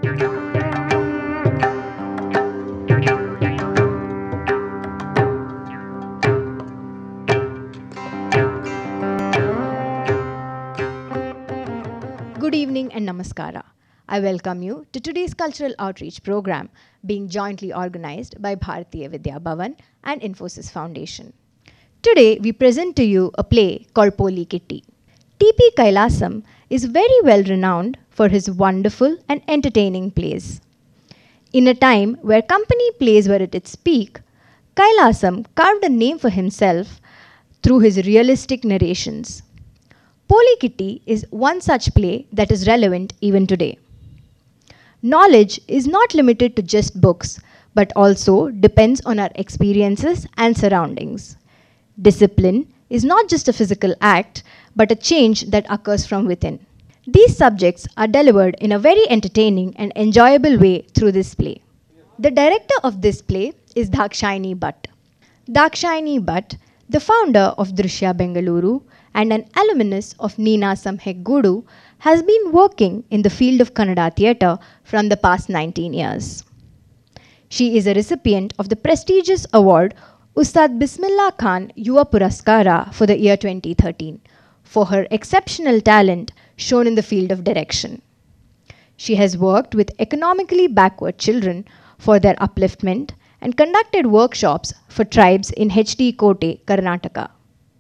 Good evening and namaskara. I welcome you to today's cultural outreach program being jointly organized by Bharatiya Vidya Bhavan and Infosys Foundation. Today we present to you a play called Poli Kitty. T.P. Kailasam is very well renowned for his wonderful and entertaining plays. In a time where company plays were at its peak, Kailasam carved a name for himself through his realistic narrations. Poli Kitty is one such play that is relevant even today. Knowledge is not limited to just books, but also depends on our experiences and surroundings. Discipline is not just a physical act, but a change that occurs from within. These subjects are delivered in a very entertaining and enjoyable way through this play. The director of this play is Dakshayani Bhatt. Dakshayani Bhatt, the founder of Drishya Bengaluru and an alumnus of Neenasam Heggudu, has been working in the field of Kannada theatre from the past 19 years. She is a recipient of the prestigious award Ustad Bismillah Khan Yuva Puraskara for the year 2013 for her exceptional talent shown in the field of direction. She has worked with economically backward children for their upliftment and conducted workshops for tribes in HD Kote, Karnataka.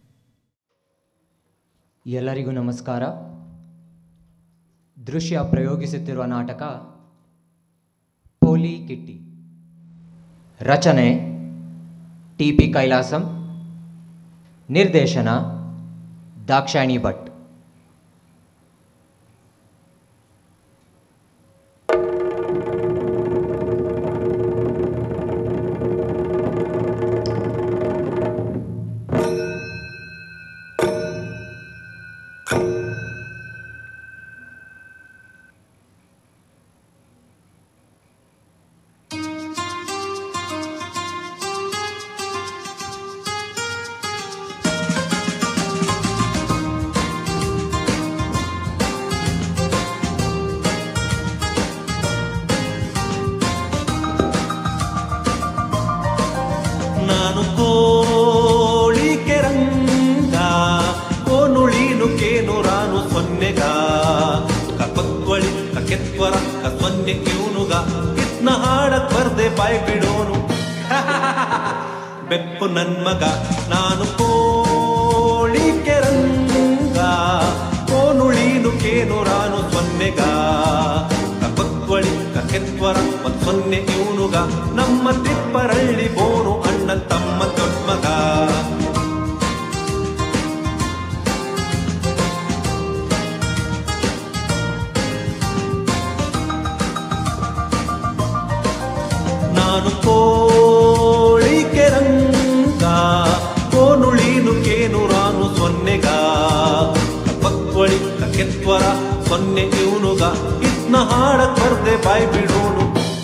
ಎಲ್ಲರಿಗೂ ನಮಸ್ಕಾರ ದೃಶ್ಯ ಪ್ರಯೋಗಿಸುತ್ತಿರುವ ನಾಟಕ ಪೋಲಿ ಕಿಟ್ಟಿ ರಚನೆ T P Kailasam ನಿರ್ದೇಶನ ದಾಕ್ಷಾಯಣಿ ಭಟ್ ನಾನು ಕೋಳಿ ಕೆರಂಗ ಕೋನುಳೀನು ಕೇನು ರಾನು ಸೊನ್ನೆಗ ಕಪಕ್ವಳಿ ಕಕೆತ್ವರ ಕಸೊನ್ನೆ ಕ್ಯೂನುಗ ಕಿತ್ನ ಹಾಡಕ್ ಬರ್ದೆ ಬಾಯ್ ಬಿಡೋನು ಬೆಪ್ಪು ನನ್ ಮಗ ನಾನು ಕೋಳಿ ಕೆರಂಗ ಕೋನುಳೀನು ಕೇನು ರಾನು ಸೊನ್ನೆಗ ಕಪಕ್ವಳಿ ಕಕೆತ್ವರ ಒಂದ್ ಸೊನ್ನೆ ಇವನುಗ ನಮ್ಮ ತಿಪ್ಪರಳ್ಳಿ ಬೋನು ಅಣ್ಣ ತಮ್ಮ ದೊಡ್ಡ ಮಗ ನಾನು ಕೋಳಿ ಕೆರಂಗ ಕೋನುಳೀನು ಕೇನು ರಾನು ಸೊನ್ನೆಗ ಪಕ್ವಳಿ ಕಕೆತ್ವರ ಸೊನ್ನೆ ಇವನುಗ ಇದ್ನ ಹಾಡಕ್ ಬರ್ದೆ ಬಾಯ್ ಬಿಡೋನು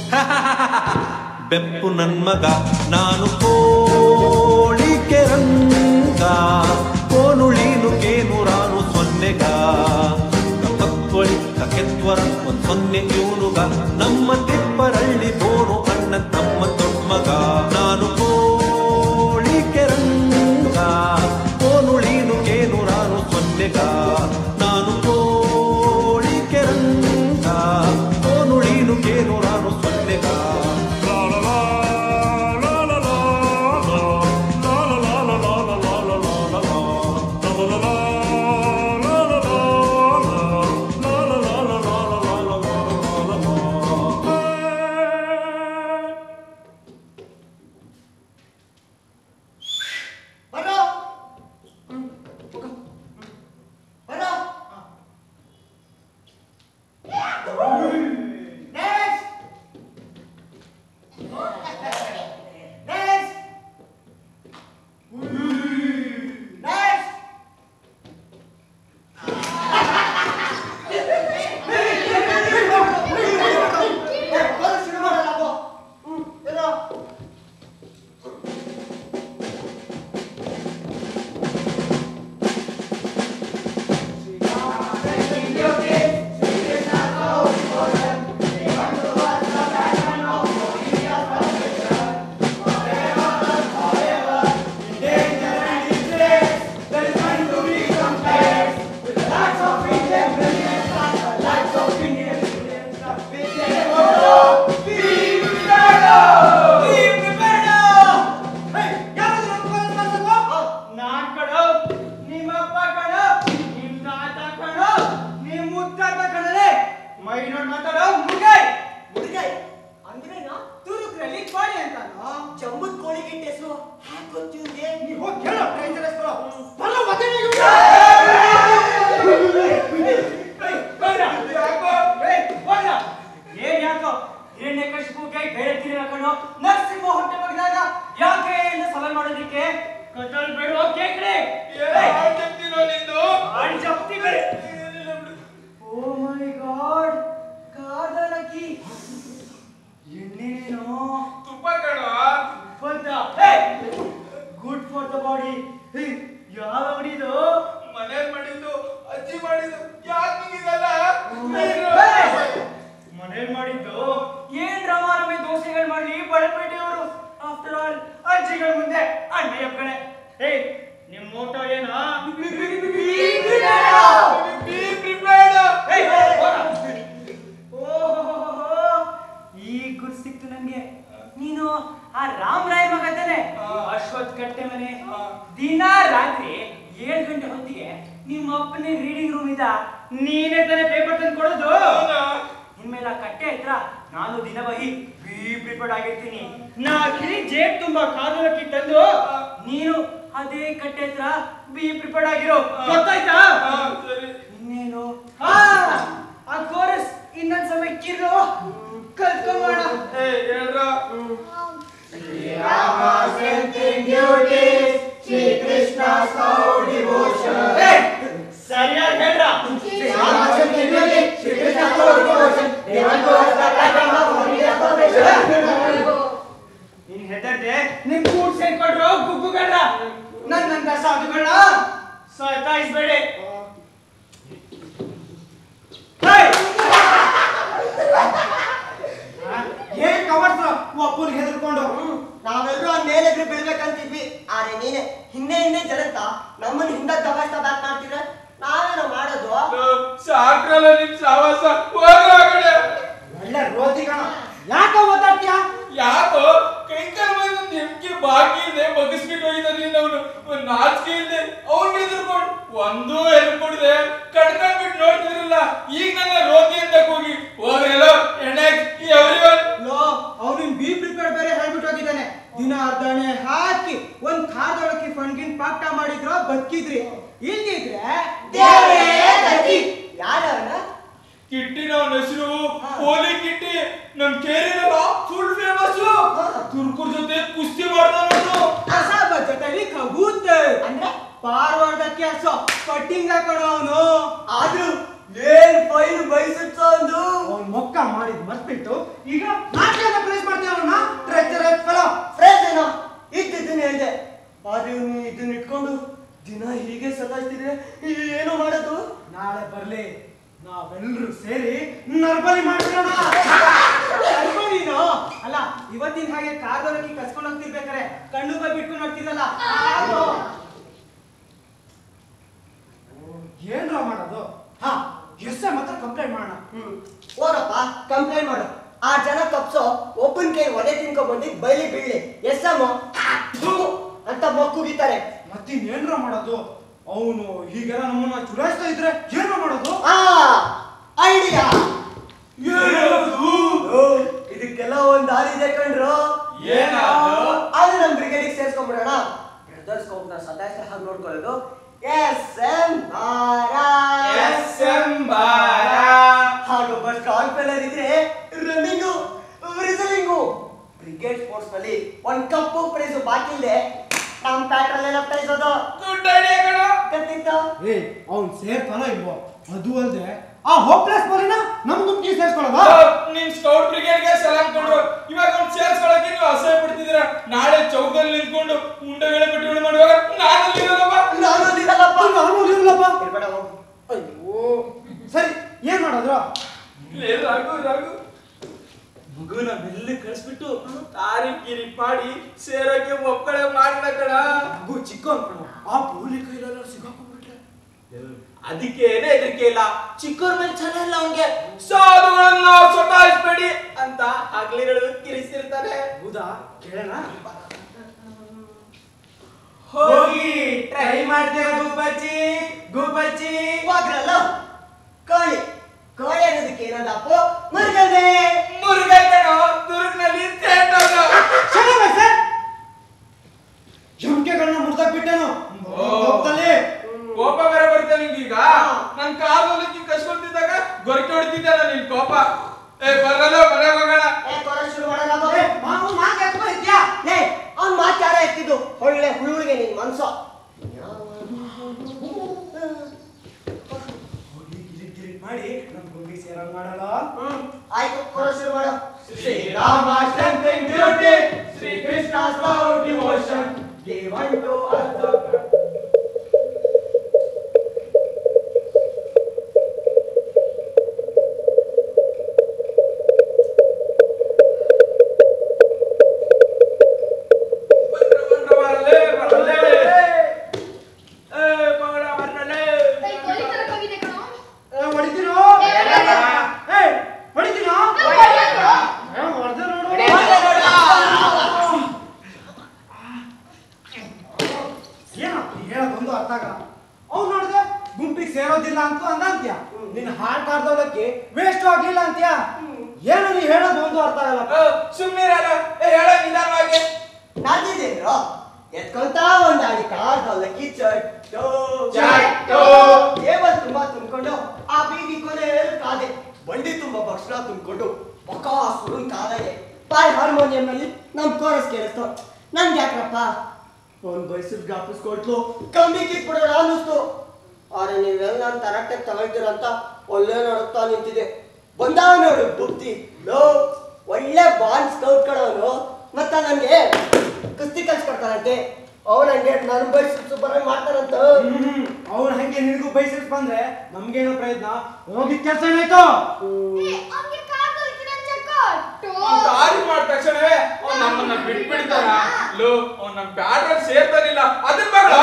ಬೆಪ್ಪು ನನ್ ಮಗ ನಾನು ಕೋಳಿ ಕೆರಂಗ ಕೋನುಳೀನು ಕೇನು ರಾನು ಸೊನ್ನೆಗ ಕಪಕ್ವಳಿ ಕಕೆತ್ವರ ಒಂದ್ ಸೊನ್ನೆ ಇವನುಗ ನಮ್ಮ ತಿಪ್ಪರಳ್ಳಿ ಬೋನು ಅಣ್ಣ ತಮ್ಮ ದೊಡ್ಡ ಮಗ ನಾನು ಕೋಳಿ ಕೆರಂಗ ಕೋನುಳೀನು ಕೇನು ರಾನು ಸೊನ್ನೆಗ ನಾನು ಕೋಳಿ ಕೆರಂಗ ಕೋನುಳೀನು ಕೇನು ರಾನು ಸೊನ್ನೆಗ ಯಾಕೋ ಹಿರಣ್ಯಕಶಿಪುಗೆ ಬೆಳತಿರ ಕಣೋ ನರಸಿಂಹ ಹೊಟ್ಟೆ ಬಗ್ದಾಗ ಯಾಕೆ ಎಂದು ಸವಾಲ್ ಮಾಡೋದಿಕ್ಕೆ ಕತ್ತಲ್ ಬೇಡ ಕೇಕ್ರೆ ಓ ಮೈ ಗಾಡ್ ಕಾದಲಕಿ ಎಣ್ಣೆನೇನೋ ತುಪ್ಪ ಕಣೋ ಬಂದ ಗುಡ್ ಫಾರ್ ದ ಬಾಡಿ ಯಾವ ಅಂಗಡಿದು ಮನೇಲಿ ಮಾಡಿದ್ದು ಅಜ್ಜಿ ಮಾಡಿದ್ದು ಯಾಕೆ ಹಿಂಗಿದಲ್ಲ ಮನೇಲಿ ಮಾಡಿದ್ದು ಏನ್ ರಮಾರಮೆ ದೋಸೆಗಳು ಮಾಡ್ಲಿ ಬಳಪೇಟೆಯವರು ಆಫ್ಟರ್ ಆಲ್ ಅಜ್ಜಿಗಳ ಮುಂದೆ ಅಣ್ಣಯ್ಯ ಕಣೆ ಹೇ ನಿಮ್ ಮೋಟೋ ಏನಾ ಏಯ್, ಹೋರ. ಓಹೋಹೋಹೋ, ಈಗ ಗುರ್ತು ಸಿಕ್ತು ನನ್ಗೆ ನೀನು ಆ ರಾಮ್ ರಾಯ್ ಮಗ ತಾನೆ ಅಶ್ವಥ್ ಕಟ್ಟೆ ಮನೆ ದಿನ ರಾತ್ರಿ ಏಳು ಗಂಟೆ ಹೊತ್ತಿಗೆ ನಿಮ್ಮ ಅಪ್ಪನೇ ರೀಡಿಂಗ್ ರೂಮ್ ಇದ್ದ ನೀನೇ ತಾನೇ ಪೇಪರ್ ತಂದು ಕೊಡೋದು ಇನ್ಮೇಲೆ ಆ ಕಟ್ಟೆ ಹತ್ರ ನಾನು ದಿನ ಬಹಿ ಬಿ ಪ್ರಿಪೇರ್ಡ್ ಆಗಿರ್ತೀನಿ ನಾ ಕಿರಿ ಜೇಬ್ ತುಂಬಾ ಕಾದಲಕ್ಕಿ ತಂದು ನೀನು ಅದೇ ಕಟ್ಟೆ ಹತ್ರ ಬಿ ಪ್ರಿಪೇರ್ಡ್ ಆಗಿರೋ ಗೊತ್ತಾಯ್ತಾ ಇನ್ನೇನು ಹಾ ಆ ಕೋರಸ್ ಇನ್ನೊಂದ್ ಸಮಯ ಕಿರು ಕಲ್ತ್ಕೊಂಬೋಣ ಸರಿಯಾಗಿ ಹೇಳ್ರ ನೀನ್ ಹೆದರ್ದೆ ನಿಮ್ ಕೂಡ್ ಸೇರ್ಕೊಟ್ರು ಗುಗ್ಗುಗಳ್ರ ನನ್ನಂತ ಸಾಧುಗಳನ್ನ ಸತಾಯಿಸ್ಬೇಡಿ ಹೇಯ್! ಏನ್ ಕವರ್ಸ್ ಒಬ್ಬನ್ ಹೆದರ್ಕೊಂಡು ನಾವೆಲ್ಲರೂ ಆ ಮೇಲೆದ್ರು ಬೀಳ್ಬೇಕಂತಿದ್ವಿ ಆದ್ರೆ ನೀನೆ ಹಿಂದೆ ಹಿಂದೆ ಜಲಂತ ನಮ್ಮನ್ನ ಹಿಂದ ದಬಾಯಿಸ್ತಾ ಬ್ಯಾಕ್ ಮಾಡ್ತಿದ್ರೆ ನಾವೇನೋ ಮಾಡೋದು ಸಾಕ್ರಲ್ಲ ನಿಮ್ ಸಾವಾಸ ಹೋಗ್ರ ಆ ಕಡೆ ಒಳ್ಳೆ ರೋದಿ ಕಣ ಯಾಕ ಓದಾಡ್ತೀಯ ಯಾಕೋ ಕೈಕಲ್ ಮೇಲೆ ಒಂದು ನೆಮ್ಕೆ ಬಾಕಿ ಇದೆ ಬಗ್ಗಿಸ್ಬಿಟ್ಟು ಹೋಗಿದ್ದಾನೆ ಅವನು ಒಂದ್ ನಾಚಿಕೆ ಇಲ್ಲದೆ ಅವ್ನಿಗೆ ಎದುರ್ಕೊಂಡು ಒಂದು ಎದ್ಕೊಂಡಿದೆ ಕಡ್ಕೊಂಡ್ಬಿಟ್ಟು ನೋಡ್ತಿದ್ರಲ್ಲ ಈಗ ನನ್ನ ರೋಗಿ ಅಂತ ಹೋಗಿ ಹೋಗ್ರಲ್ಲ ಎಣ್ಣೆ ಎವ್ರಿವನ್ ಲೋ ಅವನಿನ್ ಬಿ ಪ್ರಿಪೇರ್ ಬೇರೆ ಹೇಳ್ಬಿಟ್ಟು ಹೋಗಿದ್ದಾನೆ ದಿನ ಅರ್ಧಣೆ ಹಾಕಿ ಒಂದ್ ಖಾರದೊಳಕ್ಕೆ ಫಂಡ್ಗಿನ್ ಪಾಕ್ಟ ಮಾಡಿದ್ರ ಬದುಕಿದ್ರಿ ಇಲ್ದಿದ್ರೆ ದೇವ್ರೇ ಗತಿ. ಯಾರವನ ಕಿಟ್ಟಿನ ಅವನ ಹೆಸರು ಪೋಲಿ ಕಿಟ್ಟಿ ನಮ್ ಕೇರಿನಲ್ಲ ಫುಲ್ ಫೇಮಸ್ ತುರ್ಕುರ್ ಜೊತೆ ಕುಸ್ತಿ ಮಾಡ್ತಾನವನು ಅಸಾಬ ಜೊತೆಲಿ ಕಬೂತ್ ಅಂದ್ರೆ ಪಾರ್ವಾಡಕ್ಕೆ ಅಸೋ ಕಟ್ಟಿಂಗ್ ಹಾಕೋಣ ಅವನು ಆದ್ರೂ ಏನ್ ಫೈನ್ ಬಯಸುತ್ತ ಒಂದು ಅವ್ನ್ ಮೊಕ್ಕ ಮಾಡಿದ್ ಮರ್ತ್ಬಿಟ್ಟು ಈಗ ನಾಟ್ಯದ ಪ್ಲೇಸ್ ಮಾಡ್ತೀವಿ ಅವನ್ನ ಟ್ರೆಜರ್ ಫೆಲೋ ಫ್ರೆಂಡ್ಸ್ ಏನೋ ಇದ್ದಿದ್ದನ್ನ ಹೇಳ್ದೆ ಆದ್ರೆ ಇವ್ನು ಇದನ್ನ ಇಟ್ಕೊಂಡು ದಿನ ಹೀಗೆ ಸತಾಯಿಸ್ತಿದ್ರೆ ಏನು ಮಾಡೋದು ನಾಳೆ ಬರ್ಲಿ ನಾವೆಲ್ಲರೂ ಸೇರಿ ನರ್ಬಲಿ ಮಾಡ್ಬಿಡೋಣ ನರ್ಬಲಿನೋ ಅಲ್ಲ ಇವತ್ತಿನ ಹಾಗೆ ಕಾರ್ದೊಳಗೆ ಕಸ್ಕೊಂಡು ಹೋಗ್ತಿರ್ಬೇಕಾರೆ ಕಣ್ಣು ಬಾಯ್ ಬಿಟ್ಕೊಂಡು ನೋಡ್ತಿರಲ್ಲ ಏನ್ರ ಮಾಡೋದು ಹಾ ಎಸ್ ಮಾತ್ರ ಕಂಪ್ಲೇಂಟ್ ಮಾಡೋಣ ಹ್ಮ್ ಹೋಗಪ್ಪ ಕಂಪ್ಲೇಂಟ್ ಮಾಡು ಆ ಜನ ತಪ್ಸೋ ಒಬ್ಬನ ಕೈ ಒಡೆ ತಿನ್ಕೊ ಬಂದಿದ್ ಬೈಲಿ ಬೀಳ್ಲಿ ಎಸ್ ಎಮ್ ಅಂತ ಮಕ್ಕುಗಿತಾರೆ ಮತ್ತಿನ್ನೇನ್ರ ಮಾಡೋದು ಅವನು ಹೀಗೆಲ್ಲ ನಮ್ಮನ್ನ ಚುಡಾಯಿಸ್ತಾ ಇದ್ರೆ ಏನ್ರ ಮಾಡೋದು ಆ ಐಡಿಯಾ ಇದಕ್ಕೆಲ್ಲ ಒಂದ್ ದಾರಿ ಇದೆ ಕಣ್ರು ಏನದು? ಅದು ನಮ್ ಬ್ರಿಗೇಡಿಗೆ ಸೇರ್ಸ್ಕೊಂಡ್ಬಿಡೋಣ ಬ್ರದರ್ಸ್ ಹೋಗ್ನ ಸದಾಯಿಸ ಹಾಗೆ ನೋಡ್ಕೊಳ್ಳೋದು ಎಸ್ ಎಂ ಹಾಗೊಬ್ಬ ಸ್ಟ್ರಾಂಗ್ ಪ್ಲೇಯರ್ ಇದ್ರೆ ರನ್ನಿಂಗು ರಿಸಲಿಂಗು ಕ್ರಿಕೆಟ್ ಸ್ಪೋರ್ಟ್ಸ್ ನಲ್ಲಿ ಒಂದ್ ಕಪ್ಪು ಪ್ರೈಸ್ ಬಾಕಿ ಇದೆ ನಮ್ ಪ್ಯಾಟ್ರಲ್ಲೇ ಲಪ್ಟಾಯಿಸೋದು ಗುಡ್ ಐಡಿಯಾ ಕಣ ಗೊತ್ತಿತ್ತ ಏ ಅವ್ನ್ ಸೇರ್ತಾನೋ ಇಲ್ವೋ ಅದು ಅಲ್ದೆ ಆ ಹೋಪ್ಲೆಸ್ ಬಾಲಿನ ನಮ್ ಗುಂಪಿಗೆ ಸೇರ್ಸ್ಕೊಳ್ಳೋದ ನಿಮ್ ಸ್ಕೌಟ್ ಬ್ರಿಗೇಡ್ಗೆ ಸಲಾಮ್ ಕೊಡ್ರು ಇವಾಗ ಅವ್ನು ಸೇರ್ಸ್ಕೊಳಕ್ಕೆ ನೀವು ಅಸಹ್ಯ ಪಡ್ತಿದ್ದೀರಾ ನಾಳೆ ಚೌಕದಲ್ಲಿ ನಿಂತ್ಕೊಂಡು ಉಂಡೆಗಳ ಬಿಟ್ಟು ಮಾಡುವಾಗ ನಾನು ಇರಲ್ಲಪ್ಪ ನಾನು ಅಲ್ಲಿರಲ್ಲಪ್ಪ. ನಾನು ಇರ್ಲಪ್ಪ ಇರ್ಬೇಡ ಹೋಗು. ಅಯ್ಯೋ ಸರಿ ಏನ್ ಮಾಡೋದು ಲೇ ರಾಘು ರಾಘು ಮಗುನ ಮೆಲ್ಲ ಕಳಿಸ್ಬಿಟ್ಟು ತಾರೀಫ್ ಗಿರೀಫ್ ಮಾಡಿ ಸೇರೋಕೆ ಒಪ್ಪಳೆ ಮಾಡ್ದ ಕಣ ಮಗು ಚಿಕ್ಕ ಅನ್ಕೊಂಡು ಆ ಪೋಲಿ ಕೈಲೆಲ್ಲ ಸಿಗಾಕೊಂಡ್ಬಿಟ್ರೆ ಅದಕ್ಕೆ ಏನೇ ಹೆದರಿಕೆ ಇಲ್ಲ ಚಿಕ್ಕವ್ರ ಮೇಲೆ ಛಲ ಇಲ್ಲ ಅವನ್ಗೆ ಸಾಧುಗಳನ್ನ ಸತಾಯಿಸ್ಬೇಡಿ ಅಂತ ಹಗಲಿಗಳು ಕಿರಿಸಿರ್ತಾರೆ ಹೌದಾ ಕೇಳೋಣ ಹೋಗಿ ಟ್ರೈ ಮಾಡ್ತೀರ ಗುಬ್ಬಚ್ಚಿ ಗುಬ್ಬಚ್ಚಿ ಹೋಗ್ರಲ್ಲ ಕೋಳಿ ಕೋಳಿ ಅನ್ನೋದಕ್ಕೆ ಏನಲ್ಲಪ್ಪ ಮೃಗವೇ ಮುರುಘಾ ಕಣೋ ದುರ್ಗ್ನಲ್ಲಿ ತೇಟೋದು ಎಮ್ಕೆಗಳನ್ನ ಮುರ್ದಾಕ್ ಬಿಟ್ಟೇನು ಓ. ಹೋಗ್ತಲ್ಲಿ ಕೋಪ ಬೇರೆ ಬರುತ್ತೆ ನಿಂಗೀಗ ನನ್ ಕಾಲಲ್ಲಿ ನೀನ್ ಕಸ್ಕೊಳ್ತಿದ್ದಾಗ ಗೊರಕೆ ಹೊಡಿತಿದ್ದೆ ನಿನ್ ಕೋಪ ಏ ಬರಲ್ಲ ಮನೆ ಆಯ್ತು ಕೊಡೋ ಶುರು ಮಾಡು Shriram strength in duty Shri Krishna slow devotion give unto us the ಬಂದ್ರ ಬಂದ್ರ ಬರಲೇ ಬರಲೇ ಏ ಮಗಳ ಬರಲೇ ಏಯ್, ಕೋಳಿ ತರಕ್ ಹೋಗಿದ್ದೆ ಕಣೋ. ಏ, ಹೊಡಿತೀನೋ ಏ, ಬೇಡ. ಏ ಹೊಡಿತೀನೋ ಏ, ಹೊಡ್ಯಾಕ? ಏ, ಹೊಡ್ದೆ ನೋಡು ಏನಪ್ಪ ಹೇಳೋದೊಂದು ಅರ್ಥ ಆಗಲ್ಲ ಅವ್ನು ನೋಡಿದೆ ಗುಂಪಿಗೆ ಸೇರೋದಿಲ್ಲ ಅಂತ ಅಂದಂತ್ಯ ನಿನ್ನ ಹಾಡ್ ಕಾರ್ದವಳಕ್ಕೆ ವೇಸ್ಟ್ ಆಗ್ಲಿಲ್ಲ ಅಂತ್ಯ ಏನು ನೀ ಹೇಳೋದು ಒಂದು ಅರ್ಥ ಆಗಲ್ಲ ಸುಮ್ಮನಿರಲ್ಲ ಏ ಹೇಳ ನಿಧಾನವಾಗಿ ನಾದಿದ್ದೇನು ಎತ್ಕೊಂತ ಒಂದಾಡಿ ಕಾರ್ದಲ್ಲ ಕಿಚ್ಚಟ್ಟು ಚಟ್ಟು. ಟೇಬಲ್ ತುಂಬಾ ತುಂಬಿಕೊಂಡು ಆ ಬೀದಿ ಕೊನೆ ಕಾದೆ ಬಂಡಿ ತುಂಬಾ ಭಕ್ಷಣ ತುಂಬಿಕೊಂಡು ಬಕಾಸುರನ್ ಕಾದಾಗೆ ಪಾಯ್ ಹಾರ್ಮೋನಿಯಂ ನಲ್ಲಿ ನಮ್ ಕೋರಸ್ ಕೇಳಿಸ್ತು ನನ್ಗೆ ಯಾಕ್ರಪ್ಪ ಒಂದ್ ಬಯಸಿದ್ ಜ್ಞಾಪಿಸ್ ಕೊಟ್ಲು ಕಮ್ಮಿ ಕಿತ್ಬಿಡೋಣ ಅನ್ನಿಸ್ತು ಆದ್ರೆ ನೀವೆಲ್ಲ ನನ್ನ ತರಟೆಗೆ ತಗೊಳ್ತೀರ ಅಂತ ಒಳ್ಳೆ ನೋಡುತ್ತಾ ನಿಂತಿದೆ ಬಂದಾವ ನೋಡು ಬುದ್ಧಿ ಲೋ ಒಳ್ಳೆ ಬಾಂಡ್ ಸ್ಕೌಟ್ ಕಡೋನು ಮತ್ತ ನನಗೆ ಕುಸ್ತಿ ಕಲ್ಸ್ಕೊಡ್ತಾರಂತೆ ಅವ್ನು ಹಂಗೆ ನನ್ನ ಬಯಸಿದ್ದು ಬರಂಗ್ ಮಾಡ್ತಾರಂತ ಅವ್ನು ಹಂಗೆ ನಿನಗೂ ಬೈಸಿಸ್ ಬಂದ್ರೆ ನಮ್ಗೇನೋ ಪ್ರಯತ್ನ ಹೋಗಿದ್ ಕೆಲಸ ಏನಾಯ್ತು ಏ, ಅವ್ನ್ಗೆ ಕಾರ್ದಲ್ಲಿ ಕಿರಣ ಚಕ್ಕೊಟ್ಟು. ಅವ್ನ್ ದಾರಿ ಮಾಡಿದ ತಕ್ಷಣವೇ ಅವ್ನ್ ನಮ್ಮನ್ನ ಬಿಟ್ಬಿಡ್ತಾನ ಲೋ ಅವ್ನ್ ನಮ್ ಬ್ಯಾಟ್ರಲ್ಲಿ ಸೇರ್ತಾನಿಲ್ಲ ಅದನ್ ಮಗಳ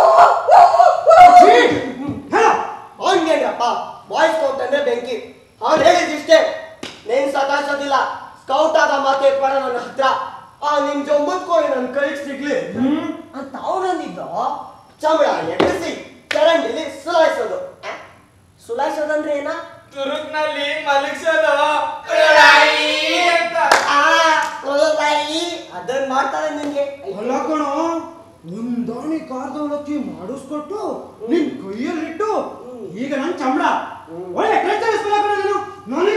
ಹೇಳ ಅವನ್ಗೇನಪ್ಪ ಬಾಯ್ ಸ್ಕೌಟ್ ಅಂದ್ರೆ ಬೆಂಕಿ ಅವ್ನು ಹೇಳಿದಿಷ್ಟೇ ನೀನ್ ಸತಾಯಿಸೋದಿಲ್ಲ ಸ್ಕೌಟ್ ಆದ ಮಾತು ಎತ್ಬೇಡ ನನ್ನ ಹತ್ರ ಆ ನಿನ್ ಜೊಂಬದ್ ಕೋಳಿ ನನ್ ಕೈಗೆ ಸಿಗ್ಲಿ ಅಂತ ಅವನಂದಿದ್ದ ಚಮಡ ಎಗಸಿ ಚರಂಡಿಲಿ ಸುಲಾಯಿಸೋದು ಆ? ಸುಲಾಯಿಸೋದಂದ್ರೆ ಏನ ತುರುಕ್ನಲ್ಲಿ ಮಲಗಿಸೋದು ಉಳಾಯಿ ಅಂತ ಆ, ಒಲೊಲಾಯಿ. ಅದನ್ ಮಾಡ್ತಾರೆ ನಿನ್ಗೆ ಅಲ್ಲ ಕಣೋ ಒಂದಾಣಿ ಕಾರ್ದವಲಕ್ಕಿ ಮಾಡಿಸ್ಕೊಟ್ಟು ನಿನ್ ಕೈಯಲ್ಲಿಟ್ಟು ಈಗ ನನ್ ಚಮಡ ಒಳ್ಳೆ ಕೆಲಸ ನೀನು ನನಗೆ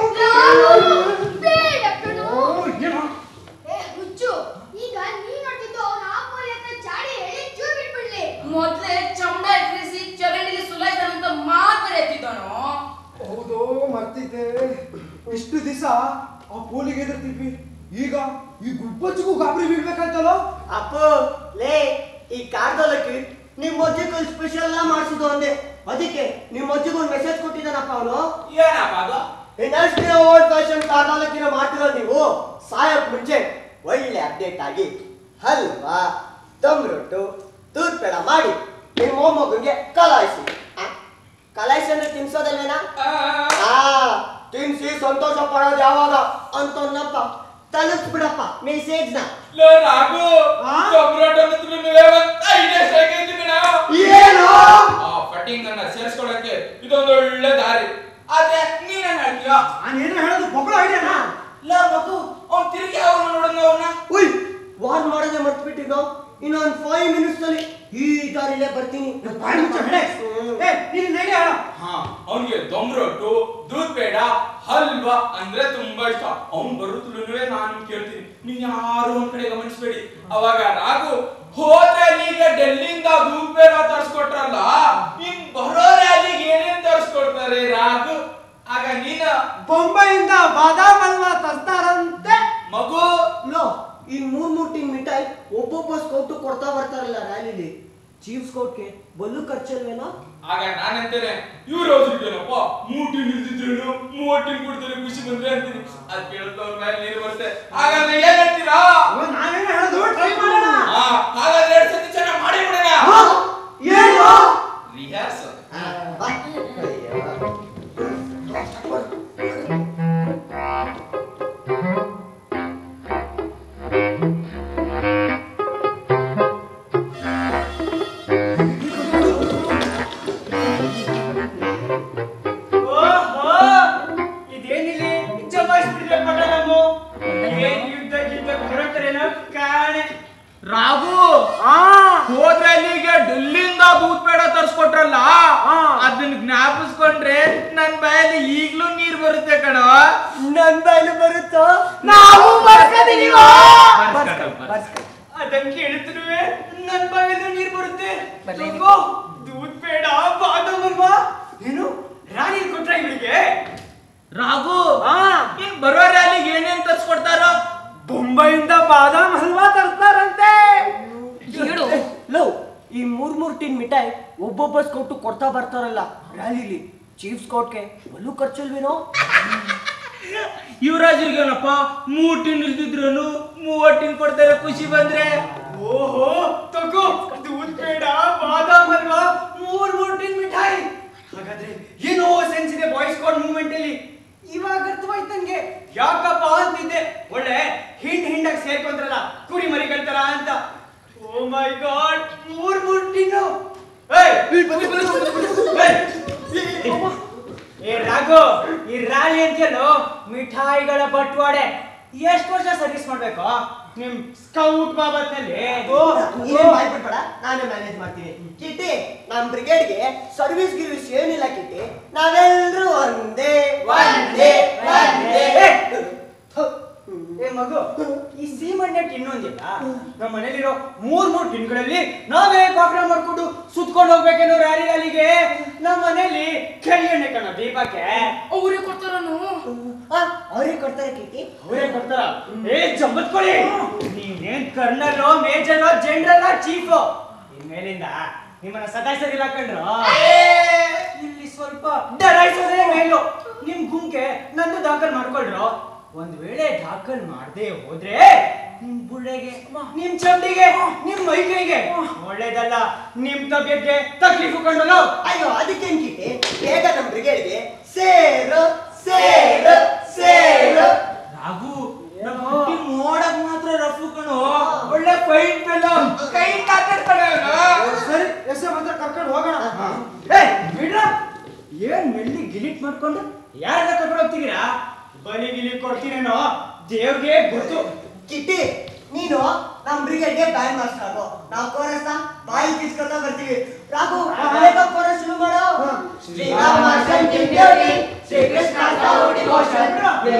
ಬೇಡ ಕಣೋ. ಏನೋ ಏ, ಹುಚ್ಚು, ಈಗ ನೀನ್ ನೋಡ್ತಿದ್ದು ಅವ್ನ ಆ ಕೋಳಿ ಹತ್ರ ಚಾಡಿ ಹೇಳಿ ಚೂರ್ ಬಿಟ್ಬಿಡ್ಲಿ. ಮೊದ್ಲೇ ಚಮಡ ಎಕ್ರಿಸಿ ಚರಂಡಿಲಿ ಸುಲಾಯ್ತಾನಂತ ಮಾತ್ರ ಎತ್ತಿದ್ದಾನೋ ಹೌದು ಮರ್ತಿದ್ದೆ ಇಷ್ಟು ದಿವಸ ಆ ಪೋಲಿಗೆ ಎದುರ್ತಿದ್ವಿ ಈಗ ಈ ಗುಬ್ಬಚ್ಚಿಗೂ ಗಾಬರಿ ಬೀಳ್ಬೇಕಂತಲ್ಲ ಅಪ್ಪು ಲೇ ಈ ಕಾರ್ದೋಲಕ್ಕೆ ನಿಮ್ ಅಜ್ಜಿಗೂ ಸ್ಪೆಷಲ್ ಮಾಡಿಸಿದ್ದು ಅಂದೆ ಅದಕ್ಕೆ ನಿಮ್ ಅಜ್ಜಿಗೂ ಒಂದು ಮೆಸೇಜ್ ಕೊಟ್ಟಿದ್ದಾನಪ್ಪ ಅವನು ಏನಪ್ಪ ಅದು ಇನ್ನಷ್ಟೇ ಓಲ್ಡ್ ಫ್ಯಾಷನ್ ಕಾರ್ದಾಲಕ್ಕಿನ ಮಾಡ್ತಿರೋ ನೀವು ಸಾಯಕ್ ಮುಂಚೆ ಒಳ್ಳೆ ಅಪ್ಡೇಟ್ ಆಗಿ ಹಲ್ವಾ ದಮ್ ರೊಟ್ಟು ದೂದ್ ಪೇಡ ಮಾಡಿ ನಿಮ್ಮ ಮೊಮ್ಮಗಂಗೆ ಕಲಾಯಿಸಿ ಆ? ಕಲಾಯಿಸಿ ಅಂದ್ರೆ ತಿನ್ಸೋದಲ್ವೇನಾ ಆ ತಿನ್ಸಿ ಸಂತೋಷ ಪಡೋದು ಯಾವಾಗ ಅಂತನ್ನಪ್ಪ ತಲುಪಿಸ್ಬಿಡಪ್ಪ ಮೆಸೇಜ್ನ ಲೋ ರಾಘು ಆ? ಟೊಮ್ರೊಟ್ ಅನ್ನೋದ್ರುನುವೆ ಒಂದ್ ಐದೇ ಸೆಕೆಂಡ್ ನಾವು ಏನು ಆ ಫಟಿಂಗ್ ಅನ್ನ ಸೇರ್ಸ್ಕೊಳಕ್ಕೆ ಇದೊಂದು ಒಳ್ಳೆ ದಾರಿ ಆದ್ರೆ ನೀನೇನ್ ಹೇಳ್ತೀಯ ನಾನೇನೋ ಹೇಳೋದು ಬೊಗಳ ಐಡಿಯಾನಾ ಲೋ ಮಗು ಅವ್ನ್ ತಿರುಗಿ ಅವನ ನೋಡೋಣ ಅವನ್ನ ಉಯ್ ವಾರ್ ಮಾಡೋದೇ ಮರ್ತ್ಬಿಟ್ಟಿದ್ದು ಇನ್ನೊಂದು ಫೈವ್ ಮಿನಿಟ್ಸ್ ಅಲ್ಲಿ ಈ ದಾರಿಲೇ ಬರ್ತೀನಿ ಬಾಯಿ ಮುಚ್ಚ ಹೇಳೆ ಏ ನೀನು ನಡಿ ಹೇಳ ಹಾ ಅವನಿಗೆ ದಮ್ ರೊಟ್ಟು ದೂದ್ ಬೇಡ ಹಲ್ವಾ ಅಂದ್ರೆ ತುಂಬಾ ಇಷ್ಟ ಅವ್ನ್ ಬರುತ್ತಲೂ ನಾನು ಕೇಳ್ತೀನಿ ನೀನ್ ಯಾರು ಒಂದ್ ಕಡೆ ಗಮನಿಸ್ಬೇಡಿ ಅವಾಗ ರಾಘು ಹೋದ ರ್ಯಾಲಿಗೆ ಡೆಲ್ಲಿಂದ ದೂದ್ ಬೇಡ ತರ್ಸ್ಕೊಟ್ರಲ್ಲ ಇನ್ ಬರೋ ರ್ಯಾಲಿಗೆ ಏನೇನ್ ತರ್ಸ್ಕೊಡ್ತಾರೆ ರಾಘು ಆಗ ನೀನ ಬೊಂಬೈಯಿಂದ ಬಾದಾಮ್ ಹಲ್ವಾ ತರ್ತಾರಂತೆ ಮಗು ಲೋ ಈ ಮೂರ್ ಮೂರ್ ಟೀಮ್ ಮಿಠಾಯಿ ಒಬ್ಬೊಬ್ಬ ಸ್ಕೌಟ್ ಕೊಡ್ತಾ ಬರ್ತಾರಲ್ಲ ರ್ಯಾಲಿಲಿ ಚೀಫ್ ಸ್ಕೌಟ್ಗೆ ಬಲ್ಲು ಖರ್ಚಲ್ವೇನೋ ಆಗ ನಾನಂತೇನೆ ಇವ್ರು ಹೋದ್ರಿಗೇನಪ್ಪ ಮೂಟಿ ನಿಲ್ದಿದ್ರು ಮೂವಟ್ಟಿನ ಕುಡಿದ್ರೆ ಖುಷಿ ಬಂದ್ರೆ ಅಂತೀನಿ ಅದ್ ಕೇಳ್ತವ್ರ ಮೇಲೆ ನೀರು ಬರುತ್ತೆ ಹಾಗಾದ್ರೆ ಏನ್ ಹೇಳ್ತೀರಾ ನಾವೇನೋ ಹೇಳೋದು ಟ್ರೈ ಮಾಡೋಣ ಆ, ಹಾಗಾದ್ರೆ ಎರಡ್ ಸತಿ ಚೆನ್ನಾಗಿ ಮಾಡಿ ಬಿಡೋಣ ಏನು ರಿಹರ್ಸಲ್ ಬಾ. ಓಹೋ ಇದೇನಿಲ್ಲಿ ಜಮಾಯಿಸ್ಬಿಟ್ಟಿದೆ ಪಟ ನಮ್ಮ ಏನ್ ಯುದ್ಧ ಗಿದ್ದ ಹೊರಟರೇನೋ ಕಾಣೆ ರಾಘು ಹೋದ್ರಲ್ಲಿಗೆ ಡೆಲ್ಲಿಂದ ದೂದ್ ಬೇಡ ತರ್ಸ್ಕೊಟ್ರಲ್ಲ ಅದನ್ನ ಜ್ಞಾಪಿಸ್ಕೊಂಡ್ರೆ ನನ್ ಬಾಯಲ್ಲಿ ಈಗ್ಲೂ ನೀರ್ ಬರುತ್ತೆ ಕಣ ನನ್ ಬಾಯ್ಲು ಬರುತ್ತೋ ನಾವು ಬರ್ಸ್ಕೊ. ಅದನ್ನ ಕೇಳುತ್ತಲುವೆ ನನ್ ಬಾಯಲ್ಲೂ ನೀರ್ ಬರುತ್ತೆ ತಗೋ, ದೂದ್ ಬೇಡ ಬಾದಾಮ್ ಅಲ್ವಾ ಏನು ರಾಣಿ ಕೊಟ್ರ ಇವಳಿಗೆ ರಾಘು ಬಾದಾಮ್ ಹಲ್ವಾ ತರ್ತಾರಂತೆ ಹೇಳು ಲವ್ ಈ ಮೂರ್ ಮೂರ್ ಟಿನ್ ಮಿಠಾಯಿ ಒಬ್ಬೊಬ್ಬ ಸ್ಕೌಟ್ ಕೊಡ್ತಾ ಬರ್ತಾರಲ್ಲ ರ್ಯಾಲಿಲಿ ಚೀಫ್ ಸ್ಕೌಟ್ಗೆ ಬಲು ಖರ್ಚಲ್ವೇನೋ ಯುವರಾಜರಿಗೇನಪ್ಪ ಮೂರ್ ಟಿನ್ ಇಲ್ದಿದ್ರು ಮೂವತ್ತು ಟಿನ್ ಕೊಡ್ತಾರೆ ಖುಷಿ ಬಂದ್ರೆ ಓಹೋ ತಗೋ ದೂದ್ ಬೇಡ ಬಾದಾಮ್ ಹಲ್ವಾ ಮೂರ್ ಮೂರ್ ಟಿನ್ ಮಿಠಾಯಿ ಹಾಗಾದ್ರೆ ಏನೋ ಸೆನ್ಸ್ ಇದೆ ಬಾಯ್ಸ್ ಸ್ಕ್ವಾಡ್ ಮೂವ್ಮೆಂಟ್ ಅಲ್ಲಿ ಇವಾಗ ಅರ್ಥವಾಯ್ತು ನಂಗೆ ಯಾಕಪ್ಪ ಅಂತಿದ್ದೆ ಒಳ್ಳೆ ಹಿಂಡ್ ಹಿಂಡಾಗಿ ಸೇರ್ಕೊಂಡ್ರಲ್ಲ ಕುರಿ ಮರಿಗಳ ತರ ಅಂತ ಓ ಮೈ ಗಾಡ್ ಮೂರ್ ಮೂರ್ ಟಿನ್ನು ಏಯ್! ಏಯ್! ಏ ರಾಘು ಈ ರ್ಯಾಲಿ ಅಂತೀಯಲ್ಲೋ ಮಿಠಾಯಿಗಳ ಬಟ್ವಾಡೆ ಎಷ್ಟು ವರ್ಷ ಸರ್ವಿಸ್ ಮಾಡ್ಬೇಕು ನಿಮ್ ಸ್ಕೌಟ್ ಬಾಬತ್ನಲ್ಲಿ ನೀನೇ ಮಾಡ್ಬಿಡ್ಬೇಡ ನಾನೇ ಮ್ಯಾನೇಜ್ ಮಾಡ್ತೀನಿ ಕಿಟ್ಟಿ ನಮ್ ಬ್ರಿಗೇಡ್ಗೆ ಸರ್ವಿಸ್ ಗಿರ್ವಿಸ್ ಏನಿಲ್ಲ ಕಿಟ್ಟಿ ನಾವೆಲ್ಲರೂ ಒಂದೇ ಒಂದೇ ಒಂದೇ ಥು. ಏ ಮಗು ಈ ಸೀಮಣ್ಣೆ ಟಿನ್ ಒಂದಿಲ್ಲ ನಮ್ಮ ಮನೇಲಿರೋ ಮೂರ್ ಮೂರ್ ಟಿನ್ಗಳಲ್ಲಿ ನಾವೇ ಪಾತ್ರ ಮಾಡ್ಕೊಂಡು ಸುತ್ಕೊಂಡು ಹೋಗ್ಬೇಕೇನೋ ರ್ಯಾಲಿ ರ್ಯಾಲಿಗೆ ನಮ್ಮ ಮನೇಲಿ ಕೈ ಎಣ್ಣೆ ಕಣ ದೀಪಕ್ಕೆ ಅವ್ರಿಗೆ ಕೊಡ್ತಾರನು ಆ, ಅವ್ರಿಗೆ ಕೊಡ್ತಾರೆ ಕಿಟ್ಟಿ ಅವರೇ ಕೊಡ್ತಾರ ಏ ಜಂಬತ್ಕೊಳ್ಳಿ ನೀನೇನ್ ಕರ್ನಲ್ಲೋ ಮೇಜರೋ ಜನರಲ್ಲ ಚೀಫು ಇನ್ಮೇಲಿಂದ ನಿಮ್ಮನ್ನ ಸದಾಯಿಸೋದಿಲ್ಲ ಕಣ್ರು ಇಲ್ಲಿ ಸ್ವಲ್ಪ ಡರಾಯಿಸೋದೇ ಮೇಲು ನಿಮ್ ಗುಂಕೆ ನಂದು ದಾಖಲ್ ಮಾಡ್ಕೊಳ್ರು ಒಂದ್ ವೇಳೆ ದಾಖಲ್ ಮಾಡದೆ ಹೋದ್ರೆ ನಿಮ್ ಬುಳ್ಳೆಗೆ ನಿಮ್ ಚಂಡಿಗೆ ನಿಮ್ ಮೈಕೈಗೆ ಒಳ್ಳೇದಲ್ಲ ನಿಮ್ ತಬ್ಯಕ್ಕೆ ತಕ್ಲೀಫು ಕಂಡಲು ಅಯ್ಯೋ ಅದಕ್ಕೇನ್ ಕಿಟ್ಟಿ ಬೇಗ ನಮ್ ಬ್ರಿಗೇಡ್ಗೆ ಸೇರು ಸೇರು ಸೇರು ರಾಘು ನಮ್ ಹುಟ್ಟಿ ನೋಡಕ್ ಮಾತ್ರ ರಫು ಕಣೋ ಒಳ್ಳೆ ಫೈಟ್ ಫೆಲೋ ಕೈ ಕಾತಾಡ್ತಾಳೆ ಅವ್ನು. ಸರಿ ಎಷ್ಟೇ ಬಂದ್ರೆ ಕರ್ಕೊಂಡು ಹೋಗೋಣ ಏ ಬಿಡ್ರ ಏನ್ ಮೆಳ್ಳಿ ಗಿಲಿಟ್ ಮಾಡ್ಕೊಂಡು ಯಾರೆಲ್ಲ ಕರ್ಕೊಂಡು ಹೋಗ್ತಿದ್ದೀರಾ ಬಲಿ ಗಿಲಿ ಕೊಡ್ತೀನೇನೋ ದೇವ್ರಿಗೆ ಗೊತ್ತು ಕಿಟ್ಟಿ ನೀನು ನಮ್ ಬ್ರಿಗೇಡ್ಗೆ ಬ್ಯಾಂಡ್ ಮಾಸ್ಟರ್ ಆಗೋ ನಾವು ಕೋರಸ್ನ ಬಾಯಿ ಕಿಸ್ಕೊತಾ ಬರ್ತೀವಿ ರಾಘು ಬೇಗ ಕೋರಸ್ ಶುರು ಮಾಡೋ ಶ್ರೀರಾಮ ಸಂಜೀವ್ಯೋಗಿ ಶ್ರೀಕೃಷ್ಣ ಸಾವುಡಿ ಘೋಷನ್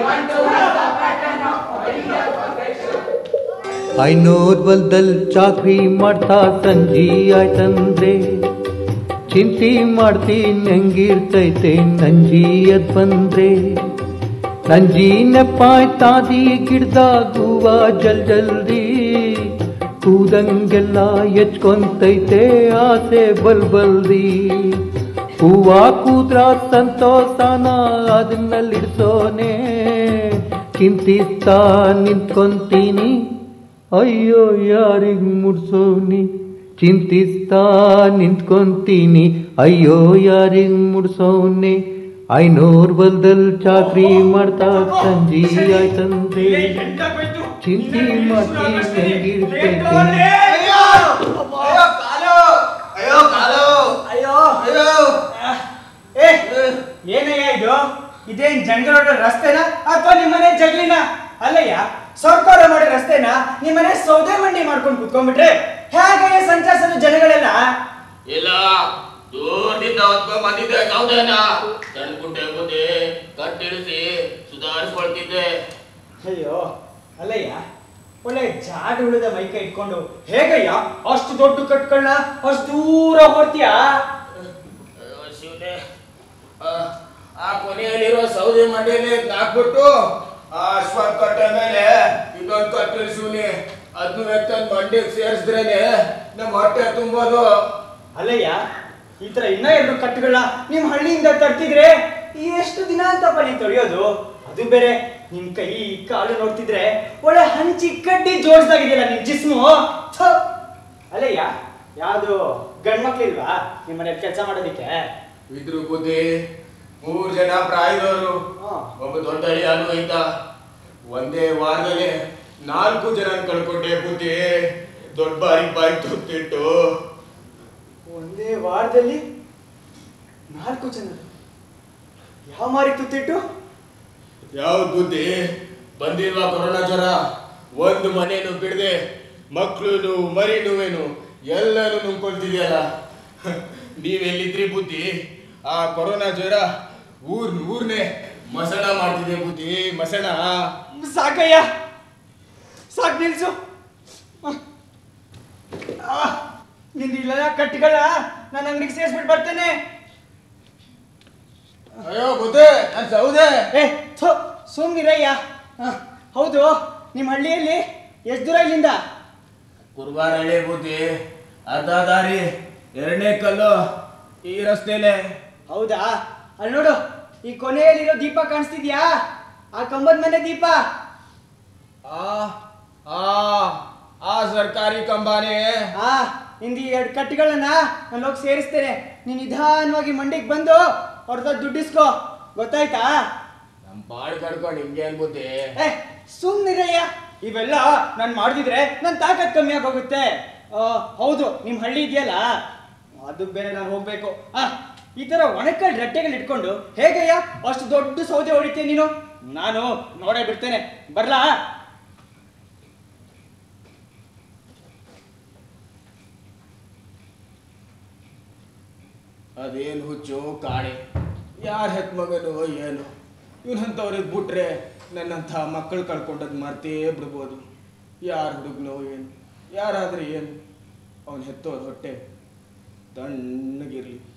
ಐನೂರ್ ಹೊಲ್ದಲ್ ಚಾಕ್ರಿ ಮಾಡ್ತಾ ಸಂಜಿ ಆಯ್ತಂದ್ರೆ ಚಿಂತಿ ಮಾಡ್ತೀನಿ ಹೆಂಗಿರ್ತೈತೆ ನಂಜಿ ಅದ್ ಬಂದ್ರೆ ನಂಜಿ ನೆಪ್ಪಾಯ್ತಾದಿ ಗಿಡ್ದಾಗುವ ಜಲ್ ಜಲ್ದಿ ಕೂದಂಗೆಲ್ಲ ಹೆಚ್ಕೊಂತೈತೆ ಆಸೆ ಬಲ್ ಬಲ್ದಿ ಹೂವ ಕೂದ್ರ ಸಂತೋಷನ ಅದನ್ನಲ್ಲಿಡ್ಸೋನೆ ಚಿಂತಿಸ್ತಾ ನಿಂತ್ಕೊಂತೀನಿ ಅಯ್ಯೋ ಯಾರಿಗ್ ಮುಡ್ಸೋನಿ ಚಿಂತಿಸ್ತಾ ನಿಂತ್ಕೊಂತೀನಿ ಅಯ್ಯೋ ಯಾರಿಗ್ ಮುಡ್ಸೋನೆ ಐನೂರ್ ಬಲ್ದಲ್ ಚಾಕ್ರಿ ಮಾಡ್ತಾ ಸಂಜಿ ಆಯ್ತಂದ್ರೆ ಚಿಂತಿ ಮಾಡ್ತಿ ಹೆಂಗಿರ್ತೈತೆ ಅಯ್ಯೋ ಏ ಏನಯ್ಯ ಇದು ಇದೇನ್ ಜಂಗಲೋಡ ರಸ್ತೆನಾ ಅಥವಾ ನಿಮ್ಮನೆ ಜಗ್ಲಿನ ಅಲ್ಲಯ್ಯ ಸರ್ಕಾರ ಮಾಡೋ ರಸ್ತೆನ ನಿಮ್ಮನೆ ಸೌದೆ ಮಂಡಿ ಮಾಡ್ಕೊಂಡು ಕುತ್ಕೊಂಡ್ಬಿಟ್ರೆ ಹೇಗೆ ಸಂಚರಿಸೋದು ಜನಗಳೆಲ್ಲ ಇಲ್ಲ ದೂರದಿಂದ ಹೊತ್ಕೊಂಡ್ ಬಂದಿದ್ದೆ ಸೌದೆನ ತಂದ್ಬಿಟ್ಟೆ ಬುದ್ಧಿ ಕಟ್ಟಿಳಿಸಿ ಸುಧಾರಿಸ್ಕೊಳ್ತಿದ್ದೆ ಅಯ್ಯೋ ಅಲ್ಲಯ್ಯ ಒಳ್ಳೆ ಜಾಗ ಉಳಿದ ಮೈಕ ಇಟ್ಕೊಂಡು ಹೇಗಯ್ಯ ಅಷ್ಟು ದೊಡ್ಡ ಕಟ್ಗಳನ್ನ ಅಷ್ಟು ದೂರ ಹೊರ್ತೀಯಾ ಅಯ್ಯೋ ಶಿವನೇ ಆ, ಆ ಕೊನೆಯಲ್ಲಿರೋ ಸೌದೆ ಮಂಡಿಯಲ್ಲಿ ಹಾಕ್ಬಿಟ್ಟು ಆ ಅಶ್ವತ್ ಕಟ್ಟೆ ಮೇಲೆ ಇನ್ನೊಂದು ಕಟ್ಟಿಲ್ ಶಿವನಿ ಅದನ್ನ ಎತ್ತಂದ್ ಮಂಡಿಗೆ ಸೇರಿಸಿದ್ರೇನೆ ನಮ್ಮ ಹೊಟ್ಟೆ ತುಂಬೋದು ಅಲ್ಲಯ್ಯ ಈ ತರ ಇನ್ನ ಎರಡು ಕಟ್ಟುಗಳನ್ನ ನಿಮ್ ಹಳ್ಳಿಯಿಂದ ತರ್ತಿದ್ರೆ ಎಷ್ಟು ದಿನ ಅಂತಪ್ಪ ನೀನ್ ತೊಳೆಯೋದು ಅದು ಬೇರೆ ನಿಮ್ ಕೈ ಕಾಲು ನೋಡ್ತಿದ್ರೆ ಒಳ್ಳೆ ಹಂಚಿ ಕಡ್ಡಿ ಜೋಡಿಸ್ದಾಗಿದೆಯಲ್ಲ ನಿಮ್ ಜಿಸ್ಮು ಥು. ಅಲ್ಲಯ್ಯ ಯಾವ್ದು ಗಂಡ್ ಮಕ್ಳಿಲ್ವಾ ನಿಮ್ ಮನೇಲಿ ಕೆಲಸ ಮಾಡೋದಿಕ್ಕೆ ಇದ್ರು ಬುದ್ಧಿ ಮೂರ್ ಜನ ಪ್ರಾಯದವರು ಹಾ. ಒಬ್ಬ ದೊಡ್ಡ ಅಳಿಯಾನು ಇದ್ದ ಒಂದೇ ವಾರದಲ್ಲಿ ನಾಲ್ಕು ಜನ ಕಳ್ಕೊಂಡೆ ಬುದ್ಧಿ ದೊಡ್ಡ ಬಾರಿ ಬಾರಿ ತುತ್ತಿಟ್ಟು ಒಂದೇ ವಾರದಲ್ಲಿ ನಾಲ್ಕು ಜನ ಯಾವ ಮಾರಿ ತುತ್ತಿಟ್ಟು ಯಾವ ಬುದ್ಧಿ ಬಂದಿಲ್ವಾ ಕೊರೋನಾ ಜ್ವರ ಒಂದು ಮನೇನು ಬಿಡದೆ ಮಕ್ಳು ಮರಿನುವೇನು ಎಲ್ಲನೂ ನುಂಗ್ಕೊಳ್ತಿದ್ಯಲ್ಲ ನೀವೆಲ್ಲಿದ್ರಿ ಬುದ್ಧಿ ಆ ಕೊರೋನಾ ಜ್ವರ ಊರ್ ಊರ್ನೇ ಮಸಣ ಮಾಡ್ತಿದೆ ಬುದ್ಧಿ ಮಸಣ ಸಾಕಯ್ಯ ಸಾಕ್ ನಿಲ್ಸು ಆ, ನಿಂದು ಇಲ್ಲ ಕಟ್ಟಿಗಳ ನನ್ನ ಅಂಗಡಿಗೆ ಸೇರಿಸ್ಬಿಟ್ಟು ಬರ್ತೇನೆ ಅಯ್ಯೋ ಬುದ್ಧಿ ನಾನ್ ಸೌದೆ ಏ ಥು ಸುಮ್ನಿರಯ್ಯ ಆ, ಹೌದು ನಿಮ್ಮ ಹಳ್ಳಿಯಲ್ಲಿ ಎಷ್ಟು ದೂರ ಇಲ್ಲಿಂದ ಕುರ್ಬಾರಳ್ಳಿ ಬುದ್ಧಿ ಅರ್ಧ ದಾರಿ ಎರಡನೇ ಕಲ್ಲು ಈ ರಸ್ತೆಲೆ ಹೌದಾ ಅಲ್ಲಿ ನೋಡು ಈ ಕೊನೆಯಲ್ಲಿರೋ ದೀಪ ಕಾಣಿಸ್ತಿದ್ಯಾ ಆ ಕಂಬದ ಮನೆ ದೀಪ ಆ ಆ ಆ ಸರ್ಕಾರಿ ಕಂಬಾನೆ ಆ ನಿಂದು ಈ ಎರಡು ಕಟ್ಟಿಗಳನ್ನ ನಾನು ಹೋಗಿ ಸೇರಿಸ್ತೇನೆ ನೀನು ನಿಧಾನವಾಗಿ ಮಂಡಿಗೆ ಬಂದು ಅವ್ರದ್ದು ದುಡ್ಡಿಸ್ಕೋ ಗೊತ್ತಾಯ್ತಾ ನಮ್ ಬಾಳ್ ಕಡ್ಕೊಂಡು ಹಿಂಗೇನ್ ಬುದ್ಧಿ ಏ ಸುಮ್ಮನಿರಯ್ಯ ಇವೆಲ್ಲ ನಾನು ಮಾಡಿದ್ರೆ ನನ್ನ ತಾಕತ್ ಕಮ್ಮಿ ಆಗೋಗುತ್ತೆ ಆ, ಹೌದು ನಿಮ್ಮ ಹಳ್ಳಿ ಇದೆಯಲ್ಲ ಅದು ಬೇರೆ ನಾನು ಹೋಗ್ಬೇಕು ಆ ಈ ತರ ಒಣಕಲ್ ರಟ್ಟೆಗಳು ಇಟ್ಕೊಂಡು ಹೇಗಯ್ಯ ಅಷ್ಟು ದೊಡ್ಡ ಸೌದೆ ಹೊಡಿತೀಯ ನೀನು ನಾನು ನೋಡೇ ಬಿಡ್ತೇನೆ ಬರ್ಲಾ ಅದೇನು ಹುಚ್ಚು ಕಾಣೆ ಯಾರ ಹೆತ್ ಮಗನು ಏನು ಇವನಂತವ್ರಿಗೆ ಬಿಟ್ರೆ ನನ್ನಂಥ ಮಕ್ಕಳು ಕಳ್ಕೊಂಡದ್ ಮರ್ತೇ ಬಿಡ್ಬೋದು ಯಾರ ಹುಡುಗನೋ ಏನು ಯಾರಾದ್ರೆ ಏನು ಅವನು ಹೆತ್ತೋದ್ ಹೊಟ್ಟೆ ತಣ್ಣಗಿರ್ಲಿ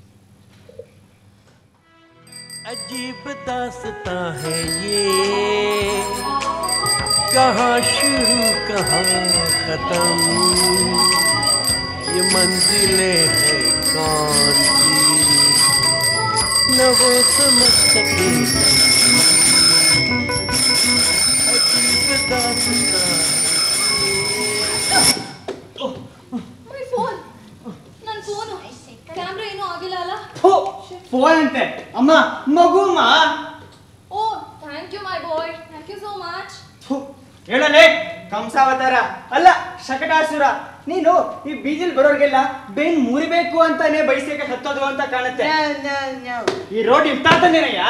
अजीब दास्ता है ये कहाँ शुरू कहाँ खत्म ये मंजिलें है कौन सी न वो समझ सके अजीब दास्ता ಮೈ ಫೋನ್ ನನ್ನ ಫೋನು ಕ್ಯಾಮ್ರಾ ಏನೂ ಆಗಿಲ್ಲ ಅಲ್ಲ ಫೋನ್ ಅಂತೆ ಅಮ್ಮ ಮಗುಮ್ಮ ಓ thank you my boy thank you so much ಹೇಳಲೇ ಕಂಸಾವತಾರ ಅಲ್ಲ ಶಕಟಾಸುರ ನೀನು ಈ ಬೀದಿಲ್ ಬರೋರ್ಗೆಲ್ಲ ಬೆನ್ ಮುರಿಬೇಕು ಅಂತಾನೆ ಬಯಸಿಗೆ ಹತ್ತೋದು ಅಂತ ಕಾಣುತ್ತೆ ಈ ರೋಡ್ ಇಂತ ತಾತನೇನಯ್ಯ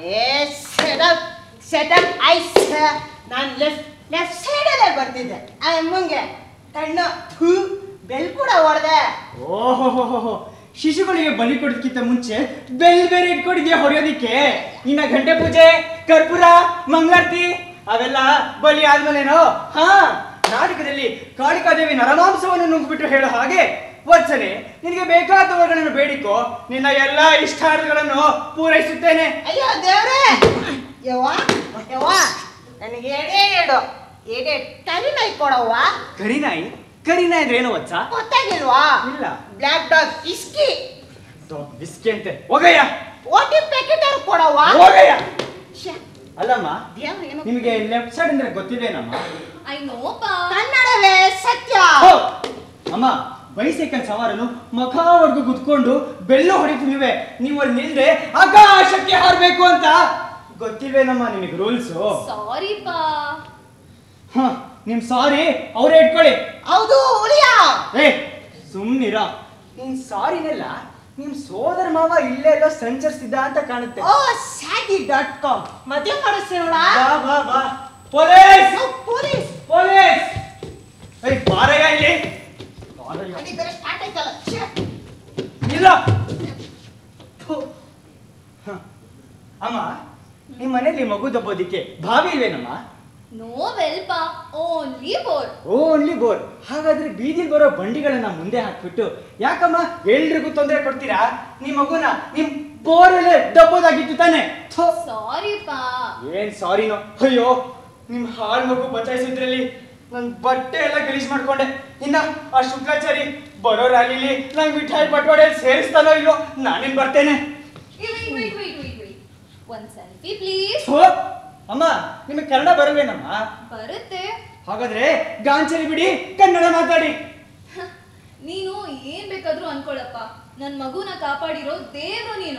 ಸೆಟಪ್ ಐಸ್ ನಾನು ಲೆಫ್ಟ್ ಲೆಫ್ಟ್ ಸೈಡಲ್ಲೇ ಬರ್ತಿದ್ದೆ ಆ ಅಮ್ಮಂಗೆ ಕಣ್ಣು ಥೂ ಬೆಲ್ ಕೂಡ ಹೊಡೆದೆ ಓಹೋ ಶಿಶುಗಳಿಗೆ ಬಲಿ ಕೊಡೋದಕ್ಕಿಂತ ಮುಂಚೆ ಬೆಲ್ ಬೇರೆ ಇಟ್ಕೊಂಡಿದ್ಯಾ ಹೊಡೆಯೋದಿಕ್ಕೆ ಇನ್ನ ಗಂಟೆ ಪೂಜೆ ಕರ್ಪೂರ ಮಂಗಳಾರತಿ ಅವೆಲ್ಲ ಬಲಿ ಆದ್ಮೇಲೇನೋ ಹಾ ನಾಟಕದಲ್ಲಿ ಕಾಳಿಕಾದೇವಿ ನರಮಾಂಸವನ್ನು ನುಂಗ್ಬಿಟ್ಟು ಹೇಳೋ ಹಾಗೆ ವತ್ಸನೆ ನಿನಗೆ ಬೇಕಾದವುಗಳನ್ನು ಬೇಡಿಕೋ ನಿನ್ನ ಎಲ್ಲ ಇಷ್ಟಾರ್ಥಗಳನ್ನು ಪೂರೈಸುತ್ತೇನೆ ಅಯ್ಯೋ ದೇವ್ರೇ ಯವ್ವ ಯವ್ವ ನನಗೆ ಎಡೆ ಎಡು ಎಡೆ ಕರಿನಾಯಿ ಕೊಡವ್ವ ಕರಿನಾಯಿ ಕರಿನಾಯಿ ಅಂದ್ರೆ ಏನು ವತ್ಸ ಗೊತ್ತಾಗಿಲ್ವಾ ಇಲ್ಲ ಬ್ಲ್ಯಾಕ್ ಡಾಗ್ ಇಸ್ಕಿ ಬಿಸ್ಕಿ ಅಂತೆ ಹೋಗಯ್ಯ ಓಟಿ ಪ್ಯಾಕೆಟ್ ಅವ್ರು ಕೊಡವ್ವ ಹೋಗಯ್ಯ ಶ್ಯೆ, ಅಲ್ಲಮ್ಮ ದೇವ್ರು ಏನೋ ನಿಮಗೆ ಲೆಫ್ಟ್ ಸೈಡ್ ಅಂದ್ರೆ ಗೊತ್ತಿಲ್ವೇನಮ್ಮ ಐ ನೋ ಪಾ ಕನ್ನಡವೇ ಸತ್ಯ ಹೋ! ಅಮ್ಮ ಬೈಸೈಕಲ್ ಸವಾರನು ಮಖವರೆಗೂ ಕುತ್ಕೊಂಡು ಬೆಲ್ಲು ಹೊಡಿತೀನಿವೆ ನೀವು ಅಲ್ಲಿ ನಿಲ್ದೆ ಆಕಾಶಕ್ಕೆ ಹಾರಬೇಕು ಅಂತ ಗೊತ್ತಿಲ್ವೇನಮ್ಮ ನಿಮಗೆ ರೂಲ್ಸ್ ಸಾರಿ ಪಾ ಹ ನಿಮ್ ಸಾರಿ ಅವರೇ ಇಟ್ಕೊಳ್ಳಿ ಹೌದು ಉಳಿಯ ಏ ಸುಮ್ನಿರ ನಿನ್ ಸಾರಿನೆಲ್ಲ ನಿಮ್ ಸೋದರ ಮಾವ ಇಲ್ಲೇ ಎಲ್ಲೋ ಸಂಚರಿಸಿದ್ದ ಅಂತ ಕಾಣುತ್ತೆ ಓ ಸ್ಯಾಗಿ ಡಾಟ್ ಕಾಮ್ ಮತ್ತೆ ಮಾಡಿಸ್ತೀನಿ ನೋಡ ಬಾ ಬಾ ಬಾ ಪೊಲೀಸ್ ಪೊಲೀಸ್ ಪೊಲೀಸ್ ಏಯ್ ಬಾರಯ್ಯ ಇಲ್ಲಿ ಬಾರಯ್ಯ. ಅಲ್ಲಿ ಬೇರೆ ಸ್ಟಾರ್ಟ್ ಆಯ್ತಲ್ಲ ಶ್ಯೆ. ಇಲ್ಲ ಥು. ಹ. ಅಮ್ಮ ನಿಮ್ ಮನೇಲಿ ಮಗು ದಬ್ಬೋದಿಕ್ಕೆ ಬಾವಿ ಇಲ್ವೇನಮ್ಮ ನೋ ವೆಲ್ ಪಾ ಓನ್ಲಿ ಬೋರ್ ಓನ್ಲಿ ಬೋರ್ ಹಾಗಾದ್ರೆ ಬೀದಿಲ್ ಬರೋ ಬಂಡಿಗಳನ್ನ ಮುಂದೆ ಹಾಕ್ಬಿಟ್ಟು ಯಾಕಮ್ಮ ಎಲ್ರಿಗೂ ತೊಂದರೆ ಕೊಡ್ತೀರಾ ನಿಮ್ ಮಗುನ ನಿಮ್ ಬೋರಲ್ಲೇ ದಬ್ಬೋದಾಗಿತ್ತು ತಾನೆ ಥು. ಸಾರಿ ಪಾ ಏನ್ ಸಾರಿನೋ ಅಯ್ಯೋ ನಿಮ್ ಹಾಳ್ ಮಗು ಬಚಾಯಿಸಿದ್ರಲ್ಲಿ ನನ್ ಬಟ್ಟೆ ಎಲ್ಲ ಗಲೀಜ್ ಮಾಡ್ಕೊಂಡೆ ಇನ್ನ ಆ ಶುಕ್ರಾಚಾರಿ ಬರೋ ರ್ಯಾಲಿಲಿ ನಂಗ್ ಮಿಠಾಯಿ ಪಟ್ವಾಡೆ ಸೇರಿಸ್ತಾನೋ ಇಲ್ವೋ ನಾನೇನ್ ಬರ್ತೇನೆ wait wait wait wait wait ಒಂದ್ ಸೆಲ್ಫಿ ಪ್ಲೀಸ್ ಥು. ಅಮ್ಮ ನಿಮಗೆ ಕನ್ನಡ ಬರಲ್ವೇನಮ್ಮ ಬರುತ್ತೆ ಹಾಗಾದ್ರೆ ಗಾಂಚಲಿ ಬಿಡಿ ಕನ್ನಡ ಮಾತಾಡಿ ನೀನು ಏನ್ ಬೇಕಾದ್ರೂ ಅನ್ಕೊಳಪ್ಪ ನನ್ ಮಗುನ ಕಾಪಾಡಿರೋ ದೇವ್ರು ನೀನು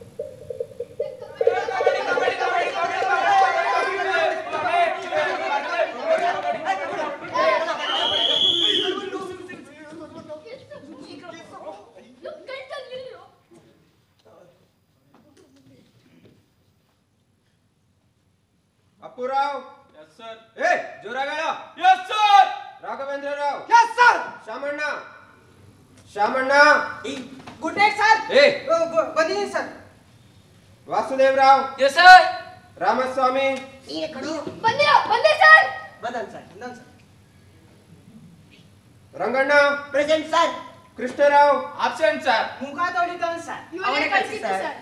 ಅಪ್ಪುರಾವ್ ಎಸ್ ಸರ್ ಏ ಜೋರಾಗ yes sir Raghavendra Rao yes sir Shamanna Shamanna good night sir ಏ ಬಂದಿದ್ದೀನಿ sir Vasudev Rao yes sir Ramaswamy ನೀನೆ ಕಣೋ ಬಂದಿರೋ ಬಂದೆ ಸರ್ ಬದನ್ ಸರ್ ಇನ್ನೊಂದು sir Ranganna present sir Krishnarao absent sir ಮುಖ ತೊಳಿತಾನೆ ಸರ್ ಇವನೇ ಕಳ್ಸಿದ್ದು sir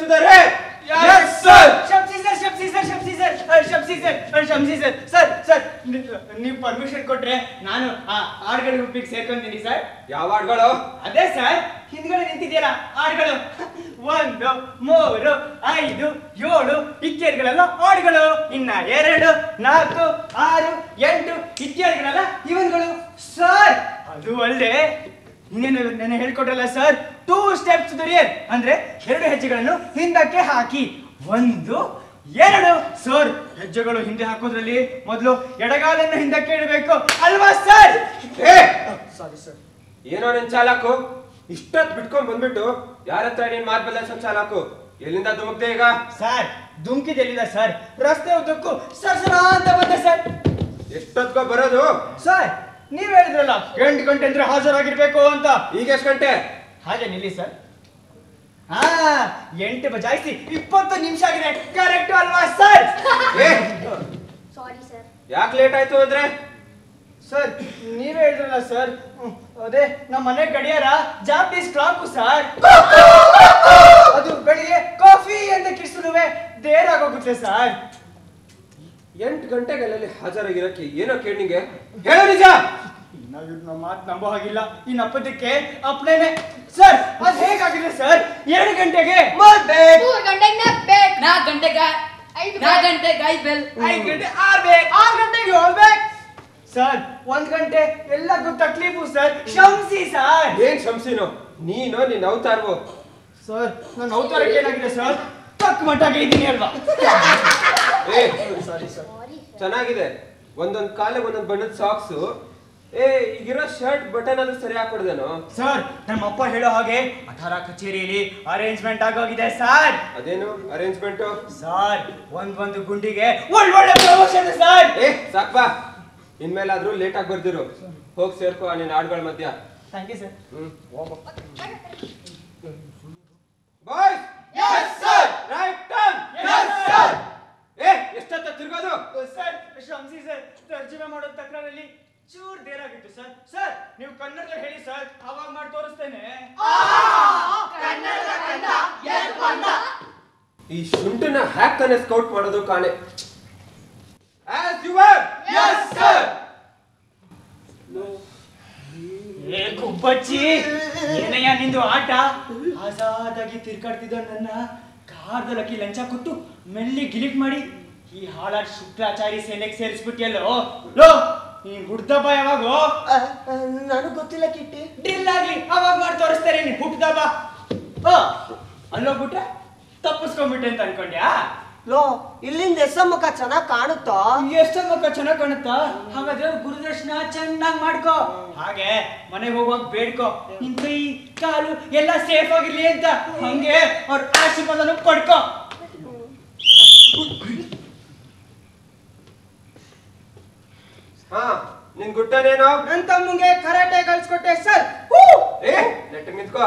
to the rate Yes, sir. ಶಬ್ಸಿ ಸರ್ ಶಬ್ಸಿ ಸರ್ ಶಬ್ಸಿ ಸರ್ ಶಬ್ಸಿ ಸರ್ ಶಬ್ಸಿ ಸರ್ ಸರ್ ಸರ್ ನೀವು ಪರ್ಮಿಷನ್ ಕೊಟ್ರೆ ನಾನು ಆ ಹಾಡುಗಳ ಗುಂಪಿಗೆ ಸೇರ್ಕೊಂತೀನಿ ಸರ್ ಯಾವ ಹಾಡ್ಗಳು ಅದೇ ಸರ್ ಹಿಂದ್ಗಡೆ ನಿಂತಿದೆಯಲ್ಲ ಹಾಡುಗಳು ಒಂದು ಮೂರು ಐದು ಏಳು ಇತ್ಯಾದಿಗಳೆಲ್ಲ ಹಾಡುಗಳು ಇನ್ನ ಎರಡು ನಾಲ್ಕು ಆರು ಎಂಟು ಇತ್ಯಾದಿಗಳೆಲ್ಲ ಇವನ್ಗಳು ಸರ್ ಅದು ಅಲ್ಲದೆ ಇನ್ನೇನು ನೆನೆ ಹೇಳ್ಕೊಟ್ರಲ್ಲ ಸರ್ ಟೂ ಸ್ಟೆಪ್ಸ್ ರಿಯರ್ ಅಂದ್ರೆ ಎರಡು ಹೆಜ್ಜೆಗಳನ್ನು ಹಿಂದಕ್ಕೆ ಹಾಕಿ ಒಂದು ಎರಡು ಸರ್ ಹೆಜ್ಜೆಗಳು ಹಿಂದೆ ಹಾಕೋದ್ರಲ್ಲಿ ಮೊದಲು ಎಡಗಾಲನ್ನು ಹಿಂದಕ್ಕೆ ಇಡಬೇಕು ಅಲ್ವಾ ಸರ್ ಏ ಸಾರಿ ಸರ್ ಏನೋ ನಿನ್ ಚಾಲಕು ಇಷ್ಟೊತ್ ಬಿಟ್ಕೊಂಡ್ ಬಂದ್ಬಿಟ್ಟು ಯಾರ ಹತ್ರ ನೀನ್ ಮಾತ್ ಬದಲಾಯಿಸೋ ಚಾಲಕು ಎಲ್ಲಿಂದ ಧುಮುಕ್ದೆ ಈಗ ಸರ್ ಧುಮ್ಕಿದೆಲ್ಲಿದೆ ಸರ್ ರಸ್ತೆ ಉದ್ದಕ್ಕೂ ಸರ್ ಸರ ಅಂತ ಬಂದೆ ಸರ್ ಎಷ್ಟೊತ್ಕೋ ಬರೋದು ಸರ್ ನೀವ್ ಹೇಳಿದ್ರಲ್ಲ ಎಂಟು ಗಂಟೆ ಅಂದ್ರೆ ಹಾಜರಾಗಿರ್ಬೇಕು ಅಂತ ಈಗ ಎಷ್ಟ್ ಗಂಟೆ ಹಾಗೆ ನಿಲ್ಲಿ ಸರ್ ಹಾ ಎಂಟು ಬಜಾಯಿಸಿ ಇಪ್ಪತ್ತು ನಿಮಿಷ ಆಗಿದೆ ಕರೆಕ್ಟ್ ಅಲ್ವಾ ಸರ್ ಏ ಸಾರಿ ಸರ್ ಯಾಕೆ ಲೇಟ್ ಆಯ್ತು ಅಂದ್ರೆ ಸರ್ ನೀವೇ ಹೇಳಿದ್ರಲ್ಲ ಸರ್ ಹ್ಮ್, ಅದೇ ನಮ್ಮ ಮನೆ ಗಡಿಯಾರ ಜಾಪನೀಸ್ ಕ್ಲಾಕು ಸರ್ ಅದು ಬೆಳಿಗ್ಗೆ ಕಾಫಿ ಅಂತ ಕಿಸುನುವೆ ದೇರ್ ಆಗೋಗುತ್ತೆ ಸರ್ ಎಂಟು ಗಂಟೆಗೆ ಅಲ್ಲಲ್ಲಿ ಹಾಜರಾಗಿರಕ್ಕೆ ಏನೋ ಕೇಳಿಗೆ ಹೇಳೋ ನಿಜ ನಾವು ನಮ್ಮ ಮಾತು ನಂಬೋ ಹಾಗಿಲ್ಲ ಈ ನಪ್ಪದಕ್ಕೆ ಅಪ್ನೇನೆ ಸರ್ ಅದು ಹೇಗಾಗಿದೆ ಸರ್ ಎರಡು ಗಂಟೆಗೆ ಮಾಡ್ಬೇಕು ಮೂರು ಗಂಟೆಗೆ ಬೇಕು ನಾಲ್ಕು ಗಂಟೆಗೆ ಐದು ನಾಲ್ಕು ಗಂಟೆಗೆ ಐದು ಬೆಲ್ ಐದು ಗಂಟೆ ಆರ್ಬೇಕು ಆರು ಗಂಟೆಗೆ ಹೋಗ್ಬೇಕು ಸರ್ ಒಂದ್ ಗಂಟೆ ಎಲ್ಲಕ್ಕೂ ತಕ್ಲೀಫು ಸರ್ ಕ್ಷಮಿಸಿ ಸರ್ ಏನ್ ಶಂಸಿನೋ ನೀನೋ ನಿನ್ ಅವತಾರವೋ ಸರ್ ನನ್ನ ಅವತಾರಕ್ಕೆ ಏನಾಗಿದೆ ಸರ್ ತಕ್ಕ ಮಟ್ಟಾಗೆ ಇದ್ದೀನಿ ಅಲ್ವಾ ಏ ಸಾರಿ ಸರ್ ಚೆನ್ನಾಗಿದೆ ಒಂದೊಂದ್ ಕಾಲಿಗೆ ಒಂದೊಂದ್ ಬಣ್ಣದ ಸಾಕ್ಸು ಏ ಈಗಿರೋ ಶರ್ಟ್ ಬಟನ್ ಆದ್ರೂ ಸರಿ ಹಾಕೊಡ್ದೇನೋ ಸರ್ ನಮ್ಮ ಅಪ್ಪ ಹೇಳೋ ಹಾಗೆ ಅಠಾರ ಕಚೇರಿಯಲ್ಲಿ ಅರೇಂಜ್ಮೆಂಟ್ ಆಗೋಗಿದೆ ಸರ್ ಅದೇನು ಅರೇಂಜ್ಮೆಂಟು ಸರ್ ಒಂದ್ ಒಂದು ಗುಂಡಿಗೆ ಒಳ್ಳೊಳ್ಳೆ ಪ್ರಮೋಷನ್ ಸರ್ ಏ ಸಾಕ್ಬಾ ಇನ್ಮೇಲಾದ್ರೂ ಲೇಟ್ ಆಗಿ ಬರ್ದಿರು ಹೋಗ್ ಸೇರ್ಕೋ ನಿನ್ ಹಾಡ್ಗಳ ಮಧ್ಯ thank you sir hmm bye yes sir right turn yes sir ಏ ಎಷ್ಟೊತ್ತ ತಿರ್ಗೋದು ಸರ್ ಶ್ರಮಿಸಿ ಸರ್ ತರ್ಜುಮೆ ಮಾಡೋ ತಕರಾರಲ್ಲಿ ಚೂರ್ ದೇರಾಗಿತ್ತು ಸರ್ ಸರ್ ನೀವು ಕನ್ನಡದಲ್ಲಿ ಹೇಳಿ ಸರ್ ಅವಾಗ ಮಾಡಿ ತೋರಿಸ್ತೇನೆ ಈ ಶುಂಠನ ಹ್ಯಾಕ್ ಅನ್ನ ಸ್ಕೌಟ್ ಮಾಡೋದು ಕಾಣೆ as you are yes sir ಏ ಕುಬ್ಬಚ್ಚಿ ಏನಯ್ಯ ನಿಂದು ಆಟ ಆಜಾದಾಗಿ ತಿರ್ಗಾಡ್ತಿದ್ದ ನನ್ನ ಕಾರ್ದಲಕ್ಕಿ ಲಂಚ ಕೊಟ್ಟು ಮೆಲ್ಲಿ ಗಿಲಿಟ್ ಮಾಡಿ ಈ ಹಾಳಾಡ್ ಶುಕ್ರಾಚಾರಿ ಸೇನೆಗೆ ಸೇರಿಸ್ಬಿಟ್ಟಿಯಲ್ಲೋ ಲೋ ನೀನ್ ಹುಡ್ದಬ್ಬ ಯಾವಾಗೋ ನನಗ್ ಗೊತ್ತಿಲ್ಲ ಕಿಟ್ಟಿ ಡ್ರಿಲ್ ಆಗ್ಲಿ ಅವಾಗ ಮಾಡಿ ತೋರಿಸ್ತಾರೆ ನೀನ್ ಹುಟ್ಟದಬ್ಬ ಓ ಅಲ್ಲೋಗ್ಬಿಟ್ರೆ ತಪ್ಪಿಸ್ಕೊಂಡ್ಬಿಟ್ಟೆ ಅಂತ ಅನ್ಕೊಂಡ್ಯಾ ಲೋ ಇಲ್ಲಿಂದ ಎಸ್ ಮುಖ ಚೆನ್ನಾಗ್ ಕಾಣುತ್ತೋ ಎಷ್ಟ ಮಕ್ಕ ಚೆನ್ನಾಗ್ ಕಾಣುತ್ತಾ ಹಾಗಾದ್ರೆ ಗುರುದರ್ಶನ ಚೆನ್ನಾಗ್ ಮಾಡ್ಕೋ ಹಾಗೆ ಮನೆಗೆ ಹೋಗುವಾಗ ಬೇಡ್ಕೋ ನಿನ್ ಕೈ ಕಾಲು ಎಲ್ಲ ಸೇಫ್ ಆಗಿರ್ಲಿ ಅಂತ ಹಂಗೆ ಅವ್ರ ಆಶೀರ್ವಾದನು ಪಡ್ಕೋ ಹಾ ನಿನ್ ಗುಟ್ಟನೇನು ನನ್ ತಮ್ಮಂಗೆ ಕರಾಟೆ ಕಳ್ಸ್ಕೊಟ್ಟೆ ಸರ್ ಏ ನೆಟ್ ನಿಂತ್ಕೋ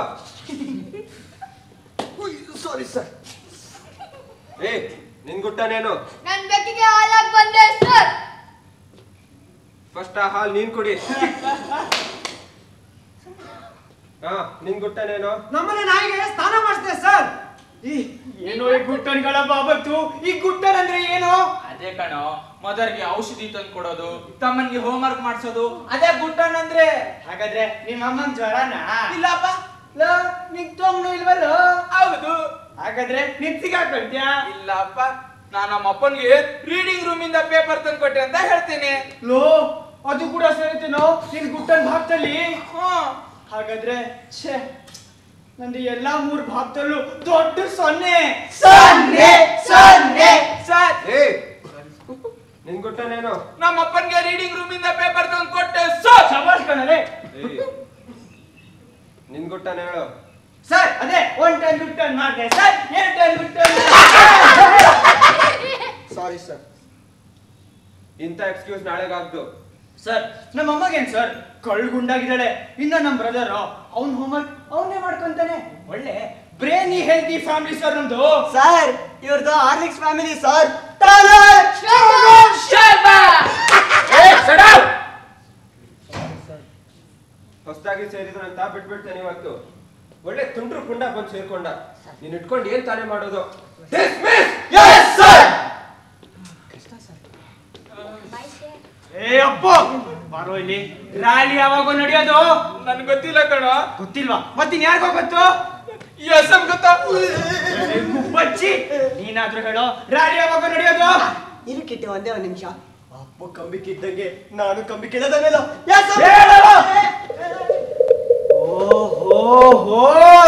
ಸಾರಿ ಸರ್ ಏ ನಿನ್ ಗುಟ್ಟನೇನು ನನ್ ಬೆಕ್ಕಿಗೆ ಹಾಲಾಗ್ ಬಂದೆ ಸರ್ ಫಸ್ಟ್ ಆ ಹಾಲ್ ನೀನ್ ಕುಡಿ ಹಾ ನಿನ್ ಗುಟ್ಟನೇನು ನಮ್ಮನೆ ನಾಯಿಗೆ ಸ್ನಾನ ಮಾಡಿಸ್ದೆ ಸರ್ ಈ ಏನೋ ಈ ಗುಟ್ಟನ್ಗಳ ಬಾಬತ್ತು ಈ ಗುಟ್ಟನ್ ಅಂದ್ರೆ ಏನು ಅದೇ ಕಣೋ ಮದರ್ಗೆ ಔಷಧಿ ತಂದು ಕೊಡೋದು ತಮ್ಮನ್ಗೆ ಹೋಮ್ವರ್ಕ್ ಮಾಡ್ಸೋದು ಅದೇ ಗುಟ್ಟನ್ ಅಂದ್ರೆ ಹಾಗಾದ್ರೆ ನಿಮ್ಮ ಅಮ್ಮನ್ ಜ್ವರನಾ ಇಲ್ಲಪ್ಪ ಲೋ ನಿಂಗ್ ತೊಂಗ್ನು ಇಲ್ವಲ್ಲೋ ಹೌದು ಹಾಗಾದ್ರೆ ನಿನ್ ಸಿಗಾಕೊಳ್ತ್ಯಾ ಇಲ್ಲಪ್ಪ ನಾನು ನಮ್ಮ ಅಪ್ಪನ್ಗೆ ರೀಡಿಂಗ್ ರೂಮ್ ಇಂದ ಪೇಪರ್ ತಂದು ಕೊಟ್ಟೆ ಅಂತ ಹೇಳ್ತೀನಿ ಲೋ ಅದು ಕೂಡ ಸೇರಿತೇನೋ ನಿನ್ ಗುಟ್ಟನ್ ಭಾಗದಲ್ಲಿ ಹ್ಮ್ ಹಾಗಾದ್ರೆ ಛೇ ನಂದು ಎಲ್ಲಾ ಮೂರ್ ಭಾಗದಲ್ಲೂ ದೊಡ್ಡ ಸೊನ್ನೆ ಸೊನ್ನೆ ಸೊನ್ನೆ ಸರ್ ಏ ನಿನ್ ಗುಟ್ಟನೇನು ನಮ್ಮ ಅಪ್ಪನ್ಗೆ ರೀಡಿಂಗ್ ರೂಮ್ ಇಂದ ಪೇಪರ್ ತಂದು ಕೊಟ್ಟೆ ಸರ್ ಶಬಾಷ್ ಕಣಲೆ ಏ ನಿನ್ ಗುಟ್ಟನ ಹೇಳು ಸರ್ ಅದೇ ಒನ್ ಟನ್ ಗುಟ್ಟನ್ ಮಾಡ್ದೆ ಸರ್ ಎರಡು ಟನ್ ಗುಟ್ಟನ್ ಸಾರಿ ಸರ್ ಇಂಥ ಎಕ್ಸ್ಕ್ಯೂಸ್ ನಾಳೆಗಾಗ್ದು ಸರ್ ನಮ್ಮ ಅಮ್ಮಗೇನ್ ಸರ್ ಕಳ್ಗುಂಡಾಗಿದ್ದಾಳೆ ಇನ್ನ ನಮ್ ಬ್ರದರ್ ಅವ್ನ್ ಹೋಮ್ವರ್ಕ್ ಅವನೇ ಮಾಡ್ಕೊಂತಾನೆ ಒಳ್ಳೆ ಬ್ರೇನಿ ಹೆಲ್ದಿ ಫ್ಯಾಮಿಲಿ ಸರ್ ನಮ್ದು ಸರ್ ಇವ್ರದ್ದು ಹಾರ್ಲಿಕ್ಸ್ ಫ್ಯಾಮಿಲಿ ಸರ್ ಹೊಸದಾಗಿ ಸೇರಿದ್ರಂತ ಬಿಟ್ಬಿಡ್ತೇನೆ ಇವತ್ತು ಒಳ್ಳೆ ತುಂಟ್ರು ಪುಂಡ ಬಂದು ಸೇರ್ಕೊಂಡ ನೀನ್ ಇಟ್ಕೊಂಡು ಏನ್ ತಾನೇ ಮಾಡೋದು ಏ ಅಪ್ಪ ಬಾರೋ ಇಲ್ಲಿ ರ್ಯಾಲಿ ಯಾವಾಗ ನಡೆಯೋದು ನನ್ ಗೊತ್ತಿಲ್ಲ ಕಣ ಗೊತ್ತಿಲ್ವಾ ಮತ್ತಿನ್ ಯಾರಿಗೋ ಗೊತ್ತು ಈ ಅಸಂ ಗೊತ್ತಾ ಏ, ಬಚ್ಚಿ ನೀನಾದ್ರೂ ಹೇಳೋ ರ್ಯಾಲಿ ಯಾವಾಗ ನಡೆಯೋದು ಇರು ಕಿಟ್ಟಿ ಒಂದೇ ಒಂದ್ ನಿಮಿಷ ಅಪ್ಪ ಕಂಬಿ ಕಿದ್ದಂಗೆ ನಾನು ಕಂಬಿ ಕಿಡದಲ್ಲ ಹೇಳೋ. ಓಹೋ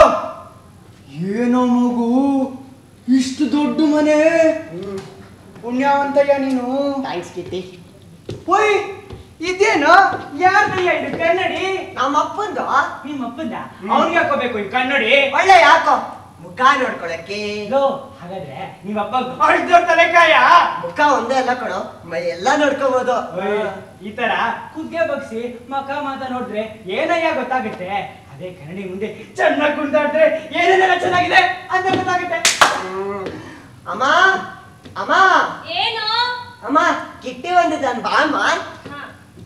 ಏನೋ ಮಗು ಇಷ್ಟು ದೊಡ್ಡ ಮನೆ ಪುಣ್ಯವಂತಯ್ಯ ನೀನು ಥ್ಯಾಂಕ್ಸ್ ಕಿಟ್ಟಿ ಓಯ್ ಇದೇನು ಯಾರ್ದಯ್ಯ ಇದು ಕನ್ನಡಿ ನಮ್ಮ ಅಪ್ಪಂದು ನಿಮ್ಮ ಅಪ್ಪಂದ ಅವ್ನಿಗೆ ಹಾಕೋಬೇಕು ಈ ಕನ್ನಡಿ ಒಳ್ಳೆ ಯಾಕೋ ಮುಖ ನೋಡ್ಕೊಳಕ್ಕೆ ಲೋ, ಹಾಗಾದ್ರೆ ನಿಮ್ಮ ಅಪ್ಪ ಅಳ್ದೋರ್ ತಲೆಕಾಯ ಮುಖ ಒಂದೇ ಅಲ್ಲ ಕಣೋ ಮೈ ಎಲ್ಲ ನೋಡ್ಕೋಬಹುದು ಓಯ್, ಈ ತರ ಕುಗ್ಗೆ ಬಗ್ಸಿ ಮಕ ಮಾತ ನೋಡಿದ್ರೆ ಏನಯ್ಯ ಗೊತ್ತಾಗುತ್ತೆ ಅದೇ ಕನ್ನಡಿ ಮುಂದೆ ಚೆನ್ನಾಗಿ ಕುಂದಾಡ್ರೆ ಏನೇನೆಲ್ಲ ಚೆನ್ನಾಗಿದೆ ಅಂತ ಗೊತ್ತಾಗುತ್ತೆ ಅಮ್ಮ ಅಮ್ಮ ಏನು ಅಮ್ಮ ಕಿಟ್ಟಿ ಬಂದಿದ್ದಾನ್ ಬಾ ಅಮ್ಮ ಹಾ.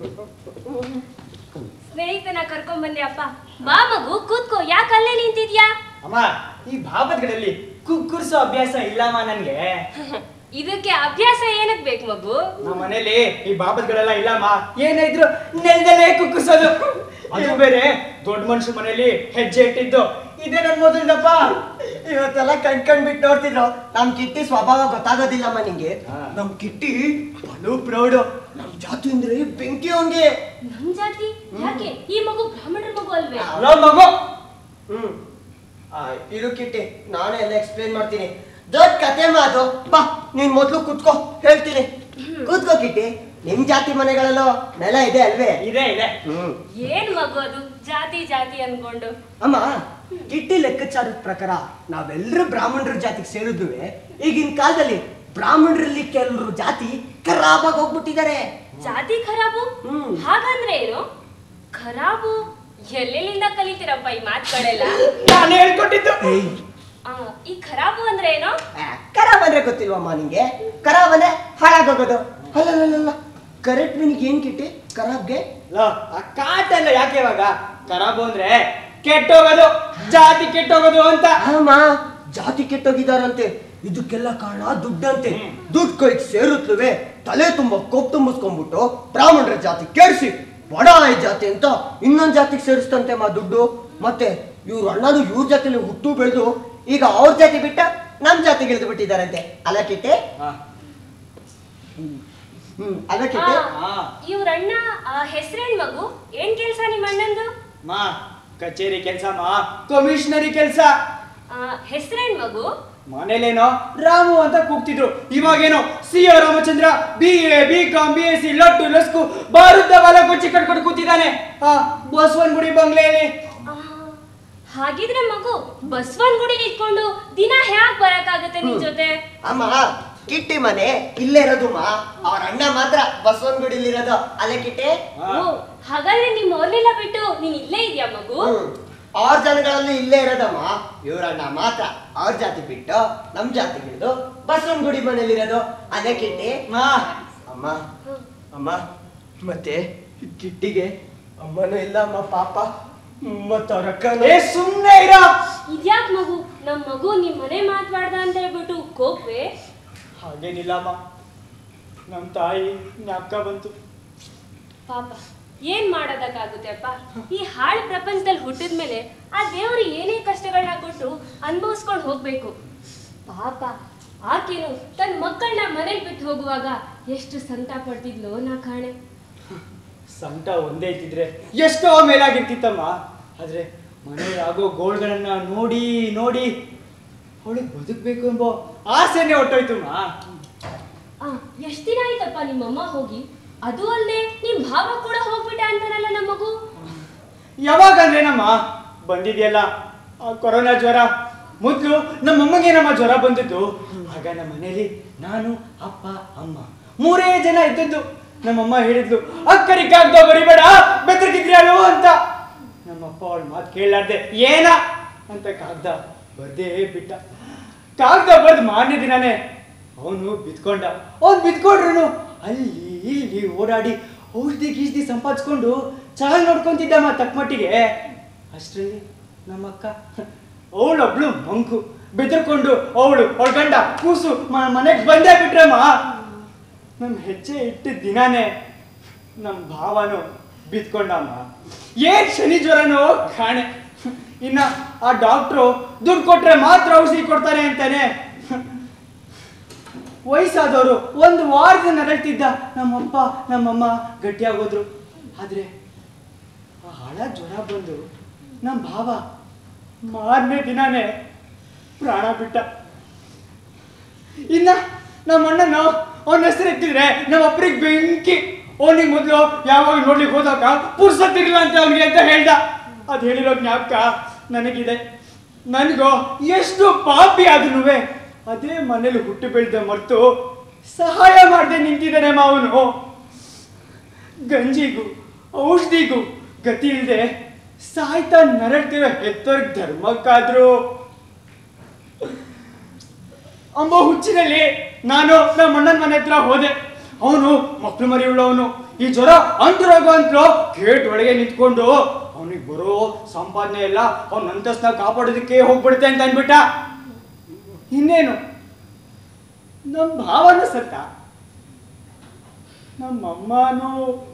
ಸ್ನೇಹಿತನ ಕರ್ಕೊಂಡ್ ಬಂದೆ ಅಪ್ಪ ಬಾ ಮಗು ಕೂತ್ಕೋ ಯಾಕೆ ಅಲ್ಲೇ ನಿಂತಿದ್ಯಾ ಅಮ್ಮ ಈ ಭಾವತ್ಗಳಲ್ಲಿ ಕುಕ್ಕುರ್ಸೋ ಅಭ್ಯಾಸ ಇಲ್ಲಮ್ಮ ನನ್ಗೆ ಇದಕ್ಕೆ ಅಭ್ಯಾಸ ಏನಕ್ ಬೇಕು ಮಗು ನಮ್ಮ ಮನೇಲಿ ಈ ಬಾಬತ್ಗಳೆಲ್ಲ ಇಲ್ಲಮ್ಮ ಏನೇ ಇದ್ರು ನೆಲದಲ್ಲೇ ಕುಕ್ಕುರ್ಸೋದು ಅದು ಬೇರೆ ದೊಡ್ಡ ಮನುಷ್ಯ ಮನೇಲಿ ಹೆಜ್ಜೆ ಇಟ್ಟಿದ್ದು ಇದೇ ನನ್ ಮೊದಲಿಂದಪ್ಪ ಇವತ್ತೆಲ್ಲ ಕಣ್ಕಂಡ್ ಬಿಟ್ಟು ನೋಡ್ತಿದ್ರು ನಮ್ ಕಿಟ್ಟಿ ಸ್ವಭಾವ ಗೊತ್ತಾಗೋದಿಲ್ಲಮ್ಮ ನಿಂಗೆ ಹಾ. ನಮ್ ಕಿಟ್ಟಿ ಬಲು ಪ್ರೌಡ್ ನಮ್ ಜಾತಿ ಅಂದ್ರೆ ಬೆಂಕಿ ಅವನ್ಗೆ ನಮ್ ಜಾತಿ ಯಾಕೆ ಈ ಮಗು ಬ್ರಾಹ್ಮಣರ ಮಗು ಅಲ್ವೇ ಅಲೋ ಮಗು ಹ್ಮ್ ಆ, ಇರು ಕಿಟ್ಟಿ ನಾನೇ ಎಲ್ಲ ಎಕ್ಸ್ಪ್ಲೇನ್ ಮಾಡ್ತೀನಿ ದೊಡ್ಡ ಕತೆ ಮಾತು ಬಾ ನೀನ್ ಮೊದ್ಲು ಕುತ್ಕೋ ಹೇಳ್ತೀನಿ ಕೂತ್ಕೋ ಕಿಟ್ಟಿ ನಿಮ್ ಜಾತಿ ಮನೆಗಳಲ್ಲೋ ನೆಲ ಇದೆ ಅಲ್ವೇ ಇದೆ ಇದೆ ಹ್ಮ್ ಏನ್ ಮಗು ಅದು ಜಾತಿ ಜಾತಿ ಅನ್ಕೊಂಡು ಅಮ್ಮ ಕಿಟ್ಟಿ ಲೆಕ್ಕಾಚಾರದ ಪ್ರಕಾರ ನಾವೆಲ್ಲರೂ ಬ್ರಾಹ್ಮಣರ ಜಾತಿಗೆ ಸೇರಿದ್ವಿ ಈಗಿನ ಕಾಲದಲ್ಲಿ ಬ್ರಾಹ್ಮಣರಲ್ಲಿ ಕೆಲವರು ಜಾತಿ ಖರಾಬಾಗಿ ಹೋಗ್ಬಿಟ್ಟಿದ್ದಾರೆ ಜಾತಿ ಖರಾಬು ಹ್ಮ್. ಹಾಗಂದ್ರೆ ಏನು ಖರಾಬು ಎಲ್ಲೆಲ್ಲಿಂದ ಕಲಿತೀರಪ್ಪ ಈ ಮಾತುಗಳೆಲ್ಲ ನಾನು ಹೇಳ್ಕೊಟ್ಟಿದ್ದು ಆ, ಈ ಖರಾಬು ಅಂದ್ರೆ ಏನು ಆ, ಖರಾಬ್ ಅಂದ್ರೆ ಗೊತ್ತಿಲ್ವಮ್ಮ ನಿಂಗೆ ಖರಾಬ್ ಅಂದ್ರೆ ಹಾಳಾಗೋಗೋದು ಅಲ್ಲಲ್ಲ ಕರೆಕ್ಟ್ ನಿನಗೆ ಏನ್ ಕಿಟ್ಟಿ ಖರಾಬ್ಗೆ ಲೋ, ಆ ಕಾಟ ಎಲ್ಲ ಯಾಕೆ ಇವಾಗ ಖರಾಬು ಅಂದ್ರೆ ಕೆಟ್ಟೋಗೋದು ಜಾತಿ ಕೆಟ್ಟೋಗೋದು ಅಂತ ಅಮ್ಮ ಜಾತಿ ಕೆಟ್ಟೋಗಿದಾರಂತೆ ಇದಕ್ಕೆಲ್ಲ ಕಾರಣ ದುಡ್ಡಂತೆ ದುಡ್ಡು ಕೈಗೆ ಸೇರುತ್ತವೆ ತಲೆ ತುಂಬ ಕೊಪ್ಪು ತುಂಬಿಸ್ಕೊಂಡ್ಬಿಟ್ಟು ಬ್ರಾಹ್ಮಣರ ಜಾತಿ ಕೆಡಿಸಿ ಬಡಾಯಿ ಜಾತಿ ಅಂತ ಇನ್ನೊಂದ್ ಜಾತಿಗೆ ಸೇರಿಸ್ತಂತೆ ಮಾ ದುಡ್ಡು ಮತ್ತೆ ಇವ್ರ ಅಣ್ಣನು ಇವ್ರ ಜಾತಿಲಿ ಹುಟ್ಟು ಬೆಳೆದು ಈಗ ಅವ್ರ ಜಾತಿ ಬಿಟ್ಟ ನಮ್ ಜಾತಿಗೆ ಇಳಿದು ಬಿಟ್ಟಿದಾರಂತೆ ಅಲ್ಲ ಕಿಟ್ಟೆ ಹ್ಮ್ ಅಲ್ಲ ಕಿಟ್ಟೆ ಆ. ಇವ್ರಣ್ಣ ಹೆಸರೇನ್ ಮಗು ಏನ್ ಕೆಲ್ಸ ನಿಮ್ಮ ಅಣ್ಣಂದು ಮಾ ಕಚೇರಿ ಕೆಲ್ಸ ಮಾ ಕಮಿಷನರಿ ಕೆಲ್ಸ ಹೆಸರೇನ್ ಮಗು ಮನೇಲೇನೋ ರಾಮು ಅಂತ ಕೂಗ್ತಿದ್ರು ಇವಾಗೇನೋ C R Ramachandra B A B com B S C ಲಟ್ಟು ಲಸ್ಕು ಬಾರುದ್ದ ಬಾಲ ಕೊಚ್ಚಿ ಕಟ್ಕೊಂಡು ಕೂತಿದ್ದಾನೆ ಆ ಬಸವನಗುಡಿ ಬಂಗ್ಲೆಯಲ್ಲಿ ಆ, ಹಾಗಿದ್ರೆ ಮಗು ಬಸವನ್ ಗುಡಿ ಇಟ್ಕೊಂಡು ದಿನ ಹ್ಯಾಕ್ ಬರಕ್ಕಾಗತ್ತೆ ನಿನ್ ಜೊತೆ ಅಮ್ಮ ಕಿಟ್ಟಿ ಮನೆ ಇಲ್ಲೇ ಇರೋದು ಮಾ ಅವ್ರ ಅಣ್ಣ ಮಾತ್ರ ಬಸವನಗುಡಿಲಿರೋದು ಅಲ್ಲೇ ಕಿಟ್ಟೆ ಓ ಹಾಗಾದ್ರೆ ನಿಮ್ ಅವ್ರನ್ನೆಲ್ಲ ಬಿಟ್ಟು ನೀನ್ ಇಲ್ಲೇ ಇದ್ಯಾ ಮಗು ಹ್ಮ್. ಅವ್ರ ಜನಗಳಲ್ಲಿ ಇಲ್ಲೇ ಇರೋದಮ್ಮ ಇವ್ರಣ್ಣ ಮಾತ್ರ ಅವ್ರ ಜಾತಿ ಬಿಟ್ಟು ನಮ್ ಜಾತಿ ಹಿಡಿದು ಬಸವನಗುಡಿ ಮನೇಲಿರೋದು ಅದೇ ಕಿಟ್ಟಿ ಮಾ ಅಮ್ಮ ಅಮ್ಮ ಮತ್ತೆ ಕಿಟ್ಟಿಗೆ ಅಮ್ಮನೂ ಇಲ್ಲ ಅಮ್ಮ ಪಾಪ ಮತ್ತ ಅವ್ರ ಅಕ್ಕನೂ ಏ ಸುಮ್ನೆ ಇರ ಇದ್ಯಾಕ್ ಮಗು ನಮ್ ಮಗು ನಿಮ್ ಮನೆ ಮಾತಾಡ್ದ ಅಂತ ಹೇಳ್ಬಿಟ್ಟು ಕೋಪ್ವೆ ಹಾಗೇನಿಲ್ಲಮ್ಮ ನಮ್ ತಾಯಿ ಜ್ಞಾಪಕ ಬಂತು ಪಾಪ ಏನ್ ಮಾಡೋದಕ್ಕಾಗುತ್ತೆ ಅಪ್ಪ ಈ ಹಾಳು ಪ್ರಪಂಚದಲ್ಲಿ ಹುಟ್ಟಿದ್ಮೇಲೆ ಆ ದೇವ್ರು ಏನೇ ಕಷ್ಟಗಳನ್ನ ಕೊಟ್ಟು ಅನುಭವಿಸ್ಕೊಂಡು ಹೋಗ್ಬೇಕು ಪಾಪ ಆಕೆನು ತನ್ನ ಮಕ್ಕಳನ್ನ ಮನೇಲಿ ಬಿಟ್ಟು ಹೋಗುವಾಗ ಎಷ್ಟು ಸಂಕಟ ಪಡ್ತಿದ್ಲು ನಾ ಕಾಣೆ ಸಂಕಟ ಒಂದೇ ಇದ್ದಿದ್ರೆ ಎಷ್ಟೋ ಮೇಲಾಗಿರ್ತಿತ್ತಮ್ಮ ಆದ್ರೆ ಮನೆಯಾಗೋ ಗೋಳ್ಗಳನ್ನ ನೋಡಿ ನೋಡಿ ಅವಳಿಗೆ ಬದುಕ್ಬೇಕು ಎಂಬ ಆಸೆನೆ ಹೊಟ್ಟೋಯ್ತು ಮಾ ಆ ಎಷ್ಟ್ ದಿನ ಆಯ್ತಪ್ಪ ನಿಮ್ಮಮ್ಮ ಹೋಗಿ ಅದು ಅಲ್ಲದೆ ನಿಮ್ ಭಾವ ಕೂಡ ಹೋಗ್ಬಿಟ್ಟ ಅಂತಾನಲ್ಲ ನಮ್ಮ ಮಗು ಯಾವಾಗಂದ್ರೇನಮ್ಮ ಬಂದಿದೆಯಲ್ಲ ಆ ಕೊರೋನಾ ಜ್ವರ ಮೊದಲು ನಮ್ಮಮ್ಮಗೆ ನಮ್ಮ ಜ್ವರ ಬಂದಿದ್ದು ಆಗ ನಮ್ಮ ಮನೇಲಿ ನಾನು ಅಪ್ಪ ಅಮ್ಮ ಮೂರೇ ಜನ ಇದ್ದದ್ದು ನಮ್ಮಮ್ಮ ಹೇಳಿದ್ಲು ಅಕ್ಕರಿ ಕಾಗ್ದ ಬರಿಬೇಡ ಬೆತ್ತರಿಗಿದ್ರ್ಯಾಳು ಅಂತ ನಮ್ಮಪ್ಪ ಅವಳ ಮಾತು ಕೇಳಲಾರ್ದೆ ಏನ ಅಂತ ಕಾಗ್ದ ಬರ್ದೇ ಬಿಟ್ಟ ಕಾಗ್ದ ಬರ್ದು ಮಾರನೇ ದಿನಾನೇ ಅವನು ಬಿದ್ಕೊಂಡ ಅವ್ನು ಬಿದ್ಕೊಂಡ್ರು ಅಲ್ಲಿ ಇಲ್ಲಿ ಓಡಾಡಿ ಔಷಧಿ ಗೀಷ್ಧಿ ಸಂಪಾದಿಸ್ಕೊಂಡು ಚೆನ್ನಾಗಿ ನೋಡ್ಕೊಂತಿದ್ದಮ್ಮ ತಕ್ಕ ಮಟ್ಟಿಗೆ ಅಷ್ಟರಲ್ಲಿ ನಮ್ಮಕ್ಕ ಅವಳೊಬ್ಳು ಮಂಕು ಬೆದರ್ಕೊಂಡು ಅವಳು ಅವಳ ಗಂಡ ಕೂಸು ಮನೆಗೆ ಬಂದೇ ಬಿಟ್ರಮ್ಮ ನಮ್ಮ ಹೆಜ್ಜೆ ಇಟ್ಟಿದ್ದ ದಿನಾನೇ ನಮ್ಮ ಭಾವನು ಬಿತ್ಕೊಂಡಮ್ಮ ಏನ್ ಶನಿ ಜ್ವರನೋ ಕಾಣೆ ಇನ್ನ ಆ ಡಾಕ್ಟ್ರು ದುಡ್ಡು ಕೊಟ್ರೆ ಮಾತ್ರ ಔಷಧಿ ಕೊಡ್ತಾರೆ ಅಂತಾನೆ ವಯಸ್ಸಾದವರು ಒಂದು ವಾರದ ನರಳ್ತಿದ್ದ ನಮ್ಮಪ್ಪ ನಮ್ಮಮ್ಮ ಗಟ್ಟಿಯಾಗೋದ್ರು ಆದ್ರೆ ಆ ಹಳ ಜ್ವರ ಬಂದು ನಮ್ಮ ಭಾವ ಮಾರನೇ ದಿನಾನೇ ಪ್ರಾಣ ಬಿಟ್ಟ ಇನ್ನ ನಮ್ಮ ಅಣ್ಣನು ಅವನ ಹೆಸರು ಎತ್ತಿದ್ರೆ ನಮ್ಮ ಅಪ್ಪರಿಗೆ ಬೆಂಕಿ ಅವನಿಗೆ ಮೊದಲು ಯಾವಾಗ ನೋಡ್ಲಿಕ್ಕೆ ಹೋದಾಗ ಪುರ್ಸತ್ತಿರ್ಲಿಲ್ಲ ಅಂತ ಅವ್ನಿಗೆ ಅಂತ ಹೇಳ್ದ ಅದು ಹೇಳಿರೋ ಜ್ಞಾಪಕ ನನಗಿದೆ ನನಗೂ ಎಷ್ಟು ಪಾಪಿ ಆದ್ರೂ ಅದೇ ಮನೇಲಿ ಹುಟ್ಟು ಬೆಳೆದ ಮರ್ತು ಸಹಾಯ ಮಾಡದೆ ನಿಂತಿದ್ದಾನೆ ಮಾವನು ಗಂಜಿಗೂ ಔಷಧಿಗೂ ಗತಿ ಇಲ್ಲದೆ ಸಾಯ್ತಾ ನರಳ್ತಿರೋ ಹೆತ್ತೋರ್ಗ್ ಧರ್ಮಕ್ಕಾದ್ರು ಅಂಬ ಹುಚ್ಚಿನಲ್ಲಿ ನಾನು ನಮ್ಮ ಅಣ್ಣನ ಮನೆ ಹತ್ರ ಹೋದೆ ಅವನು ಮಕ್ಳು ಮರಿ ಉಳ್ಳವನು ಈ ಜ್ವರ ಅಂಟುರೋಗ ಅಂತಲೋ ಗೇಟ್ ಒಳಗೆ ನಿಂತ್ಕೊಂಡು ಅವನಿಗೆ ಬರೋ ಸಂಪಾದನೆ ಎಲ್ಲ ಅವನ ಅಂತಸ್ನ ಕಾಪಾಡೋದಕ್ಕೆ ಹೋಗ್ಬಿಡುತ್ತೆ ಅಂತ ಅಂದ್ಬಿಟ್ಟ ಇನ್ನೇನು ನಮ್ಮ ಭಾವನು ಸತ್ತ ನಮ್ಮಮ್ಮನೂ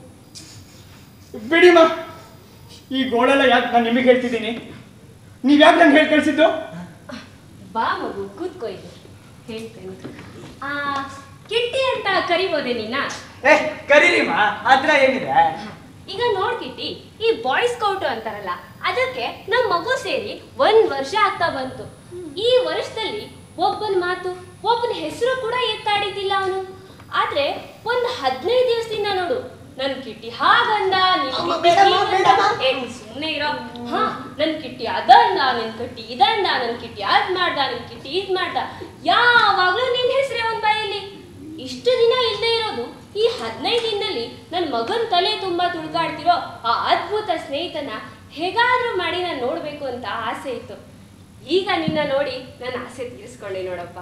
ಬಿಡಿಮ ಈ ಗೋಳೆಲ್ಲ ಯಾಕೆ ನಾನು ನಿಮಗೆ ಹೇಳ್ತಿದ್ದೀನಿ ನೀವ್ ಯಾಕೆ ನಂಗೆ ಹೇಳಿ ಕಳ್ಸಿದ್ದು ಬಾ ಮಗು ಕೂತ್ಕೋ ಇಲ್ಲಿ ಹೇಳ್ತೇನೆ ಆ ಕಿಟ್ಟಿ ಅಂತ ಕರಿಬೋದೆ ನೀನ ಏ ಕರೀರಿಮ್ಮ ಹತ್ರ ಏನಿದೆ ಈಗ ನೋಡ್ ಕಿಟ್ಟಿ ಈ ಬಾಯ್ ಸ್ಕೌಟ್ ಅಂತಾರಲ್ಲ ಅದಕ್ಕೆ ನಮ್ ಮಗು ಸೇರಿ ಒಂದ್ ವರ್ಷ ಆಗ್ತಾ ಬಂತು ಈ ವರ್ಷದಲ್ಲಿ ಒಬ್ಬನ ಮಾತು ಒಬ್ಬನ ಹೆಸರು ಕೂಡ ಎತ್ತಾಡಿದ್ದಿಲ್ಲ ಅವನು ಆದ್ರೆ ಒಂದ್ ಹದಿನೈದು ದಿವಸದಿಂದ ನೋಡು ನನ್ ಕಿಟ್ಟಿ ಹಾಗಂದ ನಿನ್ ಅಮ್ಮ, ಕಿಟ್ಟಿ ಬೇಡಮ್ಮ, ಹೀಗಂದ. ಬೇಡಮ್ಮ. ಏ, ನೀನ್ ಸುಮ್ನೆ ಇರೋ ಹಾ ನನ್ ಕಿಟ್ಟಿ ಅದಂದ ನನ್ ಕಿಟ್ಟಿ ಇದಂದ ನನ್ ಕಿಟ್ಟಿ ಅದ್ ಮಾಡ್ದ ನನ್ ಕಿಟ್ಟಿ ಇದ್ ಮಾಡ್ದ ಯಾವಾಗ್ಲೂ ನಿನ್ ಹೆಸರೇ ಒಂದ್ ಬಾಯಲ್ಲಿ ಇಷ್ಟು ದಿನ ಇಲ್ಲದೆ ಇರೋದು ಈ ಹದಿನೈದು ದಿನದಲ್ಲಿ ನನ್ನ ಮಗನ ತಲೆ ತುಂಬಾ ತುಳ್ಕಾಡ್ತಿರೋ ಆ ಅದ್ಭುತ ಸ್ನೇಹಿತನ ಹೇಗಾದ್ರೂ ಮಾಡಿ ನಾನು ನೋಡ್ಬೇಕು ಅಂತ ಆಸೆ ಇತ್ತು ಈಗ ನಿನ್ನ ನೋಡಿ ನನ್ನ ಆಸೆ ತೀರಿಸ್ಕೊಂಡೆ ನೋಡಪ್ಪ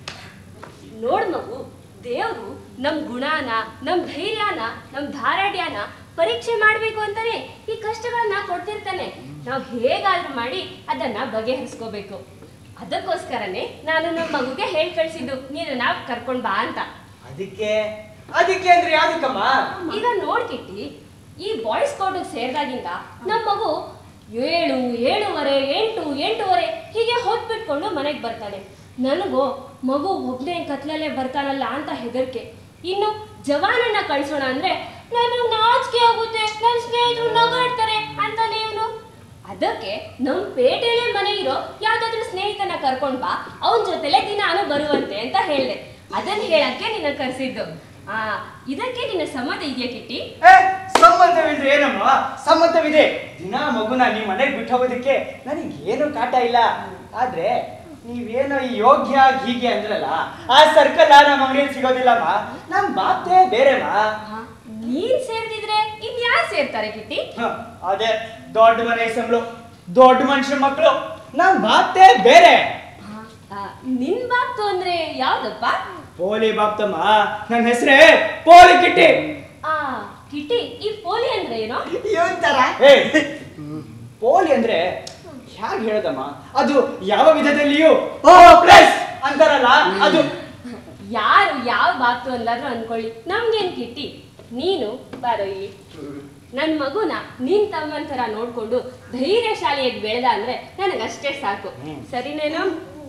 ನೋಡ್ ಮಗು ದೇವರು ನಮ್ ಗುಣನ ನಮ್ ಧೈರ್ಯನ ನಮ್ ಧಾರಾಡ್ಯನ ಪರೀಕ್ಷೆ ಮಾಡ್ಬೇಕು ಅಂತಾನೆ ಈ ಕಷ್ಟಗಳನ್ನ ಕೊಡ್ತಿರ್ತಾನೆ ನಾವು ಹೇಗಾದ್ರೂ ಮಾಡಿ ಅದನ್ನ ಬಗೆಹರಿಸ್ಕೋಬೇಕು ಅದಕ್ಕೋಸ್ಕರನೇ ನಾನು ನಮ್ಮ ಮಗುಗೆ ಹೇಳ್ ಕಳ್ಸಿದ್ದು ನೀನು ನಾವು ಕರ್ಕೊಂಡ್ ಬಾ ಅಂತ ಅದಕ್ಕೆ ಅದಕ್ಕೆ ಅಂದ್ರೆ ಯಾವ್ದಕ್ಕಮ್ಮ ಈಗ ನೋಡ್ಕಿಟ್ಟಿ ಈ ಬಾಯ್ಸ್ ಸ್ಕೌಟ್ ಸೇರಿದಾಗಿಂದ ನಮ್ಮ ಮಗು ಏಳು ಏಳುವರೆ ಎಂಟು ಎಂಟೂವರೆ ಹೀಗೆ ಹೊತ್ಬಿಟ್ಕೊಂಡು ಮನೆಗೆ ಬರ್ತಾನೆ ನನಗೂ ಮಗು ಒಬ್ಬನೇ ಕತ್ಲಲ್ಲೇ ಬರ್ತಾನಲ್ಲ ಅಂತ ಹೆದರಿಕೆ ಇನ್ನು ಜವಾನನ್ನ ಕಳ್ಸೋಣ ಅಂದ್ರೆ ನನಗೆ ನಾಚಿಕೆ ಆಗುತ್ತೆ ನನ್ನ ಸ್ನೇಹಿತರು ನಗಾಡ್ತಾರೆ ಅಂತಾನೆ ಇವನು ಅದಕ್ಕೆ ನಮ್ ಪೇಟೆಯಲ್ಲೇ ಮನೆ ಇರೋ ಯಾವ್ದಾದ್ರು ಸ್ನೇಹಿತನ ಕರ್ಕೊಂಡ್ ಬಾ ಅವನ ಜೊತೆಲೆ ದಿನಾನು ಬರುವಂತೆ ಅಂತ ಹೇಳ್ದೆ ಅದನ್ನ ಹೇಳಕ್ಕೆ ನಿನ್ನ ಕರೆಸಿದ್ದು ಆ ಇದಕ್ಕೆ ನಿನ್ನ ಸಮ್ಮತ ಇದೆಯಾ ಕಿಟ್ಟಿ ಏ ಸಂಬಂಧವಿದ್ರೆ ಏನಮ್ಮ ಸಂಬಂಧವಿದೆ ದಿನ ಮಗುನ ನಿಮ್ ಮನೆಗೆ ಬಿಟ್ಟು ಹೋಗೋದಕ್ಕೆ ನನಗೆ ಏನು ಕಾಟ ಇಲ್ಲ ಆದ್ರೆ ನೀವೇನೋ ಈ ಯೋಗ್ಯ ಹೀಗೆ ಅಂದ್ರಲ್ಲ ಆ ಸರ್ಕಲ್ ನಮ್ಮ ಅಂಗಡಿಯಲ್ಲಿ ಸಿಗೋದಿಲ್ಲಮ್ಮ ನಮ್ ಮಾತೇ ಬೇರೆಮ್ಮ ಆ, ನೀನ್ ಸೇರ್ದಿದ್ರೆ ಇನ್ ಯಾರು ಸೇರ್ತಾರೆ ಕಿಟ್ಟಿ ಹ, ಅದೇ ದೊಡ್ಡ ಮನೆ ಸಂಬಳು ದೊಡ್ಡ ಮನುಷ್ಯ ಮಕ್ಕಳು ನಮ್ ಮಾತೇ ಬೇರೆ ಆ, ನಿನ್ ಬಾಕ್ತು ಅಂದ್ರೆ ಯಾವ್ದಪ್ಪ ಪೋಲಿ ಬಾಪ್ತಮ್ಮ ನನ್ನ ಹೆಸರೇ ಪೋಲಿ ಕಿಟ್ಟಿ ಆ ಕಿಟ್ಟಿ ಈ ಪೋಲಿ ಅಂದ್ರೆ ಏನೋ ಇವನ್ ತರ ಏ ಪೋಲಿ ಅಂದ್ರೆ ಹೇಗೆ ಹೇಳದಮ್ಮ ಅದು ಯಾವ ವಿಧದಲ್ಲಿಯೂ ಓ ಪ್ಲಸ್ ಅಂತಾರಲ್ಲ ಅದು ಯಾರು ಯಾವ ಬಾಕ್ತು ಅಲ್ಲಾದ್ರೂ ಅನ್ಕೊಳ್ಳಿ ನಮ್ಗೇನ್ ಕಿಟ್ಟಿ ನೀನು ಬಾರೋ ಇಲ್ಲಿ ನನ್ ಮಗುನ ನಿನ್ ತಮ್ಮನ್ ತರ ನೋಡ್ಕೊಂಡು ಧೈರ್ಯಶಾಲಿಯಾಗಿ ಬೆಳೆದ ಅಂದ್ರೆ ನನಗಷ್ಟೇ ಸಾಕು ಸರಿನೇನು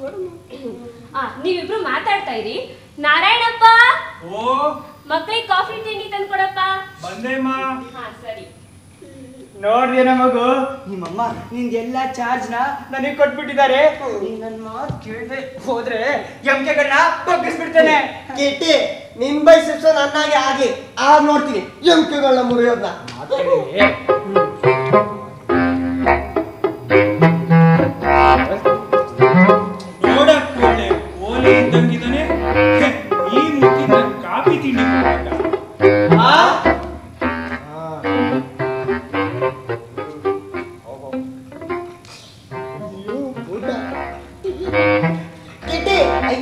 ಆ ನೀವಿಬ್ರು ಮಾತಾಡ್ತಾ ಇರಿ ನಾರಾಯಣಪ್ಪ ಓ ಮಕ್ಳಿಗೆ ಕಾಫಿ ತಿಂಡಿ ತಂದ್ಕೊಡಪ್ಪ ಬಂದೇಮ್ಮ ಹಾ ಸರಿ ನೋಡ್ದೇನ ಮಗು ನಿಮ್ಮಮ್ಮ ನಿನ್ಗೆಲ್ಲ ಚಾರ್ಜ್ ನ ನನಗೆ ಕೊಟ್ಬಿಟ್ಟಿದ್ದಾರೆ ನೀನ್ ನನ್ ಮಾತು ಕೇಳ್ದೆ ಹೋದ್ರೆ ಎಮ್ಕೆಗಳನ್ನ ಬಗ್ಗಿಸ್ಬಿಡ್ತೇನೆ ಕಿಟ್ಟಿ ನಿನ್ ಬೈಸಿಪ್ಸೋ ನನ್ನಾಗೆ ಆಗಿ ಆಗ ನೋಡ್ತೀನಿ ಎಮ್ಕೆಗಳನ್ನ ಮುರಿಯೋದ್ನ ನೋಡಕ್ ಒಳ್ಳೆ ಓಲೆ ಇದ್ದಂಗಿದಾನೆ ಹೆ, ಈ ಮುಖಿನ ಕಾಫಿ ತಿಂಡಿ ಕೊಡ್ಬೇಕಾ? ಆ? ಅಯ್ಯೋ, ಊಟ. ಕಿಟ್ಟಿ ಐ.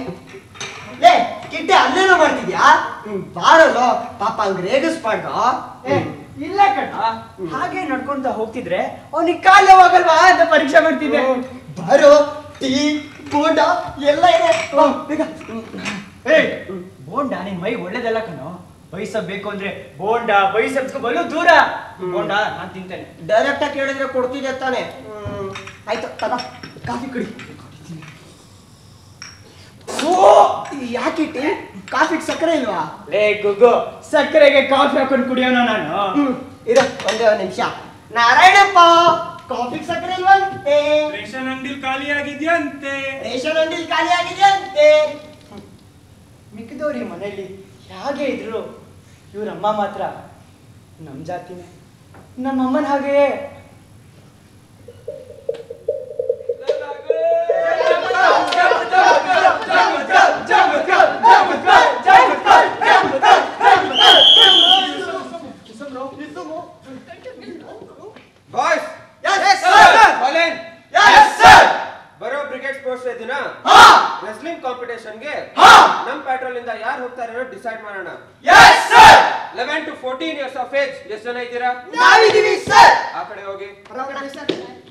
ಲೇ ಕಿಟ್ಟಿ ಅಲ್ಲೇನೋ ಮಾಡ್ತಿದ್ಯಾ ಹ್ಮ್, ಬಾರಲ್ಲೋ ಪಾಪ ಹಂಗ್ ರೇಗಿಸ್ಬಾರ್ದು ಏ ಇಲ್ಲ ಕಣ ಹಾಗೆ ನಡ್ಕೊಂತ ಹೋಗ್ತಿದ್ರೆ ಅವನಿಗೆ ಕಾಲು ಹೋಗಲ್ವಾ ಅಂತ ಪರೀಕ್ಷೆ ಮಾಡ್ತಿದ್ದೆ ಬಾರೋ ಟೀ ಬೋಂಡ ಎಲ್ಲ ಇದೆ ಬಾ, ಬೇಗ. ಏಯ್ ಬೋಂಡ ನಿನ್ ಮೈ ಒಳ್ಳೇದಲ್ಲ ಕಣೋ ಬೈಸಪ್ ಬೇಕು ಅಂದ್ರೆ ಬೋಂಡ ಬೈಸಪ್ಸ್ಗೂ ಬಲು ದೂರ ಬೋಂಡ ನಾನ್ ತಿಂತೇನೆ ಡೈರೆಕ್ಟ್ ಆಗಿ ಕೇಳಿದ್ರೆ ಕೊಡ್ತಿದ್ದೆ ತಾನೆ ಹ್ಮ್. ಆಯ್ತು ತಗ ಕಾಫಿ ಕುಡಿ ಓ ಯಾಕೆ ಟೀ ಕಾಫಿಗೆ ಸಕ್ಕರೆ ಇಲ್ವಾ ಲೇ ಗುಗ್ಗು ಸಕ್ಕರೆಗೆ ಕಾಫಿ ಹಾಕೊಂಡು ಕುಡಿಯೋಣ ನಾನು ಹ್ಮ್ ಇರು ಒಂದೇ ಒಂದು ನಿಮಿಷ ನಾರಾಯಣಪ್ಪ ಕಾಫಿಗೆ ಸಕ್ಕರೆ ಇಲ್ವಂತೆ ರೇಷನ್ ಅಂಗಡಿ ಖಾಲಿ ಆಗಿದ್ಯಂತೆ ರೇಷನ್ ಅಂಗಡಿ ಖಾಲಿ ಆಗಿದೆಯಂತೆ ಮಿಕ್ಕಿದವ್ರು ಈ ಮನೆಯಲ್ಲಿ ಹೇಗೆ ಇದ್ರು ಇವ್ರಮ್ಮ ಮಾತ್ರ ನಮ್ ಜಾತಿನೇ ನಮ್ಮಮ್ಮನ ಹಾಗೆಯೇ ಬಾಯ್ಸ್ Yes, sir. ಕಾಲಿನ್ Yes, sir. ಬರೋ ಬ್ರಿಗೇಡ್ ಸ್ಪೋರ್ಟ್ಸ್ ದಿನ ಹಾ ರೆಸ್ಲಿಂಗ್ ಕಾಂಪಿಟೇಷನ್ಗೆ ಹಾ ನಮ್ ಪ್ಯಾಟ್ರೋಲ್ ಇಂದ ಯಾರು ಹೋಗ್ತಾರೆ ಡಿಸೈಡ್ ಮಾಡೋಣ Yes, sir. Eleven to fourteen years of age ಎಷ್ಟು ಜನ ಇದ್ದೀರಾ ನಾವಿದೀವಿ ಸರ್ ಆ ಕಡೆ ಹೋಗಿ ಹೊರಗಡೆ ಸರ್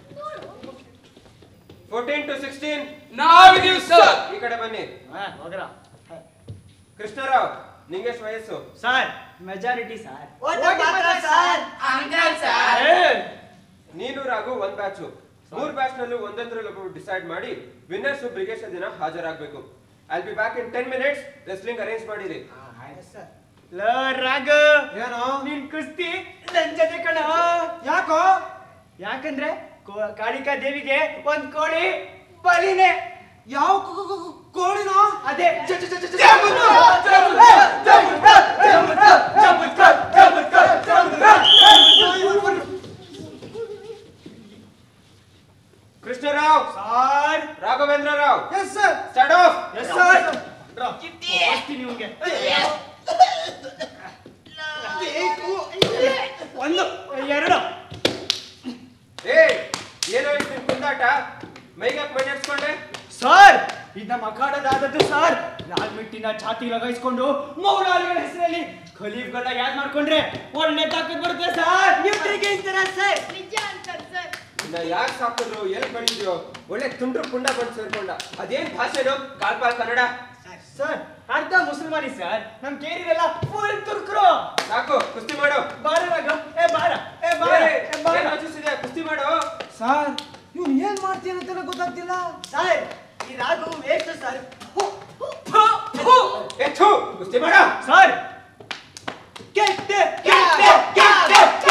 ಫೋರ್ಟೀನ್ ಟು ಸಿಕ್ಸ್ಟೀನ್ ನಾವಿದೀವಿ ಸರ್ ಈ ಕಡೆ ಬನ್ನಿ ಹೋಗ್ರ ಕೃಷ್ಣರಾವ್ ನಿಂಗೆ ಎಷ್ಟು ವಯಸ್ಸು ಸರ್ ಮೆಜಾರಿಟಿ ಸರ್ ಓಟ್ ಮಾತ್ರ ಸರ್ ನೀನು ರಾಘು ಒಂದ್ ಬ್ಯಾಚು ಮೂರ್ ಬ್ಯಾಚ್ ನಲ್ಲೂ ಒಂದೊಂದ್ರಲ್ಲಿ ಒಬ್ಬರು ಡಿಸೈಡ್ ಮಾಡಿ ವಿನ್ನರ್ಸ್ ಬ್ರಿಗೇಡ್ ದಿನ ಹಾಜರಾಗಬೇಕು I be back in ten minutes wrestling arrange ಮಾಡಿರಿ ಲೋ ರಾಗ ಏನೋ ನಿನ್ ಕುಸ್ತಿ ನನ್ ಜೊತೆ ಕಣ ಯಾಕೋ ಯಾಕಂದ್ರೆ ಕೋ- ಕಾಳಿಕಾ ದೇವಿಗೆ ಒಂದ್ ಕೋಳಿ ಬಲಿನೇ ಯಾವ ಕೋಳಿನೋ ಅದೇ ಜ- ಜ- ಜ- ಜ- ಜ- Krishnarao sir Raghavendra Rao yes sir start off yes sir ಬರ್ತೀನಿ ಇವ್ನ್ಗೆ. ಒಂದು ಎರಡು ಏ ಏನೋ ಇಷ್ಟು ಕುಂದಾಟ ಮೈಗೆ ಮಣ್ಣೆಡ್ಸ್ಕೊಂಡೆ ಸರ್ ಇದು ನಮ್ಮ ಅಖಾಡದಾದದ್ದು ಸರ್ ಲಾಲ್ ಮಿಟ್ಟಿನ ಛಾತಿ ಲಗಾಯಿಸ್ಕೊಂಡು ಮೌಲಾಲಿಗಳ ಹೆಸರಲ್ಲಿ ಖಲೀಫ್ಗಳನ್ನ ಯಾದ್ ಮಾಡ್ಕೊಂಡ್ರೆ ಒಳ್ಳೆ ತಾಕತ್ ಬರುತ್ತೆ ಸರ್ ನೀವು ತಿರುಗಿ ಸರ್ ಇನ್ನ ಯಾಕೆ ಸಾಕಿದ್ರು ಎಲ್ಲಿ ಬೆಳೆದಿದ್ಯೋ ಒಳ್ಳೆ ತುಂಡ್ರು ಪುಂಡ ಬಂದು ಸೇರ್ಕೊಂಡ ಅದೇನ್ ಭಾಷೆನೋ ಕಾಲ್ಪಾಲ್ ಕನ್ನಡ ಸರ್ ಅರ್ಧ ಮುಸಲ್ಮಾನಿ ಸರ್ ನಮ್ ಕೇರಿರೆಲ್ಲ ಫುಲ್ ತುರ್ಕರು ಸಾಕು ಕುಸ್ತಿ ಮಾಡು ಬಾರ ರಾಘ ಏ ಬಾರ ಏ ಬಾರ ಏ, ಏ ಬಾರ ಏನ್ ಯೋಚಿಸ್ತಿದ್ಯಾ? ಕುಸ್ತಿ ಮಾಡು ಸರ್ ಇವ್ನು ಏನ್ ಮಾಡ್ತೀನಿ ಅಂತಾನೆ ಗೊತ್ತಾಗ್ತಿಲ್ಲ ಸರ್ ಈ ರಾಗು ವೇಸ್ಟ್ ಸರ್ ಏ, ಥು, ಕುಸ್ತಿ ಮಾಡು ಸರ್ ಕೆಟ್ಟ ಕೆಟ್ಟ ಕೆಟ್ಟ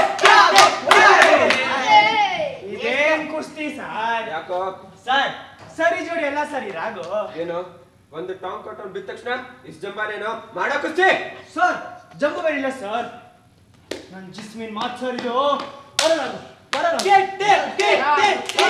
ಇದೇನ್ ಕುಸ್ತಿ ಸರ್ ಯಾಕೋ ಸರ್ ಸರಿ ಜೋಡಿ ಎಲ್ಲ ಸರಿ ರಾಗು ಏನು ಒಂದು ಟಾಂಗ್ ಕೊಟ್ಟವ್ನು ಬಿದ್ದ ತಕ್ಷಣ ಇಷ್ಟು ಜಂಬಾನೇನೋ ಮಾಡೋ ಕುಸ್ತಿ ಸರ್ ಜಂಬು ಬೇಡಿಲ್ಲ ಸರ್ ನನ್ ಜಿಸ್ಮಿನ್ ಮಾತ್ ಸರ್ ಇದು ಬರ ರಾಗು ಬರ ರಾಗು. ಕೆಟ್ಟ ಕೆಟ್ಟ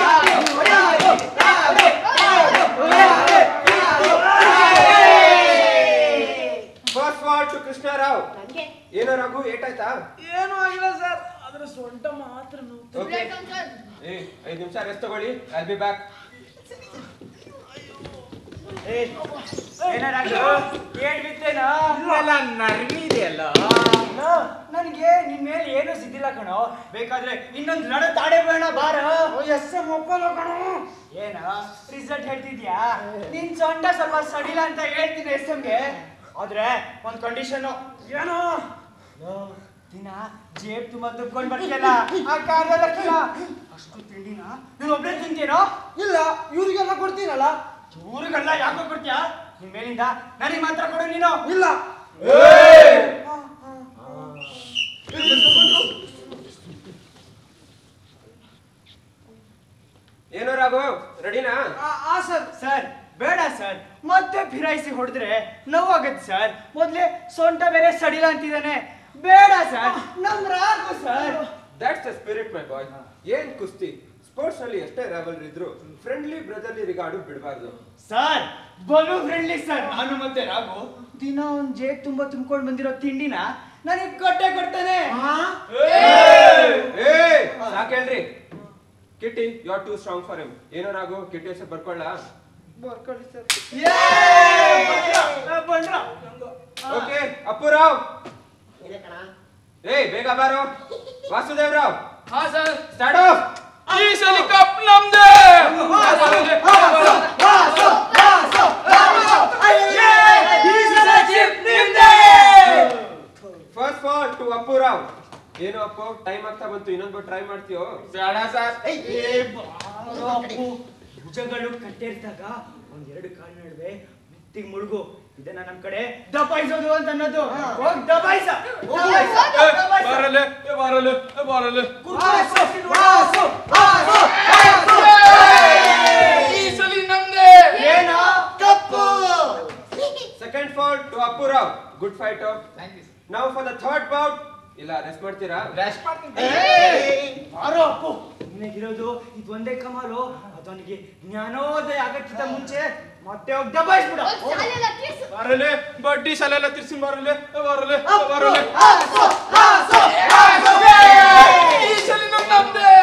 ಫಸ್ಟ್ ಬಾಲ್ ಟು ಕೃಷ್ಣರಾವ್ ಏನೋ ರಘು ಏಟಾಯ್ತಾ ಏನೂ ಆಗಿಲ್ಲ ಸರ್ ಅದ್ರ ಸೊಂಟ ಮಾತ್ರ ನೋವು ಓಕೆ ಏ ಐದು ನಿಮಿಷ ರೆಸ್ಟ್ ತಗೊಳ್ಳಿ ಐ ಬಿ ಬ್ಯಾಕ್ ಏನ ರಾಗು ಏನ್ ಬಿತ್ತೇನಾ ಇಲ್ಲೆಲ್ಲ ನರ್ಮಿ ಇದೆಯಲ್ಲ ನನಗೆ ನಿನ್ ಮೇಲೆ ಏನೂ ಸಿದ್ದಿಲ್ಲ ಕಣೋ ಬೇಕಾದ್ರೆ ಇನ್ನೊಂದು ನಡ ತಾಡೆ ಬೇಡ ಬಾರ ಎಸ್ ಒಪ್ಪಲ್ಲ ಕಣೋ ಏನ ರಿಸಲ್ಟ್ ಹೇಳ್ತಿದ್ಯಾ ನಿನ್ ಸೊಂಟ ಸ್ವಲ್ಪ ಸಡಿಲ ಅಂತ ಹೇಳ್ತೀನಿ ಎಸ್ ಗೆ ಆದ್ರೆ ಒಂದ್ ಕಂಡೀಷನ್ ಏನೋ ಲೋ, ದಿನ ಜೇಬ್ ತುಂಬಾ ತುಂಬ್ಕೊಂಡ್ ಬರ್ತೀಯಲ್ಲ ಆ ಕಾರ್ಯಲ್ಲ ಅಷ್ಟು ತಿಂಡಿನ ನೀನ್ ಒಬ್ಳೆ ತಿಂತೀನೋ ಇಲ್ಲ ಇವ್ರಿಗೆಲ್ಲ ಕೊಡ್ತೀನಲ್ಲ ಇವ್ರಿಗೆಲ್ಲ ಯಾಕೋ ಕೊಡ್ತೀಯಾ ನಿನ್ ಮೇಲಿಂದ ನನಗೆ ಮಾತ್ರ ಕೊಡು ನೀನು ಇಲ್ಲ ಏನೋ ರಾಘು ರೆಡಿನಾ ಆ ಸರ್ ಸರ್ ಬೇಡ ಸರ್ ಮತ್ತೆ ಫಿರಾಯಿಸಿ ಹೊಡೆದ್ರೆ ನೋವಾಗತ್ತೆ ಸರ್ ಮೊದ್ಲೇ ಸೊಂಟ ಬೇರೆ ಸಡಿಲ ಅಂತಿದ್ದಾನೆ ಬೇಡ ಸರ್ ನಮ್ Ragu sir that's the spirit my boy ಏನ್ ಕುಸ್ತಿ ಸ್ಪೋರ್ಟ್ಸ್ ನಲ್ಲಿ ಎಷ್ಟೇ ರಾವಲ್ ಇದ್ರು ಫ್ರೆಂಡ್ಲಿ ಬ್ರದರ್ಲಿ ರಿಗಾರ್ಡು ಬಿಡಬಾರ್ದು ಸರ್ ಬಲು ಫ್ರೆಂಡ್ಲಿ ಸರ್ ನಾನು ಮತ್ತೆ ರಾಗು ದಿನ ಒಂದ್ ಜೇಬ್ ತುಂಬಾ ತುಂಬ್ಕೊಂಡ್ ಬಂದಿರೋ ತಿಂಡಿನ ನನಗೆ ಕೊಟ್ಟೆ ಕೊಡ್ತಾನೆ ಏ ಸಾಕೇಳ್ರಿ Kitti you are too strong for him ಏನೋ ರಾಘು ಕಿಟ್ಟಿ ಹೆಸರು ಬರ್ಕೊಳ್ಳ ಬರ್ಕೊಳ್ಳಿ ಸರ್ ಬಂದ್ರ ಓಕೆ ಅಪ್ಪುರಾವ್ ಇದೆ ಕಣ ಏಯ್ ಬೇಗ ಬಾರೋ ವಾಸುದೇವ್ರಾವ್ ಹಾ ಸರ್ ಸ್ಟಾರ್ಟ್ ಆಫ್ ಈ ಸಲ ಕಪ್ ನಮ್ದೇ first fall to Appu Rao ಏನು ಅಪ್ಪು ಟೈಮ್ ಆಗ್ತಾ ಬಂತು ಇನ್ನೊಂದು ಟ್ರೈ ಮಾಡ್ತೀಯೋ ಬೇಡ ಸರ್ ಅಪ್ಪು ಭುಜಗಳು ಕಟ್ಟಿರ್ದಾಗ ಒಂದೆರಡು ಕಾಲು ನಡುವೆ ಮೆತ್ತಿಗೆ ಮುಳುಗು ಇದನ್ನ ನಮ್ ಕಡೆ ದಬಾಯಿಸೋದು ಅಂತ ಅನ್ನೋದು ಹೋಗ್ ದಬಾಯಿಸ ಬರಲೆ ಬರಲೆ ಬರಲೆ ಈ ಸಲ ನಮ್ದೇ ಏನೋ ತಪ್ಪು second fall to Appu Rao good fight now for the third bout ಇಲ್ಲ ರೆಸ್ಟ್ ಮಾಡ್ತೀರಾ ರೆಸ್ಟ್ ಮಾಡ್ತೀನಿ ಯಾರೋ ಅಪ್ಪು ನಿನಗಿರೋದು ಇದು ಒಂದೇ ಕಮಾಲು ಅದವನಿಗೆ ಜ್ಞಾನೋದಯ ಆಗಕ್ಕಿಂತ ಮುಂಚೆ ಮತ್ತೆ ಹೋಗಿ ದಬಾಯಿಸ್ಬಿಡ ಬರಲೆ ಬಡ್ಡಿ ಸಾಲ ಎಲ್ಲ ತಿರ್ಸಿ ಬರಲೆ ಬರಲೆ ಬರಲೆ ಈ ಸಲ ನಮ್ ನಮ್ದೇ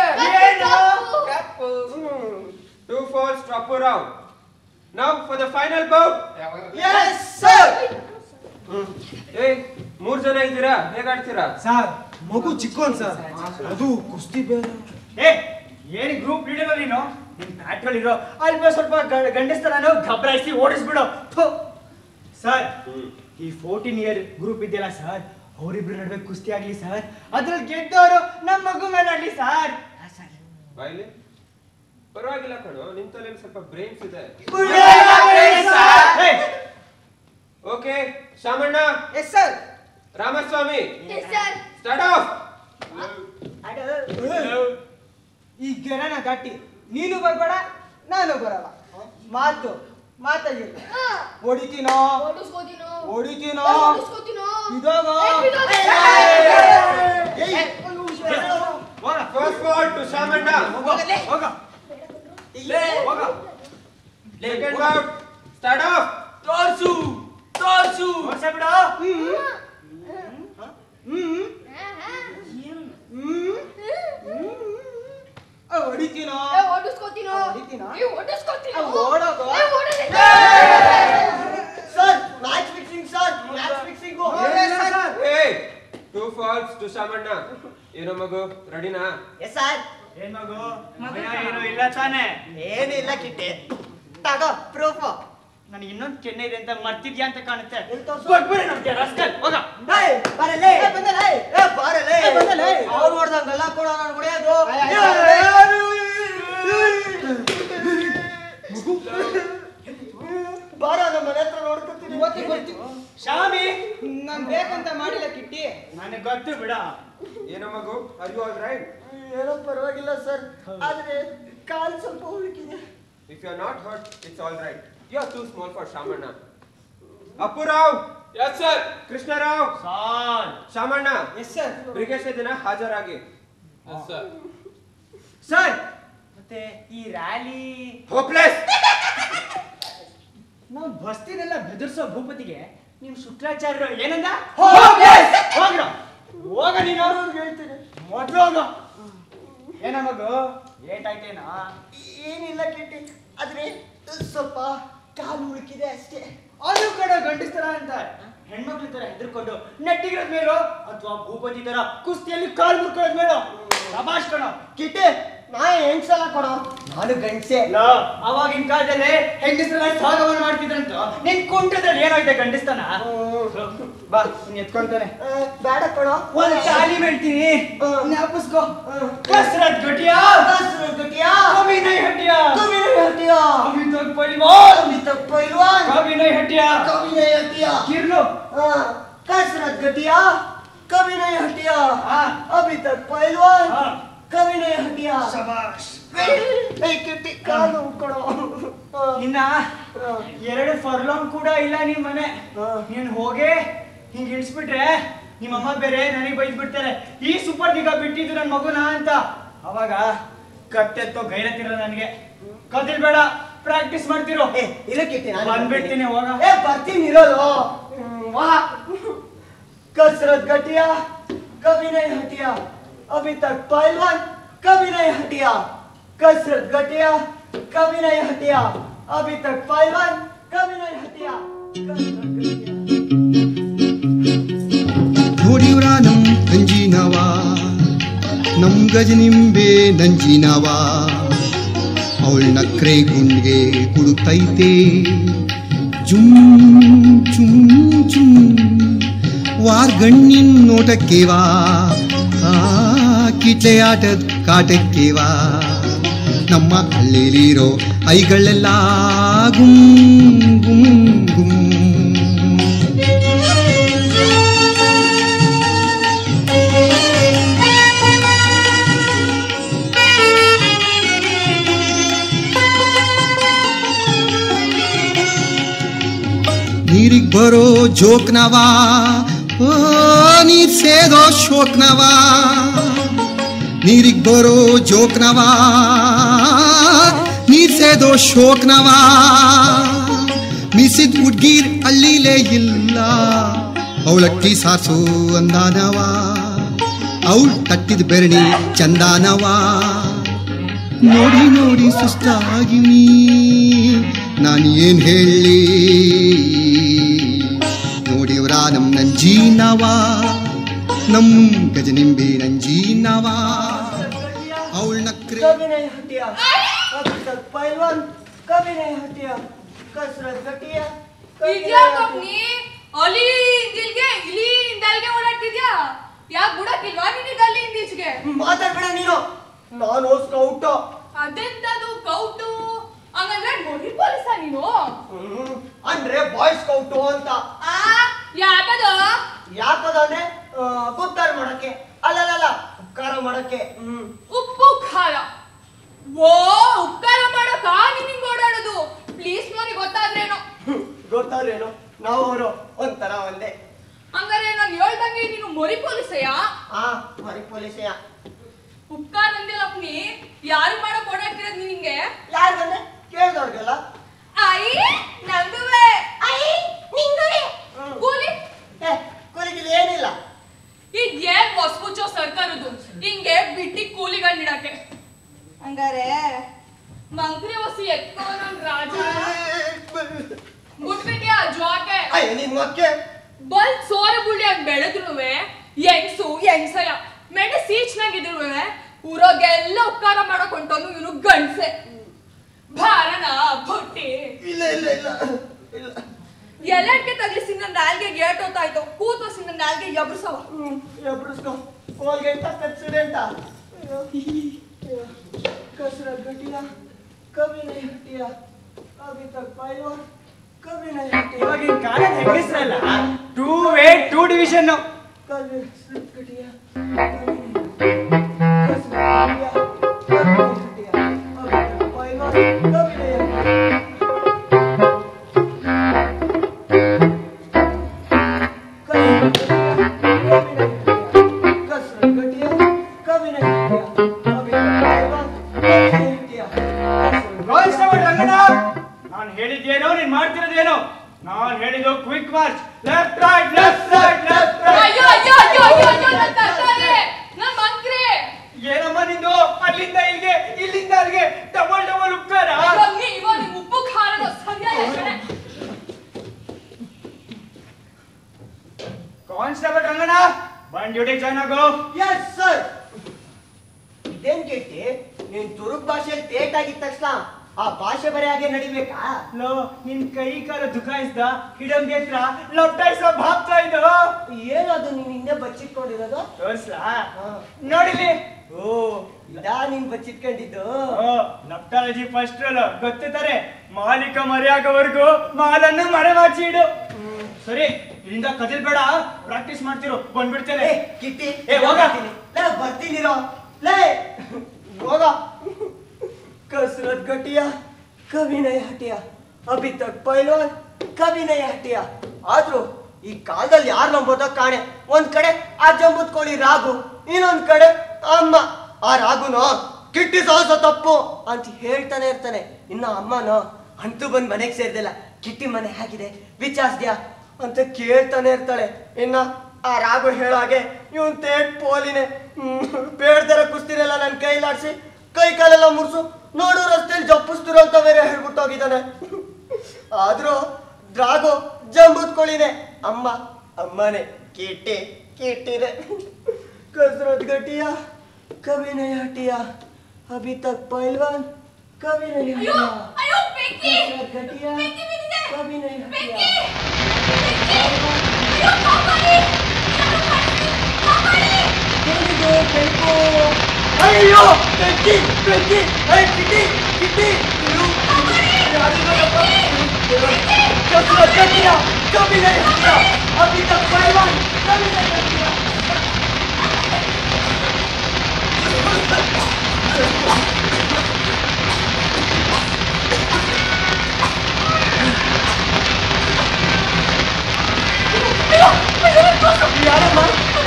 two falls to Appu Rao now for the final bout yes sir ಏಯ್ ಮೂರ್ ಜನ ಇದ್ದೀರಾ ಹೇಗಾಡ್ತೀರಾ ಸರ್ ಮಗು ಚಿಕ್ಕೋನ್ ಸರ್ ಅದು ಕುಸ್ತಿ ಬೇರೆ ಏ ಏನ್ ಗ್ರೂಪ್ ಲೀಡರ್ ನೀನು ನಿನ್ ಬ್ಯಾಟ್ಗಳಿರೋ ಅಲ್ಪ ಸ್ವಲ್ಪ ಗ- ಗಂಡಸ್ತನ ಘಬರಾಯಿಸಿ ಓಡಿಸ್ಬಿಡು ಥು. ಸರ್ ಈ ಫೋರ್ಟೀನ್ ಇಯರ್ ಗ್ರೂಪ್ ಇದೆಯಲ್ಲ ಸರ್ ಅವರಿಬ್ರು ನಡುವೆ ಕುಸ್ತಿ ಆಗ್ಲಿ ಸರ್ ಅದ್ರಲ್ಲಿ ಗೆದ್ದವರು ನಮ್ಮ ಮಗು ಮೇಲೆ ಆಡ್ಲಿ ಸರ್ ಬಾಯ್ಲಿ ಪರವಾಗಿಲ್ಲ ಕಣೋ ನಿಮ್ ತಲೆ ಸ್ವಲ್ಪ ಬ್ರೈನ್ಸ್ ಇದೆ ಏ, okay Shamanna yes sir Ramaswamy start off ಈ ಗೆರನ ಗಟ್ಟಿ ನೀನು ಬರ್ಬೇಡ ನಾನು ಬರಲ್ಲ ಮಾತು ಮಾತಾಗಿಲ್ಲ ಹೊಡಿತೀನೋ ಹೊಡಿತೀನೋ ಇದಾಗ ಹೋಗ ಫಸ್ಟ್ ಬಾಲ್ ಟು ಶಾಮಣ್ಣ ಹೋಗ ಹೋಗ ಸೆಕೆಂಡ್ ಬಾಲ್ ಸ್ಟಾರ್ಟ್ ಆಫ್ ತೋರ್ಸು ತೋರ್ಸು ವರ್ಷ ಬಿಡು ಹೊಡಿತೀನೋ sir match fixing sir match fixing ಏ ಟೂ ಫಾಲ್ಸ್ ಟು ಶಾಮಣ್ಣ ಏನೋ ಮಗು ರೆಡಿನಾ ಎಸ್ ಸರ್ ಏನ್ ಮಗು ಭಯ ಏನು ಇಲ್ಲ ತಾನೆ ಏನಿಲ್ಲ ಕಿಟ್ಟೆ ತಗೋ ಪ್ರೂಫ್ ನನಗೆ ಇನ್ನೊಂದು ಕೆನ್ನೆ ಇದೆ ಅಂತ ಮರ್ತಿದ್ಯಾ ಅಂತ ಕಾಣುತ್ತೆ ಎಲ್ಲಿ ತೋರ್ಸು? ಕೊಟ್ಬಿಡಿ ನಮ್ಗೆ ರಸ್ಕಲ್ ಹೋಗ ಬರಲೇ ಬಂದಲೇ ಏ ಬಾರಲೇ ಬಂದಲೇ ಅವ್ರು ನೋಡ್ದಂಗಲ್ಲ ಕೊಡೋ ನಾನು ಹೊಡೆಯೋದು ಬಾರ ನಮ್ಮ ಮನೆ ಹತ್ರ ನೋಡ್ಕೊತೀನಿ ಶಾಮಿ ನಾನು ಬೇಕಂತ ಮಾಡಿಲ್ಲ ಕಿಟ್ಟಿ ನನಗೆ ಗೊತ್ತು ಬಿಡ ಏನೋ ಮಗು ಆರ್ ಯು ಆಲ್ ರೈಟ್ ಏನೋ ಪರವಾಗಿಲ್ಲ ಸರ್ ಆದ್ರೆ ಕಾಲ್ ಸ್ವಲ್ಪ ಹುಡುಕಿದೆ if you are not hurt it's all right you are too small for Shamanna Appurao yes sir Krishnarao ಸಾಲ್ ಶಾಮಣ್ಣ ಎಸ್ ಸರ್ ಬ್ರಿಗೇಡ್ ದಿನ ಹಾಜರಾಗಿ ಎಸ್ ಸರ್ ಸರ್ ಮತ್ತೆ ಈ ರ್ಯಾಲಿ ಹೋಪ್ಲೆಸ್ ನಾವು ಬಸ್ತಿನೆಲ್ಲ ಬೆದರ್ಸೋ ಭೂಪತಿಗೆ ನಿಮ್ ಶುಕ್ರಾಚಾರ್ಯರು ಏನಂದ Hopeless! ಹೋಗ್ರ ಹೋಗ ನೀನು ಅವ್ರಿಗೆ ಹೇಳ್ತೀನಿ ಮೊದ್ಲು ಹೋಗ ಏನ ಮಗು ಏಟಾಯ್ತೇನಾ ಏನಿಲ್ಲ ಕಿಟ್ಟಿ ಆದ್ರೆ ಸ್ವಲ್ಪ ಕಾಲು ಹುಡುಕಿದೆ ಅಷ್ಟೇ ಅದು ಕಡೆ ಗಂಡಸ್ತರ ಅಂತ ಹೆಣ್ಮಕ್ಳ ತರ ಹೆದರ್ಕೊಂಡು ನೆಟ್ಟಿಗಿರೋದ್ ಮೇಲೋ ಅಥವಾ ಭೂಪತಿ ತರ ಕುಸ್ತಿಯಲ್ಲಿ ಕಾಲ್ ಮುರ್ಕೊಳ್ಳೋದ್ ಮೇಲೋ ತಮಾಷ್ ಕಣೋ ಕಿಟ್ಟಿ ನಾ ಹೆಂಗ್ಸಲ್ಲ ಕೊಡೋ ನಾನು ಗಂಡ್ಸೆ ಲೋ, ಅವಾಗಿನ ಕಾಲದಲ್ಲಿ ಹೆಂಗಸರೆಲ್ಲ ಸಾಗವನ್ನ ಮಾಡ್ತಿದ್ರಂತ ನಿನ್ ಕುಂಟದಲ್ಲಿ ಏನಾಯ್ತೆ ಗಂಡಸ್ತಾನ ಬಾ ನೀನ್ ಎತ್ಕೊಂತಾನೆ ಆ, ಬೇಡ ಕೊಡೋ ಒಂದ್ ತಾಲಿ ಹೇಳ್ತೀನಿ ಹ್ಮ್. ಜ್ಞಾಪಿಸ್ಕೋ ಕಸರತ್ ಗಟ್ಟಿಯಾ ಕಸ್ರು ಗಟ್ಟಿಯಾ ಕವಿ ನೈ ಹಟ್ಟಿಯಾ ಕವಿ नहीं हटिया ಕವಿ ತೋಗ್ ಪೈಲ್ವಾನ್ अभी तक पहलवान ಕವಿ ನೈ ಹಟ್ಟಿಯಾ कभी नहीं हटिया ಕಿರ್ಲು हाँ, कसरत घटिया कभी नहीं हटिया हाँ। अभी तक पहलवान हाँ। कभी नहीं हटिया ಶಬಾಷ್ ए, किट्टी काಲು ಕೊಡೋ हाँ, ಇನ್ನ हाँ, ಎರಡು ಫರ್ಲಾಂಗ್ ಕೂಡ ಇಲ್ಲ ನಿಮ್ ಮನೆ ಹಾ. ನೀನ್ ಹೋಗಿ ಹಿಂಗ್ ಇಳಿಸ್ಬಿಟ್ರೆ ನಿಮ್ಮಮ್ಮ ಬೇರೆ ನನಗೆ ಬೈದ್ ಬಿಡ್ತಾರೆ ಈ ಸೂಪರ್ ನಿಗಾ ಬಿಟ್ಟಿದ್ದು ನನ್ ಮಗುನ ಅಂತ ಅವಾಗ ಕಟ್ಟೆತ್ತೋ ಗೈರತ್ತಿರ ನನಗೆ ಕದಿಲ್ಬೇಡ ಪ್ರಾಕ್ಟೀಸ್ ಮಾಡ್ತಿರೋ ए, ಇಲ್ಲ ಕಿಟ್ಟಿ ನಾನು ಬಂದ್ಬಿಡ್ತೀನಿ ಹೋಗ ए ಬರ್ತೀನಿ ಇರೋದು ಹ್ಮ್, ವಾ कसरत घटिया कभी नहीं हटिया अभी तक पहलवान कभी नहीं हटिया कसरत घटिया कभी नहीं हटिया अभी तक पहलवान कभी नहीं हटिया कसरत घटिया घोडीवरानं गंजी ಗಜನಿಂಬೆ ನಂಜಿನವ ಅವಳ ನಕ್ರೆ ಗುಂಡ್ಗೆ ಕುಡುತ್ತೈತೆ ಜುಮ್ ಜುಮ್ ಜುಮ್ ವಾರ್ಗಣ್ಣಿನ ನೋಟಕ್ಕೆ ವಾ ಆ ಕಿಟ್ಲೆ ಆಟದ ಕಾಟಕ್ಕೆ ವಾ ನಮ್ಮ ಹಳ್ಳಿಲಿರೋ ಐಗಳೆಲ್ಲ ಗುಮ್ ಗುಮ್ ಗುಮ್ ನೀರಿಗ್ ಬರೋ ಜೋಕ್ನವಾ ಓ ನೀರ್ ಸೇದೋ ಶೋಕ್ನವಾ ನೀರಿಗ್ ಬರೋ ಜೋಕ್ನವಾ ನೀರ್ ಸೇದೋ ಶೋಕ್ನವಾ ಮಿಸಿದ್ ಹುಡ್ಗೀರ್ ಹಳ್ಳಿಲೇ ಇಲ್ಲ ಅವಳಕ್ಕಿ ಸಾಸು ಅಂದಾನವಾ ಅವಳು ತಟ್ಟಿದ ಬೆರಣಿ ಚಂದಾನವಾ ನೋಡಿ ನೋಡಿ ಸುಸ್ತಾಗಿನಿ ನಾನು ಏನ್ ಹೇಳಿ ನೋಡಿವ್ರ ನಮ್ ನಂಜೀನವ ನಮ್ ಗಜನಿಂಬೆ ನಂಜೀನವ ಅವಳ ನಕ್ರೆ कभी नहीं हटिया अब तक पहलवान कभी नहीं हटिया कसरत घटिया कभी ಇದ್ಯಾ नहीं ಕಂಪ್ನಿ ಅಲ್ಲಿ ದಿಲ್ಗೆ ಇಲ್ಲಿ ದಲ್ಗೆ ಓಡಾಡ್ತಿದ್ಯಾ ಯಾಕೆ ಬಿಡಕ್ಕಿಲ್ವಾ ನಿನಗೆ ಅಲ್ಲಿ ಇಂದೀಚೆಗೆ ಮಾತಾಡ್ಬೇಡ ನೀನು ನಾನು ಸ್ಕೌಟ್ ಅದೆಂತದು ಕೌಟು ಹಂಗಂದ್ರೆ ಮೊರಿ ಪೊಲೀಸ ನೀನು ಅಂದ್ರೆ ಬಾಯ್ ಸ್ಕೌಟ್ ಅಂತ ಆ ಯಾಕದು ಯಾಕದ ಅಂದ್ರೆ ಆ, ಉದ್ಧಾರ ಮಾಡಕ್ಕೆ ಅಲ್ಲಲ್ಲ ಉಪಕಾರ ಮಾಡಕ್ಕೆ ಹ್ಮ್ ಉಪ್ಪು ಖಾರ ಓ ಉಪಕಾರ ಮಾಡಕ ನಿನಿಗೆ ಓಡಾಡೋದು ಪ್ಲೀಸ್ ನೋಡಿ ಗೊತ್ತಾದ್ರೇನೋ ಗೊತ್ತಾದ್ರೇನು ನಾವು ಅವರು ಒಂಥರ ಒಂದೇ ಹಂಗಾರೆ ನಾನು ಹೇಳ್ದಂಗೆ ನೀನು ಮೊರಿ ಪೊಲೀಸಯ್ಯ ಆ ಮರಿ ಪೊಲೀಸಯ್ಯ ಉಪಕಾರ ಅಂದಿಲ್ಲಪ್ನಿ ಯಾರು ಮಾಡಕ್ ಓಡಾಡ್ತಿರೋದು ನಿನಿಗೆ ಯಾರು ಬಂದ್ರೆ ಕೇಳ್ದವ್ರಿಗೆಲ್ಲ ಐ ನಂದುವೆ ಐ ನಿಂಗುವೆ ಕೂಲಿ ಏ ಕೂಲಿಗಿಲ್ಲಿ ಏನಿಲ್ಲ ಇದ್ಯೇನ್ ಹೊಸ್ಪುಚ್ಚೋ ಸರ್ಕಾರದ್ದು ಹಿಂಗೆ ಬಿಟ್ಟಿ ಕೂಲಿಗಣ್ಣಿಡಕ್ಕೆ ಹಂಗಾರೆ ಮಂತ್ರಿ ಹೊಸಿ ಎತ್ಕೋ ನನ್ ರಾಜ ಮುಟ್ಬಿಟ್ಯಾ ಜ್ವಾಕೆ ಅಯ್ಯ ನಿನ್ ಮಕ್ಕೆ ಬಲ್ ಸೋರ ಬುಳ್ಳಿಯಾಗಿ ಬೆಳೆದ್ರುವೆ ಹೆಂಗ್ಸು ಹೆಂಗ್ಸಯ ಮೆಂಡೆ ಸೀಚ್ನಾಗಿದ್ರುವೆ ಊರಾಗೆಲ್ಲ ಉಪಕಾರ ಮಾಡಕ್ ಹೊಂಟೋನು ಇವನು ಗಂಡ್ಸೆ ಭಾರನ ಬುಟ್ಟಿ ಇಲ್ಲ ಇಲ್ಲ ಇಲ್ಲ ಇಲ್ಲ ಎಲ್ಲಕ್ಕೆ ತಗ್ಲಿಸಿ ನನ್ನ ನಾಲ್ಗೆ ಏಟೋತಾಯ್ತು ಕೂತೋಸಿ ನನ್ನ ನಾಲ್ಗೆ ಎಬ್ರಸವ ಎಬ್ರಿಸ್ಕೊ ಕೋಲ್ಗೇಟ ಆಕ್ಸಿಡೆಂಟ कसरत घटिया कभी नहीं हटिया अभी तक पहलवान कभी नहीं हटिया ಇವಾಗಿನ ಕಾಲದ ಹೆಂಗಸ್ರಲ್ಲ ಟೂ ವೇಟ್ ಟೂ ಡಿವಿಷನ್ कभी कसरत घटिया कसरत घटिया कभी नहीं हटिया अभी तक पहलवान कभी नहीं हटिया कसरत घटिया कभी नहीं हटिया अभी तक पहलवान कभी नहीं हटिया ಕಾನ್ಸ್ಟೇಬಲ್ ರಂಗಣ್ಣ ನಾನು ಹೇಳಿದ್ದೇನೋ ನೀನ್ ಮಾಡ್ತಿರೋದೇನೋ ನಾನು ಹೇಳಿದ್ದು quick march left right left right left ಅಯ್ಯೋ ಅಯ್ಯೋ ಅಯ್ಯೋ ಅಯ್ಯೋ ಅಯ್ಯೋ ನನ್ ತರ್ಕಾರಿ ನನ್ ಮಂತ್ರಿ ಏನಮ್ಮ ನಿಂದು ಅಲ್ಲಿಂದ ಇಲ್ಲಿಗೆ ಇಲ್ಲಿಂದ ಅಲ್ಲಿಗೆ ಡಬಲ್ ಡಬಲ್ ಉಪ್ಕಾರ ಇವಾಗ ನೀ ಇವಾಗ ನಿಮ್ ಉಪ್ಪು ಖಾರದ ಸರಿಯಾದ ಕಣೆ ಕಾನ್ಸ್ಟೇಬಲ್ ರಂಗಣ್ಣ ಬಂದ್ ಡ್ಯೂಟಿಗೆ ಜಾಯ್ನ್ ಆಗೋ ಎಸ್ ಸರ್ ಇದೇನ್ ಕೇಳ್ತಿ ನೀನ್ ತುರುಕ್ ಭಾಷೆಯಲ್ಲಿ ತೇಟ್ ಆಗಿದ ತಕ್ಷಣ ಆ ಭಾಷೆ ಬರೀ ಹಾಗೆ ನಡಿಬೇಕಾ ಲೋ ನಿನ್ ಕೈ ಕಾಲ ದುಖಾಯಿಸ್ದ ಹಿಡಂಬಿ ಹತ್ರ ಲೊಟ್ಟಾಯಿಸೋ ಭಾಗ್ತಾ ಇದ್ದು ಏನದು ನೀನ್ ಹಿಂದೆ ಬಚ್ಚಿಟ್ಕೊಂಡಿರೋದು ತೋರ್ಸ್ಲಾ ನೋಡಿಲಿ ಓ ಇದಾ ನೀನ್ ಬಚ್ಚಿಟ್ಕೊಂಡಿದ್ದು ನಪ್ಟಾಲಜಿ ಫಸ್ಟ್ ರೂಲ್ ಗೊತ್ತಿದ್ದಾರೆ ಮಾಲೀಕ ಮರೆಯಾಗೋವರೆಗೂ ಮಾಲನ್ನು ಮರೆಮಾಚಿ ಇಡು ಸರಿ ಇಲ್ಲಿಂದ ಕದಿಲ್ಬೇಡ ಪ್ರಾಕ್ಟೀಸ್ ಮಾಡ್ತಿರು ಬಂದ್ಬಿಡ್ತೇನೆ ಏ ಕಿಟ್ಟಿ ಏ, ಹೋಗ. ಬರ್ತೀನಿ. ಲೇ ಬರ್ತೀನಿರೋ ಲೇ ಹೋಗ कसरत घटिया कभी नहीं हटिया अभी तक पहलवान कभी नहीं हटिया ಆದ್ರೂ ಈ ಕಾಲದಲ್ಲಿ ಯಾರು ನಂಬೋದೋ ಕಾಣೆ ಒಂದ್ ಕಡೆ ಆ ಜಂಬುದ್ ಕೋಳಿ ರಾಗು ಇನ್ನೊಂದ್ ಕಡೆ ಅಮ್ಮ ಆ ರಾಗುನೋ ಕಿಟ್ಟಿ ಸಾಹಸ ತಪ್ಪು ಅಂತ ಹೇಳ್ತಾನೆ ಇರ್ತಾನೆ ಇನ್ನ ಅಮ್ಮನೋ ಅಂತೂ ಬಂದ್ ಮನೆಗೆ ಸೇರ್ದಿಲ್ಲ ಕಿಟ್ಟಿ ಮನೆ ಹೇಗಿದೆ ವಿಚಾರಿಸ್ದ್ಯಾ ಅಂತ ಕೇಳ್ತಾನೆ ಇರ್ತಾಳೆ ಇನ್ನ ಆ ರಾಗು ಹೇಳೋ ಹಾಗೆ ಇವನ್ ತೇಟ್ ಪೋಲಿನೇ ಬೇಡ್ದರ ಕುಸ್ತಿರೆಲ್ಲ ನನ್ನ ಕೈಲಾಡ್ಸಿ ಕೈ ಕಾಲೆಲ್ಲ ಮುರ್ಸು ನೋಡು ರಸ್ತೆಯಲ್ಲಿ ಜಪ್ಪಿಸ್ತಿರೋ ಅಂತ ಬೇರೆ ಹೇಳ್ಬಿಟ್ಟು ಹೋಗಿದ್ದಾನೆ ಆದ್ರೂ ದ್ರಾಗು ಜಂಬುದ್ ಕೋಳಿನೇ ಅಮ್ಮ ಅಮ್ಮನೇ ಕೀಟಿ ಕೀಟಿದೆ कसरत घटिया कभी नहीं हटिया अभी तक पहलवान कभी नहीं ಅಯ್ಯೋ हटिया ಅಯ್ಯೋ ಬೆಂಕಿ कसरत घटिया ಬೆಂಕಿ ಬಿದ್ದಿದೆ कभी नहीं हटिया ಬೆಂಕಿ ಅಯ್ಯೋ ಕಾಪಾಡಿ ಯಾರು ಕಾಪಾಡಿ ಕಾಪಾಡಿ ಬೆಂಕಿಗೆ ಬೆಂಕು ಅಯ್ಯೋ ಬೆಂಕಿ ಬೆಂಕಿ ಅಯ್ಯ ಕಿಟಿ ಕಿಟಿ कसरत घटिया कभी नहीं हटिया अभी तक पहलवान कभी नहीं हटिया ಯಾರಮ್ಮ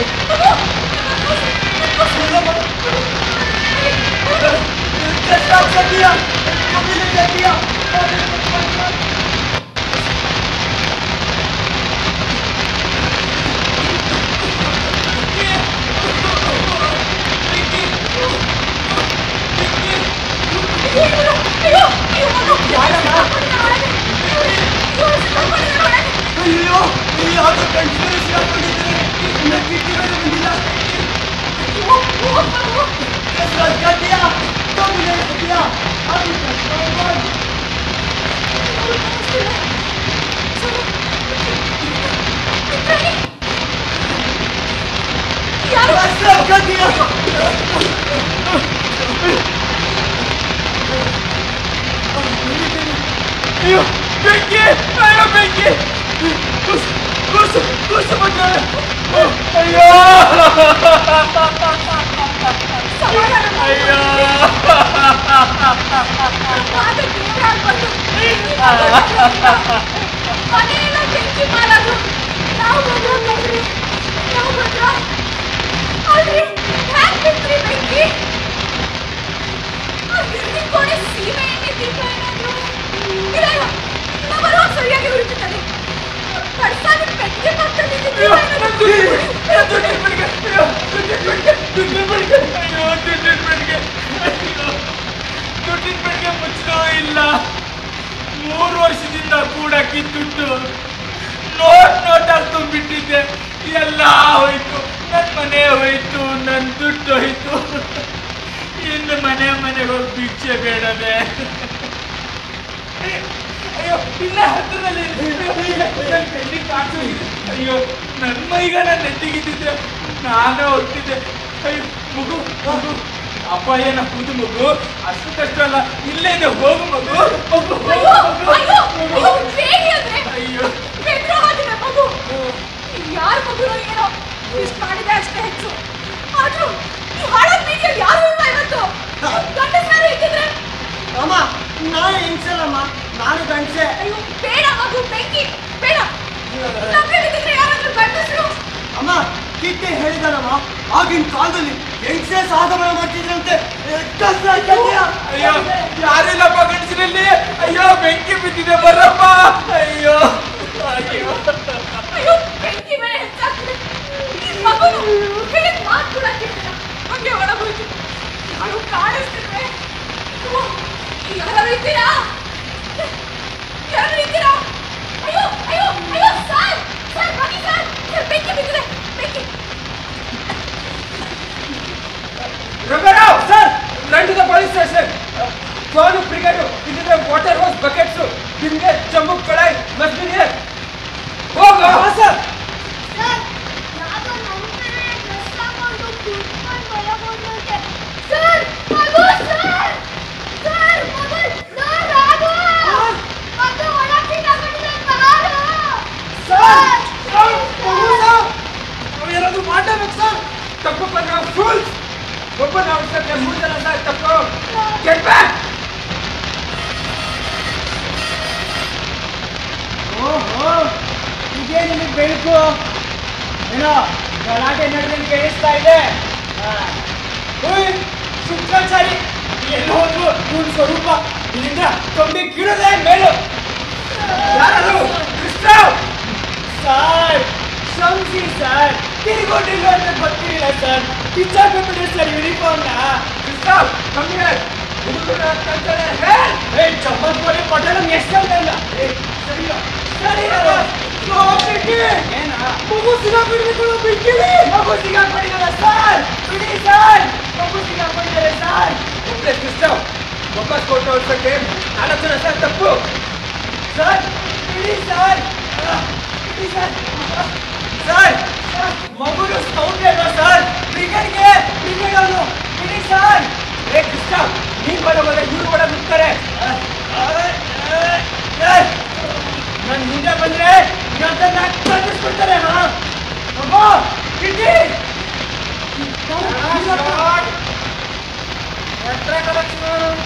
कसरत घटिया कभी नहीं हटिया अभी तक पहलवान ಅಯ್ಯೋ ಈ ಯಾವ್ದೋ ಕನ್ಸ್ಪಿರಸಿ ಹಾಕೊಂಡಿದ್ರೆ ಇನ್ನ ಕಿಟ್ಟಿಗಳು ಬಂದಿಲ್ಲ कसरत घटिया कभी नहीं हटिया अभी तक पहलवान कसरत घटिया ಅಯ್ಯೋ ಬೆಂಕಿ ಅಯ್ಯೋ ಬೆಂಕಿ ಕುಸ್ ಕುಸ್ ಕುಸ್ ಬಂದ ಅಯ್ಯೋ ಅಯ್ಯೋ ಮನೆಯೆಲ್ಲ ಬೆಂಕಿ ಮಾಡೋದು ನಾವು ಬಂದ್ರು ಕಣ್ರಿ ನಾವು ಬಂದ್ರ ಅಲ್ರಿ ಹ್ಯಾಂಗ್ ಬಿಟ್ರಿ ಬೆಂಕಿ ಆ ಬಿಲ್ಡಿಂಗ್ ಕೋಣೆ ಸೀಮೆ ಎಣ್ಣೆ ದೀಪ ಏನಾದ್ರು ಇಲ್ಲ ಇಲ್ಲ ನಾವು ಬರುವಾಗ ಸರಿಯಾಗಿ ಉಳಿತದೆ ಕಡ್ಸಾಗಿ ಪೆಟ್ಟಿಗೆ ಪಕ್ಕದಲ್ಲಿ ಇದ್ದ ದೀಪ ಏನಾದ್ರು ದುಡ್ಡಿನ ಬೆಳಿಗ್ಗೆ ಮುಚ್ಚಲೂ ಇಲ್ಲ ಮೂರು ವರ್ಷದಿಂದ ಕೂಡಕ್ಕಿ ದುಡ್ಡು ನೋಟ್ ನೋಟಾಗಿ ತುಂಬಿಟ್ಟಿದ್ದೆ ಎಲ್ಲ ಹೋಯ್ತು ನನ್ನ ಮನೆ ಹೋಯ್ತು ನನ್ನ ದುಡ್ಡು ಹೋಯ್ತು ಇನ್ನು ಮನೆ ಮನೆಗೆ ಹೋಗಿ ಭಿಕ್ಷೆ ಬೇಡದೆ ಅಯ್ಯೋ ಇಲ್ಲ ಹತ್ತಿರದಲ್ಲಿ ನನ್ನ ಕಣ್ಣಿಗೆ ಕಾಸು ಇದೆ. ಅಯ್ಯೋ ನನ್ನ ಮೈಗ ನನ್ನ ನೆತ್ತಿಗಿದ್ದಿದ್ರೆ ನಾನೇ ಹೋಗ್ತಿದ್ದೆ ಅಯ್ಯೋ ಮಗು ಮಗು ಅಪ್ಪ ಏನ ಕೂದು ಮಗು ಅಷ್ಟು ಕಷ್ಟ ಅಲ್ಲ ಇಲ್ಲೇ ಇದೆ ಹೋಗು ಮಗು ಮಗು ಹೋಗು, ಅಯ್ಯೋ ಮಗು, ಅಯ್ಯೋ ಮಗು. ಅಯ್ಯೋ ಬೇಡಿ ಅಂದ್ರೆ ಅಯ್ಯೋ ಬೆದ್ರು ಹೋಗಿದೆ ಮಗು ಯಾರ ಮಗುನೋ ಏನೋ ಇಷ್ಟು ಮಾಡಿದೆ ಅಷ್ಟೇ ಹೆಚ್ಚು ಆದ್ರೂ ಈ ಹಾಳಾದ ಬೀದಿಯಲ್ಲಿ ಯಾರು ಇಲ್ವಾ ಇವತ್ತು ಗಂಡಸಾರು ಇದ್ದಿದ್ರೆ ಅಮ್ಮ ನಾನು ಹೆಂಗ್ಸಲ್ಲಮ್ಮ ನಾನು ಗಂಡಸೆ ಅಯ್ಯೋ ಬೇಡ ಮಗು ಬೆಂಕಿ ಬೇಡ ನಮ್ಮಲ್ಲಿದ್ದಿದ್ರೆ ಯಾರಾದ್ರೂ ಗಂಡಸರು ಅಮ್ಮ ಕಿಟ್ಟಿ ಹೇಳಿದಾನಮ್ಮ ಆಗಿನ ಕಾಲದಲ್ಲಿ ಹೆಂಗ್ಸೆ ಸಾಧನೆ ಮಾಡ್ತಿದ್ರಂತೆ कसरत घटिया ಅಯ್ಯೋ ಯಾರಿಲ್ಲಪ್ಪ ಗಂಡಸಿನಲ್ಲಿ ಅಯ್ಯೋ ಬೆಂಕಿ ಬಿದ್ದಿದೆ ಬರಪ್ಪ ಅಯ್ಯೋ ಅಯ್ಯೋ ಅಯ್ಯೋ ಬೆಂಕಿ ಮೇಲೆ ಹೆಚ್ಚಾಗ್ತಿದೆ ಈ ಮಗುನು ಹೇಳಿದ ಮಾತು ಕೂಡ ಕೇಳಿಲ್ಲ ಹಂಗೆ ಒಳಗೋಯ್ತು ಯಾರು ಕಾಣಿಸ್ತಿಲ್ವೇ ಅಯ್ಯೋ, ಯಾರು ಇದ್ದೀರಾ ಯಾರು ಇದ್ದೀರಾ ಅಯ್ಯೋ ಅಯ್ಯೋ ಅಯ್ಯೋ ಸರ್ ಸರ್ ಬನ್ನಿ ಸರ್ ಸರ್ ಬೆಂಕಿ ಬಿದ್ದಿದೆ ಬೆಂಕಿ Ramarao, sir, run to the police station. Call the brigade. This is a water hose buckets. Binge, Jammu, Kadai, must be here. Go, go. Yes, sir. Sir ಯಾವ್ದೋ ನಮ್ಮ ಕಡೆ dress ಹಾಕೊಂಡು ಕುತ್ಕೊಂಡು ಒಳಗೋದಂತೆ ಸರ್ ಮಗು ಸರ್ ಸರ್ ಮಗು no Ragu ಮಗು ಒಳಗೆ ತಗೊಂಡಿದೆ ಬಾರು ಸರ್ ನಾವೇನಾದ್ರು ಮಾಡಬೇಕು ಸರ್ ತಪ್ಪು ಬಂದ್ರೆ ಫುಲ್ ಒಬ್ಬ ನಾವು ಸರ್ ಮೂರು ಜನ ಸರ್ ತಪ್ಪು ಗೆಟ್ ಬ್ಯಾಕ್ ಓಹೋ ಇದೇ ನಿಮಗೆ ಬೆಳಕು ಏನೋ ಗಲಾಟೆ ನಡೆದಂಗೆ ಕೇಳಿಸ್ತಾ ಇದೆ ಹಾ. ಓಯ್ ಶುಕ್ರಾಚಾರಿ ಎಲ್ಲಿ ಹೋದ್ರು ಇವ್ನ ಸ್ವರೂಪ ಇಲ್ಲಿಂದ ಕಂಬಿ ಕೀಳದೆ ಮೇಲು ಯಾರು ಕೃಷ್ಣ ಸರ್ ಕ್ಷಮಿಸಿ ಸರ್ ತಿರುಗೊಂಡಿಲ್ಲ ಅಂತ ಗೊತ್ತಿರಲಿಲ್ಲ ಸರ್ ಕಿಚ್ಚಾಕೊಂಡ್ಬಿಡಿ ಸರ್ ಯೂನಿಫಾರ್ಮ್ನ ಕೃಷ್ಣ ಕಮ್ಮಿ ಹುಡುಗರ ಕಲ್ತಾರೆ ಹೇ ಚಪ್ಪಲ್ ಪಟೇಲ ಎಷ್ಟು ಇಲ್ಲ ಏ ಸರಿ ಸರಿ ಮಗು ಸಿಗಾಕೊಂಡಿದ್ದು ಬಿಟ್ಟಿರಿ ಮಗು ಸಿಗಾಕೊಂಡಿದ್ದಲ್ಲ ಸರ್ ಬಿಡಿ ಸರ್ ಮಗು ಸಿಕ್ಕಾಕೊಂಡಿದ್ದಾರೆ ಸರ್ ಒಬ್ಬಳೆ ಸಿಸ್ಟಮ್ ವಾಪಸ್ ಕೊಟ್ಟು ಓಡಿಸೋಕ್ಕೆ ನಾಲ್ಕು ಜನ ಸರ್ ತಪ್ಪು ಸರ್ ಬಿಡಿ ಸರ್ ಬಿಡಿ ಸರ್ ಸರ್ ಮಗುನು ಸ್ಕೌಟ್ ಅಲ್ವಾ ಸರ್ ಬ್ರಿಗೇಡ್ಗೆ ಬ್ರಿಗೇಡ್ ಅವನು ಬಿಡಿ ಸರ್ ಏ ಕೃಷ್ಣ ನೀನ್ ಬರೋ ಬಂದ್ರೆ ಇವ್ರು ಕೂಡ ನುಗ್ತಾರೆ ನನ್ ಹಿಂದೆ ಬಂದ್ರೆ ನನ್ನ ಕಳಿಸ್ಬಿಡ್ತಾರೆ ಹಾ ಮಗು ಬಿಡಿ എത്ര കളക്ഷൻ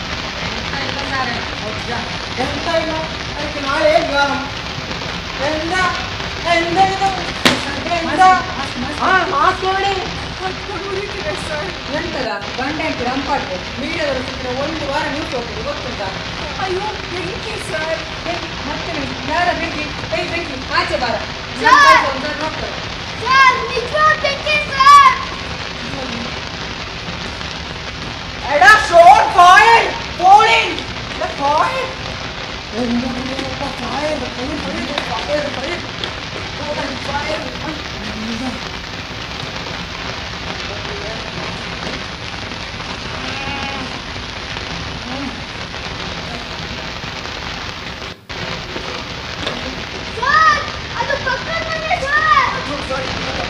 എന്താ എനിക്ക് നാളെ വേണം എന്താ എന്താ ഇത്? എന്താ ആ മാസ്ക് എവിടെ ಎಂತದ ಗಂಡ ಹೆಂಡತಿ ರಂಪಾಡ್ರೆ ಮೀಡಿಯಾದವರು ಸಿಕ್ಕಿನ ಒಂದು ವಾರ ನ್ಯೂಸ್ ಹೋಗ್ತದೆ ಗೊತ್ತುಂಟಾ ಅಯ್ಯೋ ಬೆಂಕಿ ಸರ್ ಮತ್ತೆ ಬೆಂಕಿ ಯಾರ ಬೆಂಕಿ ಏಯ್ ಬೆಂಕಿ ಆಚೆ ಬಾರ ನೋಡ್ತಾರೆ ಸರ್ ನಿಜವಾದ ಬೆಂಕಿ ಸರ್ എടാ ഷോട്ട് ഫയർ പോളിംഗ് fire fire fire fire fire sir ಅದು ಪಕ್ಕದ ಮನೆ sir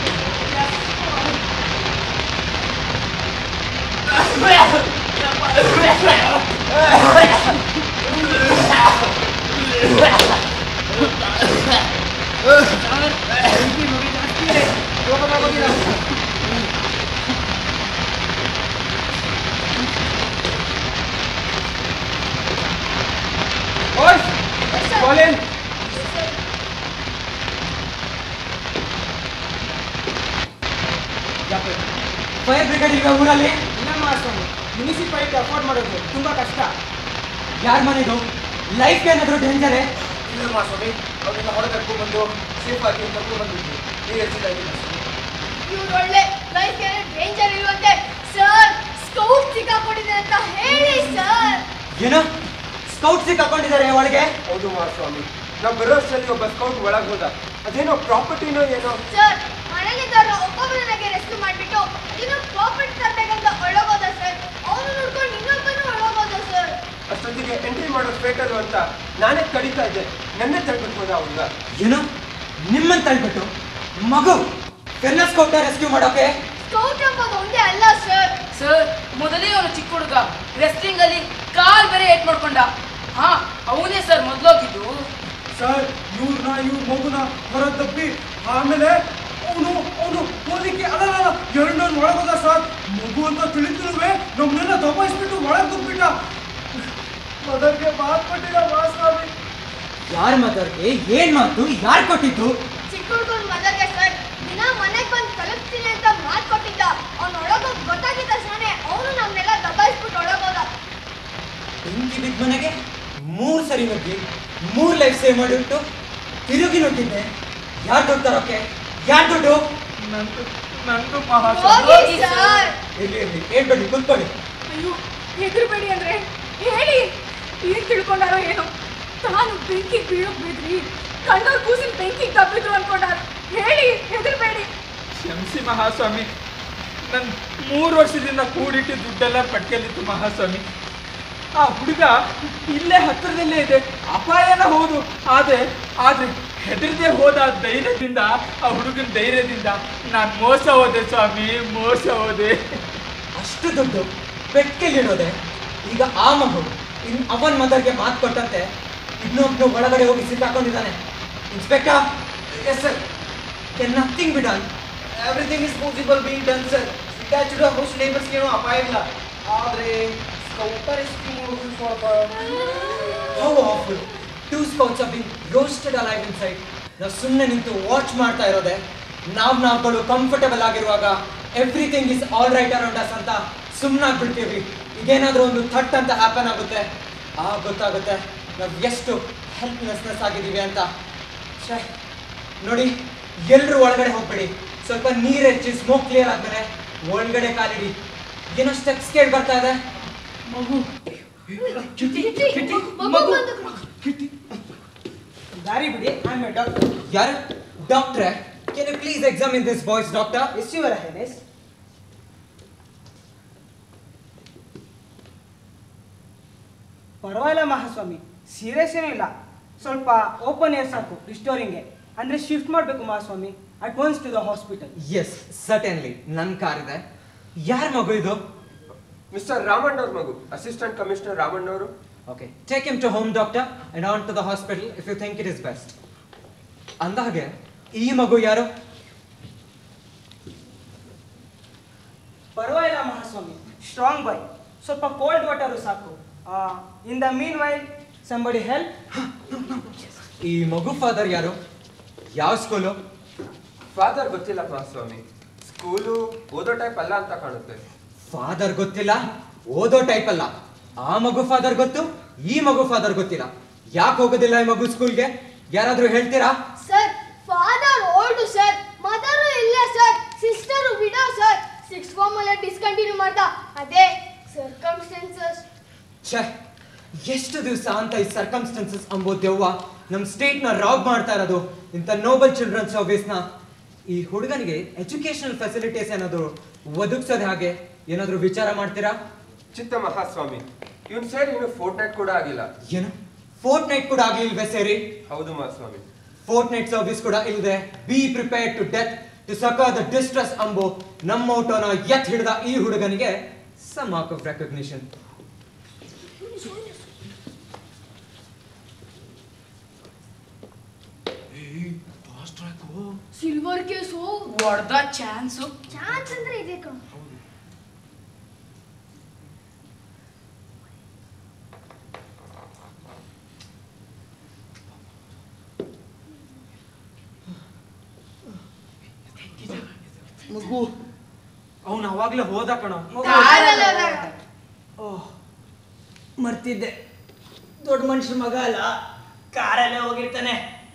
Boys, call in. Fire brigade ಈಗ ಊರಲ್ಲಿ ಇಲ್ಲ ಮಾಡ್ಕೊಂಡು ಮುನಿಸಿಪಾಲಿಟಿ ಅಫೋರ್ಡ್ ಮಾಡೋದು ತುಂಬಾ ಕಷ್ಟ ಯಾರ ಮನೆದು ಲೈಫ್ ಏನಾದ್ರು ಡೇಂಜರೇ ಇಲ್ಲ ಮಾಸ್ವಾಮಿ ಅವ್ರನ್ನ ಹೊರ ಕರ್ಕೊಂಡು ಬಂದು ಸೇಫ್ ಆಗಿ ಕರ್ಕೊಂಡು ಬಂದಿದ್ವಿ ನೀವು ಹೆಚ್ಚಿದ್ದಾಗಿಲ್ಲ ಇವ್ರು ಒಳ್ಳೆ ಲೈಫ್ ಏನೇ ಡೇಂಜರ್ ಇರುವಂತೆ ಸರ್ ಸ್ಕೌಟ್ ಸಿಕ್ಕಾಕೊಂಡಿದೆ ಅಂತ ಹೇಳಿ ಸರ್ ಏನೋ ಸ್ಕೌಟ್ ಸಿಕ್ಕಾಕೊಂಡಿದ್ದಾರೆ ಒಳಗೆ ಹೌದು ಮಹಾಸ್ವಾಮಿ ನಾವು ಬರೋಷ್ಟರಲ್ಲಿ ಒಬ್ಬ ಸ್ಕೌಟ್ ಒಳಗೆ ಹೋದ ಅದೇನೋ ಪ್ರಾಪರ್ಟಿನೋ ಏನೋ ಸರ್ ಮನೆಗಿದ್ದವ್ರ ಒಬ್ಬೊಬ್ಬರನ್ನಾಗೆ ರೆಸ್ಕ್ಯೂ ಮಾಡ್ಬಿಟ್ಟು ಅದೇನೋ ಪ್ರಾಫಿಟ್ ತರಬೇಕಂತ ಒಳಗೋದ ಸರ್ ಅವನು ನೋಡ್ಕೊಂಡು ಇನ್ನೊಬ್ಬನು ಒಳಗೋದ ಸರ್ ಅಷ್ಟೊತ್ತಿಗೆ ಎಂಟ್ರಿ ಮಾಡೋ ಫೇಟಲ್ ಅಂತ ನಾನೇ ಕಡಿತಾ ಇದ್ದೆ ನನ್ನೇ ತಳ್ಬಿಟ್ಟು ಹೋದ ಹುಡುಗ ಏನೋ ನಿಮ್ಮನ್ನ ತಳ್ಬಿಟ್ಟು ಮಗು ಎಲ್ಲ ಸ್ಕೌಟ್ ರೆಸ್ಕ್ಯೂ ಮಾಡೋಕೆ ಸ್ಕೌಟ್ ಎಂಬುದು ಒಂದೇ ಅಲ್ಲ ಸರ್ ಸರ್ ಮೊದಲೇ ಅವನು ಚಿಕ್ಕ ಹುಡುಗ ರೆಸ್ಲಿಂಗ್ ಅಲ್ಲಿ ಕಾಲ್ ಬೇರೆ ಏಟ್ ಮಾಡ್ಕೊಂಡ ಹಾ ಅವನೇ ಸರ್ ಮೊದ್ಲೋಗಿದ್ದು ಸರ್ ಇವ್ರನ್ನ ಇವ್ರ ಮಗುನ ಹೊರ ತಪ್ಪಿ ಆಮೇಲೆ ಅವನು ಅವನು ಹೋಲಿಕೆ ಅಲ್ಲ ಎರಡನ್ನ ಒಳಗೋದ ಸರ್ ಮಗು ಅಂತ ತಿಳಿತಿರುವೆ ನಮ್ಮನ್ನೆಲ್ಲ ದಬಾಯಿಸ್ಬಿಟ್ಟು ಒಳಗೆ ದುಬ್ಬಿಟ್ಟ ಮದರ್ಗೆ ಮಾತು ಕೊಟ್ಟಿಲ್ಲ ಮಹಾಸ್ವಾಮಿ ಯಾರ ಮಾತಾಡ್ಗೆ ಏನ್ ಮಾತು ಯಾರು ಕೊಟ್ಟಿದ್ದು ಚಿಕ್ಕ ಹುಡುಗನ ಮದರ್ಗೆ ಸರ್ ದಿನ ಮನೆಗೆ ಬಂದು ತಲುಪ್ತೀನಿ ಅಂತ ಮಾತು ಕೊಟ್ಟಿದ್ದ ಅವ್ನು ಒಳಗೋಗಿ ಗೊತ್ತಾಗಿದ್ದ ತಕ್ಷಣ ಅವನು ನಮ್ಮನ್ನೆಲ್ಲ ದಬಾಯಿಸ್ಬಿಟ್ಟು ಒಳಗೋದ ಬೆಂಕಿ ಬಿದ್ದ ಮನೆಗೆ ಮೂರ್ ಸರಿ ನುಗ್ಗಿ ಮೂರ್ ಲೈಫ್ ಸೇವ್ ಮಾಡಿಬಿಟ್ಟು ತಿರುಗಿ ನುಗ್ಗಿದ್ದೆ ಯಾರು ದುಡ್ಡು ತರೋಕೆ ಯಾರು ದುಡ್ಡು ನಂದು ನಂದು ಹೋಗಿ ಸರ್ ಇರ್ಲಿ ಇರ್ಲಿ ಹೇಳ್ಬೇಡಿ ಕುತ್ಕೊಳ್ಳಿ ಅಯ್ಯೋ ಹೆದರ್ಬೇಡಿ ಅಂದ್ರೆ ಹೇಳಿ ಏನ್ ತಿಳ್ಕೊಂಡಾರೋ ಏನೋ ತಾನು ಬೆಂಕಿ ಬೀಳೋಕ್ ಬಿದ್ರಿ ಕಂಡೋರ್ ಕೂಸಿನ ಬೆಂಕಿ ತಪ್ಪಿದ್ರು ಅನ್ಕೊಂಡಾರ ಹೇಳಿ ಹೆದರ್ಬೇಡಿ ಕ್ಷಮಿಸಿ ಮಹಾಸ್ವಾಮಿ ನನ್ ಮೂರು ವರ್ಷದಿಂದ ಕೂಡಿಟ್ಟು ದುಡ್ಡೆಲ್ಲ ಪಟ್ಕಲಿತ್ತು ಮಹಾಸ್ವಾಮಿ ಆ ಹುಡುಗ ಇಲ್ಲೇ ಹತ್ತಿರದಲ್ಲೇ ಇದೆ ಅಪಾಯನ ಹೌದು ಆದ್ರೆ ಆದ್ರೆ ಹೆದರದೆ ಹೋದ ಧೈರ್ಯದಿಂದ ಆ ಹುಡುಗನ ಧೈರ್ಯದಿಂದ ನಾನು ಮೋಸ ಹೋದೆ ಸ್ವಾಮಿ ಮೋಸ ಹೋದೆ ಅಷ್ಟು ದುಡ್ಡು ಪೆಟ್ಟಿಗೆಲಿಡೋದೆ ಈಗ ಆ ಮಗು ಇನ್ ಅವನ್ ಮದರ್ಗೆ ಮಾತು ಕೊಟ್ಟಂತೆ ಇನ್ನೊಬ್ನು ಒಳಗಡೆ ಹೋಗಿ ಸಿಕ್ಕಾಕೊಂಡಿದ್ದಾನೆ inspector yes sir can nothing be done everything is possible be done sir attached house ನೇಬರ್ಸ್ಗೆ ಏನೋ ಅಪಾಯ ಇಲ್ಲ ಆದ್ರೆ ಸ್ಕೌಟರ್ ರೆಸ್ಕ್ಯೂ ಮಾಡೋದು ಸ್ವಲ್ಪ how awful two scouts have been roasted alive inside ನಾವು ಸುಮ್ಮನೆ ನಿಂತು ವಾಚ್ ಮಾಡ್ತಾ ಇರೋದೆ ನಾವು ನಾವುಗಳು ಕಂಫರ್ಟಬಲ್ ಆಗಿರುವಾಗ everything is all right around us ಅಂತ ಸುಮ್ಮನಾಗಿ ಬಿಡ್ತೀವಿ ಈಗೇನಾದ್ರೂ ಒಂದು ಥಟ್ ಅಂತ ಹ್ಯಾಪನ್ ಆಗುತ್ತೆ ಆ ಗೊತ್ತಾಗುತ್ತೆ ನಾವು ಎಷ್ಟು ಹೆಲ್ಪ್ಲೆಸ್ನೆಸ್ ಆಗಿದ್ದೀವಿ ಅಂತ ಛೇ ನೋಡಿ ಎಲ್ಲರೂ ಒಳಗಡೆ ಹೋಗ್ಬೇಡಿ ಸ್ವಲ್ಪ ನೀರು ಹೆಚ್ಚಿ ಸ್ಮೋಕ್ ಕ್ಲಿಯರ್ ಆದ್ಮೇಲೆ ಒಳಗಡೆ ಕಾಲಿಡಿ ಏನೋ ಸ್ಟೆಪ್ಸ್ ಕೇಳಿ ಬರ್ತಾ ಇದೆ ಮಗು ಮಗು ಬಂದು ದಾರಿ ಬಿಡಿ ಐ ಮೈ ಡಾಕ್ಟರ್ ಯಾರು ಡಾಕ್ಟ್ರೆ can you please examine this boys doctor yes your highness ಪರವಾಗಿಲ್ಲ ಮಹಾಸ್ವಾಮಿ ಸೀರಿಯಸ್ ಏನೂ ಇಲ್ಲ ಸ್ವಲ್ಪ ಓಪನ್ ಏರ್ ಸಾಕು ರಿಸ್ಟೋರಿಂಗ್ಗೆ ಅಂದ್ರೆ ಶಿಫ್ಟ್ ಮಾಡಬೇಕು ಮಹಾಸ್ವಾಮಿ at once to the hospital yes certainly ನನ್ನ ಕಾರ್ ಇದೆ ಯಾರ ಮಗು ಇದು ಮಿಸ್ಟರ್ ರಾಮಣ್ಣ ಅವ್ರ ಮಗು ಅಸಿಸ್ಟೆಂಟ್ ಕಮಿಷನರ್ ರಾಮಣ್ಣ ಅವರು okay take him to home doctor and on to the hospital if you think it is best ಅಂದಾಗೆ ಈ ಮಗು ಯಾರು ಪರವಾಗಿಲ್ಲ ಮಹಾಸ್ವಾಮಿ ಸ್ಟ್ರಾಂಗ್ ಬಾಯ್ ಸ್ವಲ್ಪ ಕೋಲ್ಡ್ ವಾಟರು ಸಾಕು in the meanwhile somebody help ಈ ಮಗು ಫಾದರ್ ಯಾರು ಯಾವ ಸ್ಕೂಲು ಫಾದರ್ ಗೊತ್ತಿಲ್ಲ ಮಹಾಸ್ವಾಮಿ ಸ್ಕೂಲು ಓದೋ ಟೈಪ್ ಅಲ್ಲ ಅಂತ ಕಾಣುತ್ತೆ ಫಾದರ್ ಗೊತ್ತಿಲ್ಲ ಓದೋ ಟೈಪ್ ಅಲ್ಲ ಆ ಮಗು ಫಾದರ್ ಗೊತ್ತು ಈ ಮಗು ಫಾದರ್ ಗೊತ್ತಿಲ್ಲ ಯಾಕೆ ಹೋಗೋದಿಲ್ಲ ಈ ಮಗು ಸ್ಕೂಲ್ಗೆ ಯಾರಾದ್ರೂ ಹೇಳ್ತೀರಾ sir father old sir mother ಇಲ್ಲ sir sister widow sir six form ಅಲ್ಲ ಡಿಸ್ಕಂಟಿನ್ಯೂ ಮಾಡ್ದ ಅದೇ ಸರ್ಕಮ್ಸ್ಟೆನ್ಸಸ್ ಛೇ ಎಷ್ಟು ದಿವಸ ಅಂತ ಈ ಸರ್ಕಮ್ಸ್ಟೆನ್ಸಸ್ ಅಂಬೋ ದೆವ್ವ ನಮ್ಮ ಸ್ಟೇಟ್ ನ ರಾಬ್ ಮಾಡ್ತಾ ಇರೋದು ಇಂಥ ನೋಬಲ್ ಚಿಲ್ಡ್ರನ್ ಸರ್ವಿಸ್ ನ ಈ ಹುಡುಗನಿಗೆ ಎಜುಕೇಶನಲ್ ಫೆಸಿಲಿಟೀಸ್ ಏನಾದ್ರು ಒದಗಿಸೋದು ಹಾಗೆ ಏನಾದ್ರು ವಿಚಾರ ಮಾಡ್ತೀರಾ ಚಿತ್ತ ಮಹಾಸ್ವಾಮಿ ಇವನ್ ಸೇರಿ ಇನ್ನು ಫೋರ್ಟ್ ನೈಟ್ ಕೂಡ ಆಗಿಲ್ಲ ಏನು ಫೋರ್ಟ್ ನೈಟ್ ಕೂಡ ಆಗ್ಲಿಲ್ವೇ ಸೇರಿ ಹೌದು ಮಹಾಸ್ವಾಮಿ ಫೋರ್ಟ್ ನೈಟ್ ಸರ್ವಿಸ್ ಕೂಡ ಇಲ್ಲದೆ be prepare to death to succour the distress ಅಂಬೋ ನಮ್ಮ ಔಟೋನ ಎತ್ ಹಿಡಿದ ಈ ಹುಡುಗನಿಗೆ some mark of recognition silver case ಹೊಡ್ದ ಚಾನ್ಸು ಚಾನ್ಸ್ ಅಂದ್ರೆ ಇದೆ ಕಣೋ ಮಗು ಅವನು ಅವಾಗ್ಲೇ ಹೋದ ಕಣ ಓಹ್ ಮರ್ತಿದ್ದೆ ದೊಡ್ಡ ಮನುಷ್ಯರ ಮಗ ಅಲ್ಲ ಕಾರಲ್ಲೇ ಹೋಗಿರ್ತಾನೆ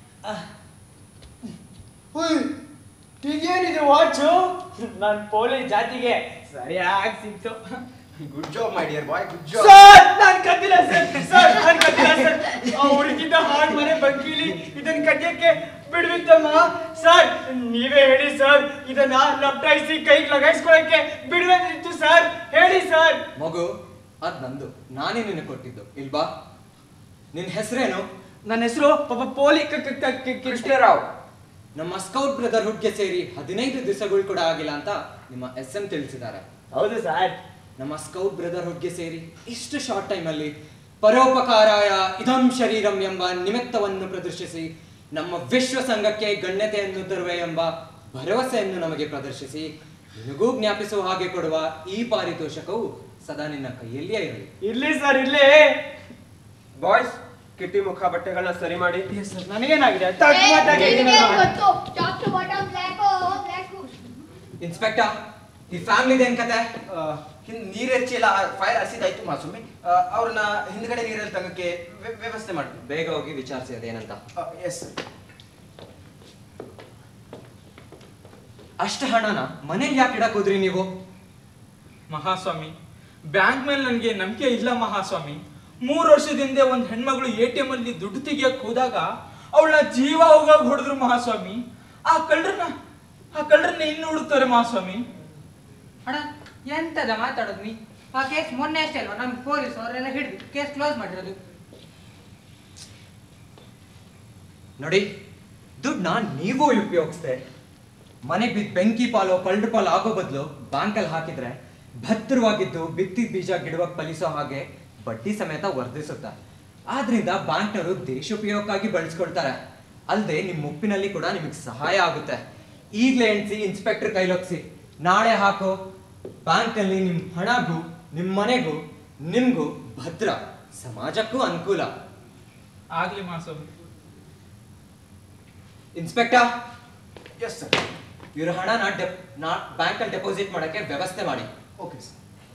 ಈಗೇನಿದೆ ವಾಚು ನನ್ನ ಪೊಲೀಸ್ ಜಾತಿಗೆ ಸರಿಯಾಗಿ ಸಿಕ್ತು good job my dear boy good job sir ನಾನ್ ಕದ್ದಿಲ್ಲ ಸರ್ ಸರ್ ನಾನ್ ಕದ್ದಿಲ್ಲ ಸರ್ ಆ ಹುಡುಗಿದ್ದ ಹಾಡ್ ಮನೆ ಬಗ್ಗಿಲಿ ಇದನ್ನ ಕದ್ಯಕ್ಕೆ ಬಿಡ್ವಿತ್ತಮ್ಮ ಸರ್ ನೀವೇ ಹೇಳಿ ಸರ್ ಇದನ್ನ ಲಪ್ಟಾಯಿಸಿ ಕೈಗೆ ಲಗಾಯಿಸ್ಕೊಳಕ್ಕೆ ಬಿಡ್ಬೇಕಿತ್ತು ಸರ್ ಹೇಳಿ ಸರ್ ಮಗು ಅದ್ ನಂದು ನಾನೇ ನಿನಗೆ ಕೊಟ್ಟಿದ್ದು ಇಲ್ವಾ ನಿನ್ ಹೆಸರೇನು ನನ್ನ ಹೆಸರು ಪಾಪ ಪೋಲಿ ಕೃಷ್ಣರಾವ್ ನಮ್ಮ ಸ್ಕೌಟ್ ಬ್ರದರ್ಹುಡ್ಗೆ ಸೇರಿ ಹದಿನೈದು ದಿವಸಗಳು ಕೂಡ ಆಗಿಲ್ಲ ಅಂತ ನಿಮ್ಮ ಎಸ್ ಎಂ ತಿಳಿಸಿದ್ದಾರೆ ಹೌದು ಸರ್ ನಮ್ಮ ಸ್ಕೌಟ್ ಬ್ರದರ್ಹುಡ್ಗೆ ಸೇರಿ ಇಷ್ಟು ಶಾರ್ಟ್ ಟೈಮಲ್ಲಿ ಪರೋಪಕಾರಾಯ ಇದಂ ಶರೀರಂ ಎಂಬ ನಿಮಿತ್ತವನ್ನು ಪ್ರದರ್ಶಿಸಿ ನಮ್ಮ ವಿಶ್ವ ಸಂಘಕ್ಕೆ ಗಣ್ಯತೆಯನ್ನು ತರುವೆ ಎಂಬ ಭರವಸೆಯನ್ನು ನಮಗೆ ಪ್ರದರ್ಶಿಸಿ ನಿನಗೂ ಜ್ಞಾಪಿಸುವ ಹಾಗೆ ಕೊಡುವ ಈ ಪಾರಿತೋಷಕವು ಸದಾ ನಿನ್ನ ಕೈಯಲ್ಲಿಯೇ ಇರಲಿ ಇರ್ಲಿ ಸರ್ ಇರ್ಲಿ ಬಾಯ್ಸ್ ಕಿಟ್ಟಿ ಮುಖ ಬಟ್ಟೆಗಳನ್ನ ಸರಿ ಮಾಡಿ ನನಗೇನಾಗಿದೆ ಗೊತ್ತು top to bottom black black inspector ಈ ಫ್ಯಾಮಿಲಿದ ಏನ್ ಕತೆ ನೀರ್ ಹೆಚ್ಚಿಲ್ಲ ಫೈರ್ ಹಸಿದಾಯ್ತು ಮಾಸುಮಿ ಅವ್ರನ್ನ ಹಿಂದ್ಗಡೆ ನೀರಲ್ಲಿ ತಗಕ್ಕೆ ವ್ಯ- ವ್ಯವಸ್ಥೆ ಮಾಡಿ ಬೇಗ ಹೋಗಿ ವಿಚಾರಿಸಿ ಅದೇನಂತ ಎಸ್ ಅಷ್ಟು ಹಣನ ಮನೇಲಿ ಯಾಕೆ ಇಡಕ್ ಹೋದ್ರಿ ನೀವು ಮಹಾಸ್ವಾಮಿ ಬ್ಯಾಂಕ್ ಮೇಲೆ ನನಗೆ ನಂಬಿಕೆ ಇಲ್ಲ ಮಹಾಸ್ವಾಮಿ ಮೂರು ವರ್ಷದ ಹಿಂದೆ ಒಂದ್ ಹೆಣ್ಮಗಳು ಎ ಟಿ ಎಂ ಅಲ್ಲಿ ದುಡ್ಡು ತೆಗಿಯಕ್ ಹೋದಾಗ ಅವಳನ್ನ ಜೀವ ಹೋಗಾಗ ಹೊಡೆದ್ರು ಮಹಾಸ್ವಾಮಿ ಆ ಕಳ್ಳರನ್ನ ಆ ಕಳ್ಳರನ್ನ ಇನ್ನು ಹುಡುಕ್ತಾರೆ ಮಹಾಸ್ವಾಮಿ ಅಣ್ಣ ಎಂತದ ಮಾತಾಡೋದು ನೀ ಆ ಕೇಸ್ ಮೊನ್ನೆ ಅಷ್ಟೇ ಅಲ್ವಾ ನಮ್ಮ ಪೊಲೀಸ್ ಅವರೆಲ್ಲ ಹಿಡಿದು ಕೇಸ್ ಕ್ಲೋಸ್ ಮಾಡಿರೋದು ನೋಡಿ ದುಡ್ಡನ್ನ ನೀವು ಉಪಯೋಗಿಸ್ದೆ ಮನೆಗೆ ಬಿದ್ದ ಬೆಂಕಿ ಪಾಲು ಕಳ್ಳ ಪಾಲು ಆಗೋ ಬದಲು ಬ್ಯಾಂಕಲ್ಲಿ ಹಾಕಿದ್ರೆ ಭದ್ರವಾಗಿದ್ದು ಬಿತ್ತಿದ ಬೀಜ ಗಿಡವಾಗಿ ಫಲಿಸೋ ಹಾಗೆ ಬಡ್ಡಿ ಸಮೇತ ವರ್ಧಿಸುತ್ತೆ ಆದ್ರಿಂದ ಬ್ಯಾಂಕ್ನವರು ದೇಶೋಪಯೋಗಕ್ಕಾಗಿ ಬಳಸ್ಕೊಳ್ತಾರೆ ಅಲ್ಲದೆ ನಿಮ್ಮ ಮುಪ್ಪಿನಲ್ಲಿ ಕೂಡ ನಿಮಗೆ ಸಹಾಯ ಆಗುತ್ತೆ ಈಗಲೇ ಎಣಿಸಿ ಇನ್ಸ್ಪೆಕ್ಟರ್ ಕೈಲೊಗ್ಸಿ ನಾಳೆ ಹಾಕೋ ಬ್ಯಾಂಕಲ್ಲಿ ನಿಮ್ಮ ಹಣಗೂ ನಿಮ್ಮ ಮನೆಗೂ ನಿಮ್ಗೂ ಭದ್ರ ಸಮಾಜಕ್ಕೂ ಅನುಕೂಲ ಆಗ್ಲಿ ಮಹಾಸ್ವಾಮಿ ಇನ್ಸ್ಪೆಕ್ಟರ್ ಎಸ್ ಸರ್ ಇವ್ರ ಹಣನ ಡೆಪ್ ನಾ ಬ್ಯಾಂಕಲ್ಲಿ ಡೆಪಾಸಿಟ್ ಮಾಡಕ್ಕೆ ವ್ಯವಸ್ಥೆ ಮಾಡಿ ಓಕೆ ಸರ್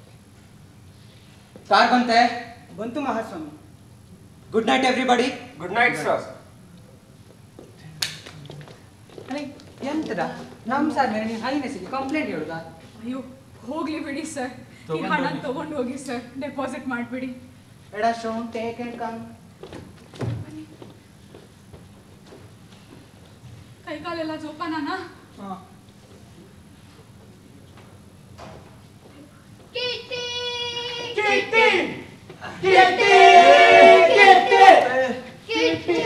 ಕಾರ್ ಬಂತೆ ಬಂತು ಮಹಾಸ್ವಾಮಿ good night everybody good night sir ಅರೆ ಎಂತದ ನಮ್ಮ ಸರ್ ಮೇಲೆ ನೀವು ಹೈನೆಸ್ಸಿಗೆ ಕಂಪ್ಲೇಂಟ್ ಹೇಳುದಾ ಅಯ್ಯೋ ಹೋಗ್ಲಿ ಬಿಡಿ ಸರ್ ಈ ತಗೊಂಡ್ ಹಣ ಹೋಗಿ. ತಗೊಂಡು ಹೋಗಿ ಸರ್ ಡೆಪಾಸಿಟ್ ಮಾಡ್ಬಿಡಿ ಎಡ ಶೋನ್ ಟೇಕ್ ಅಂಡ್ ಕಮ್ ಕೈ ಕಾಲೆಲ್ಲ ಜೋಪಾನಾನ ಕಿಟ್ಟಿ ಕಿಟ್ಟಿ ಕಿಟ್ಟಿ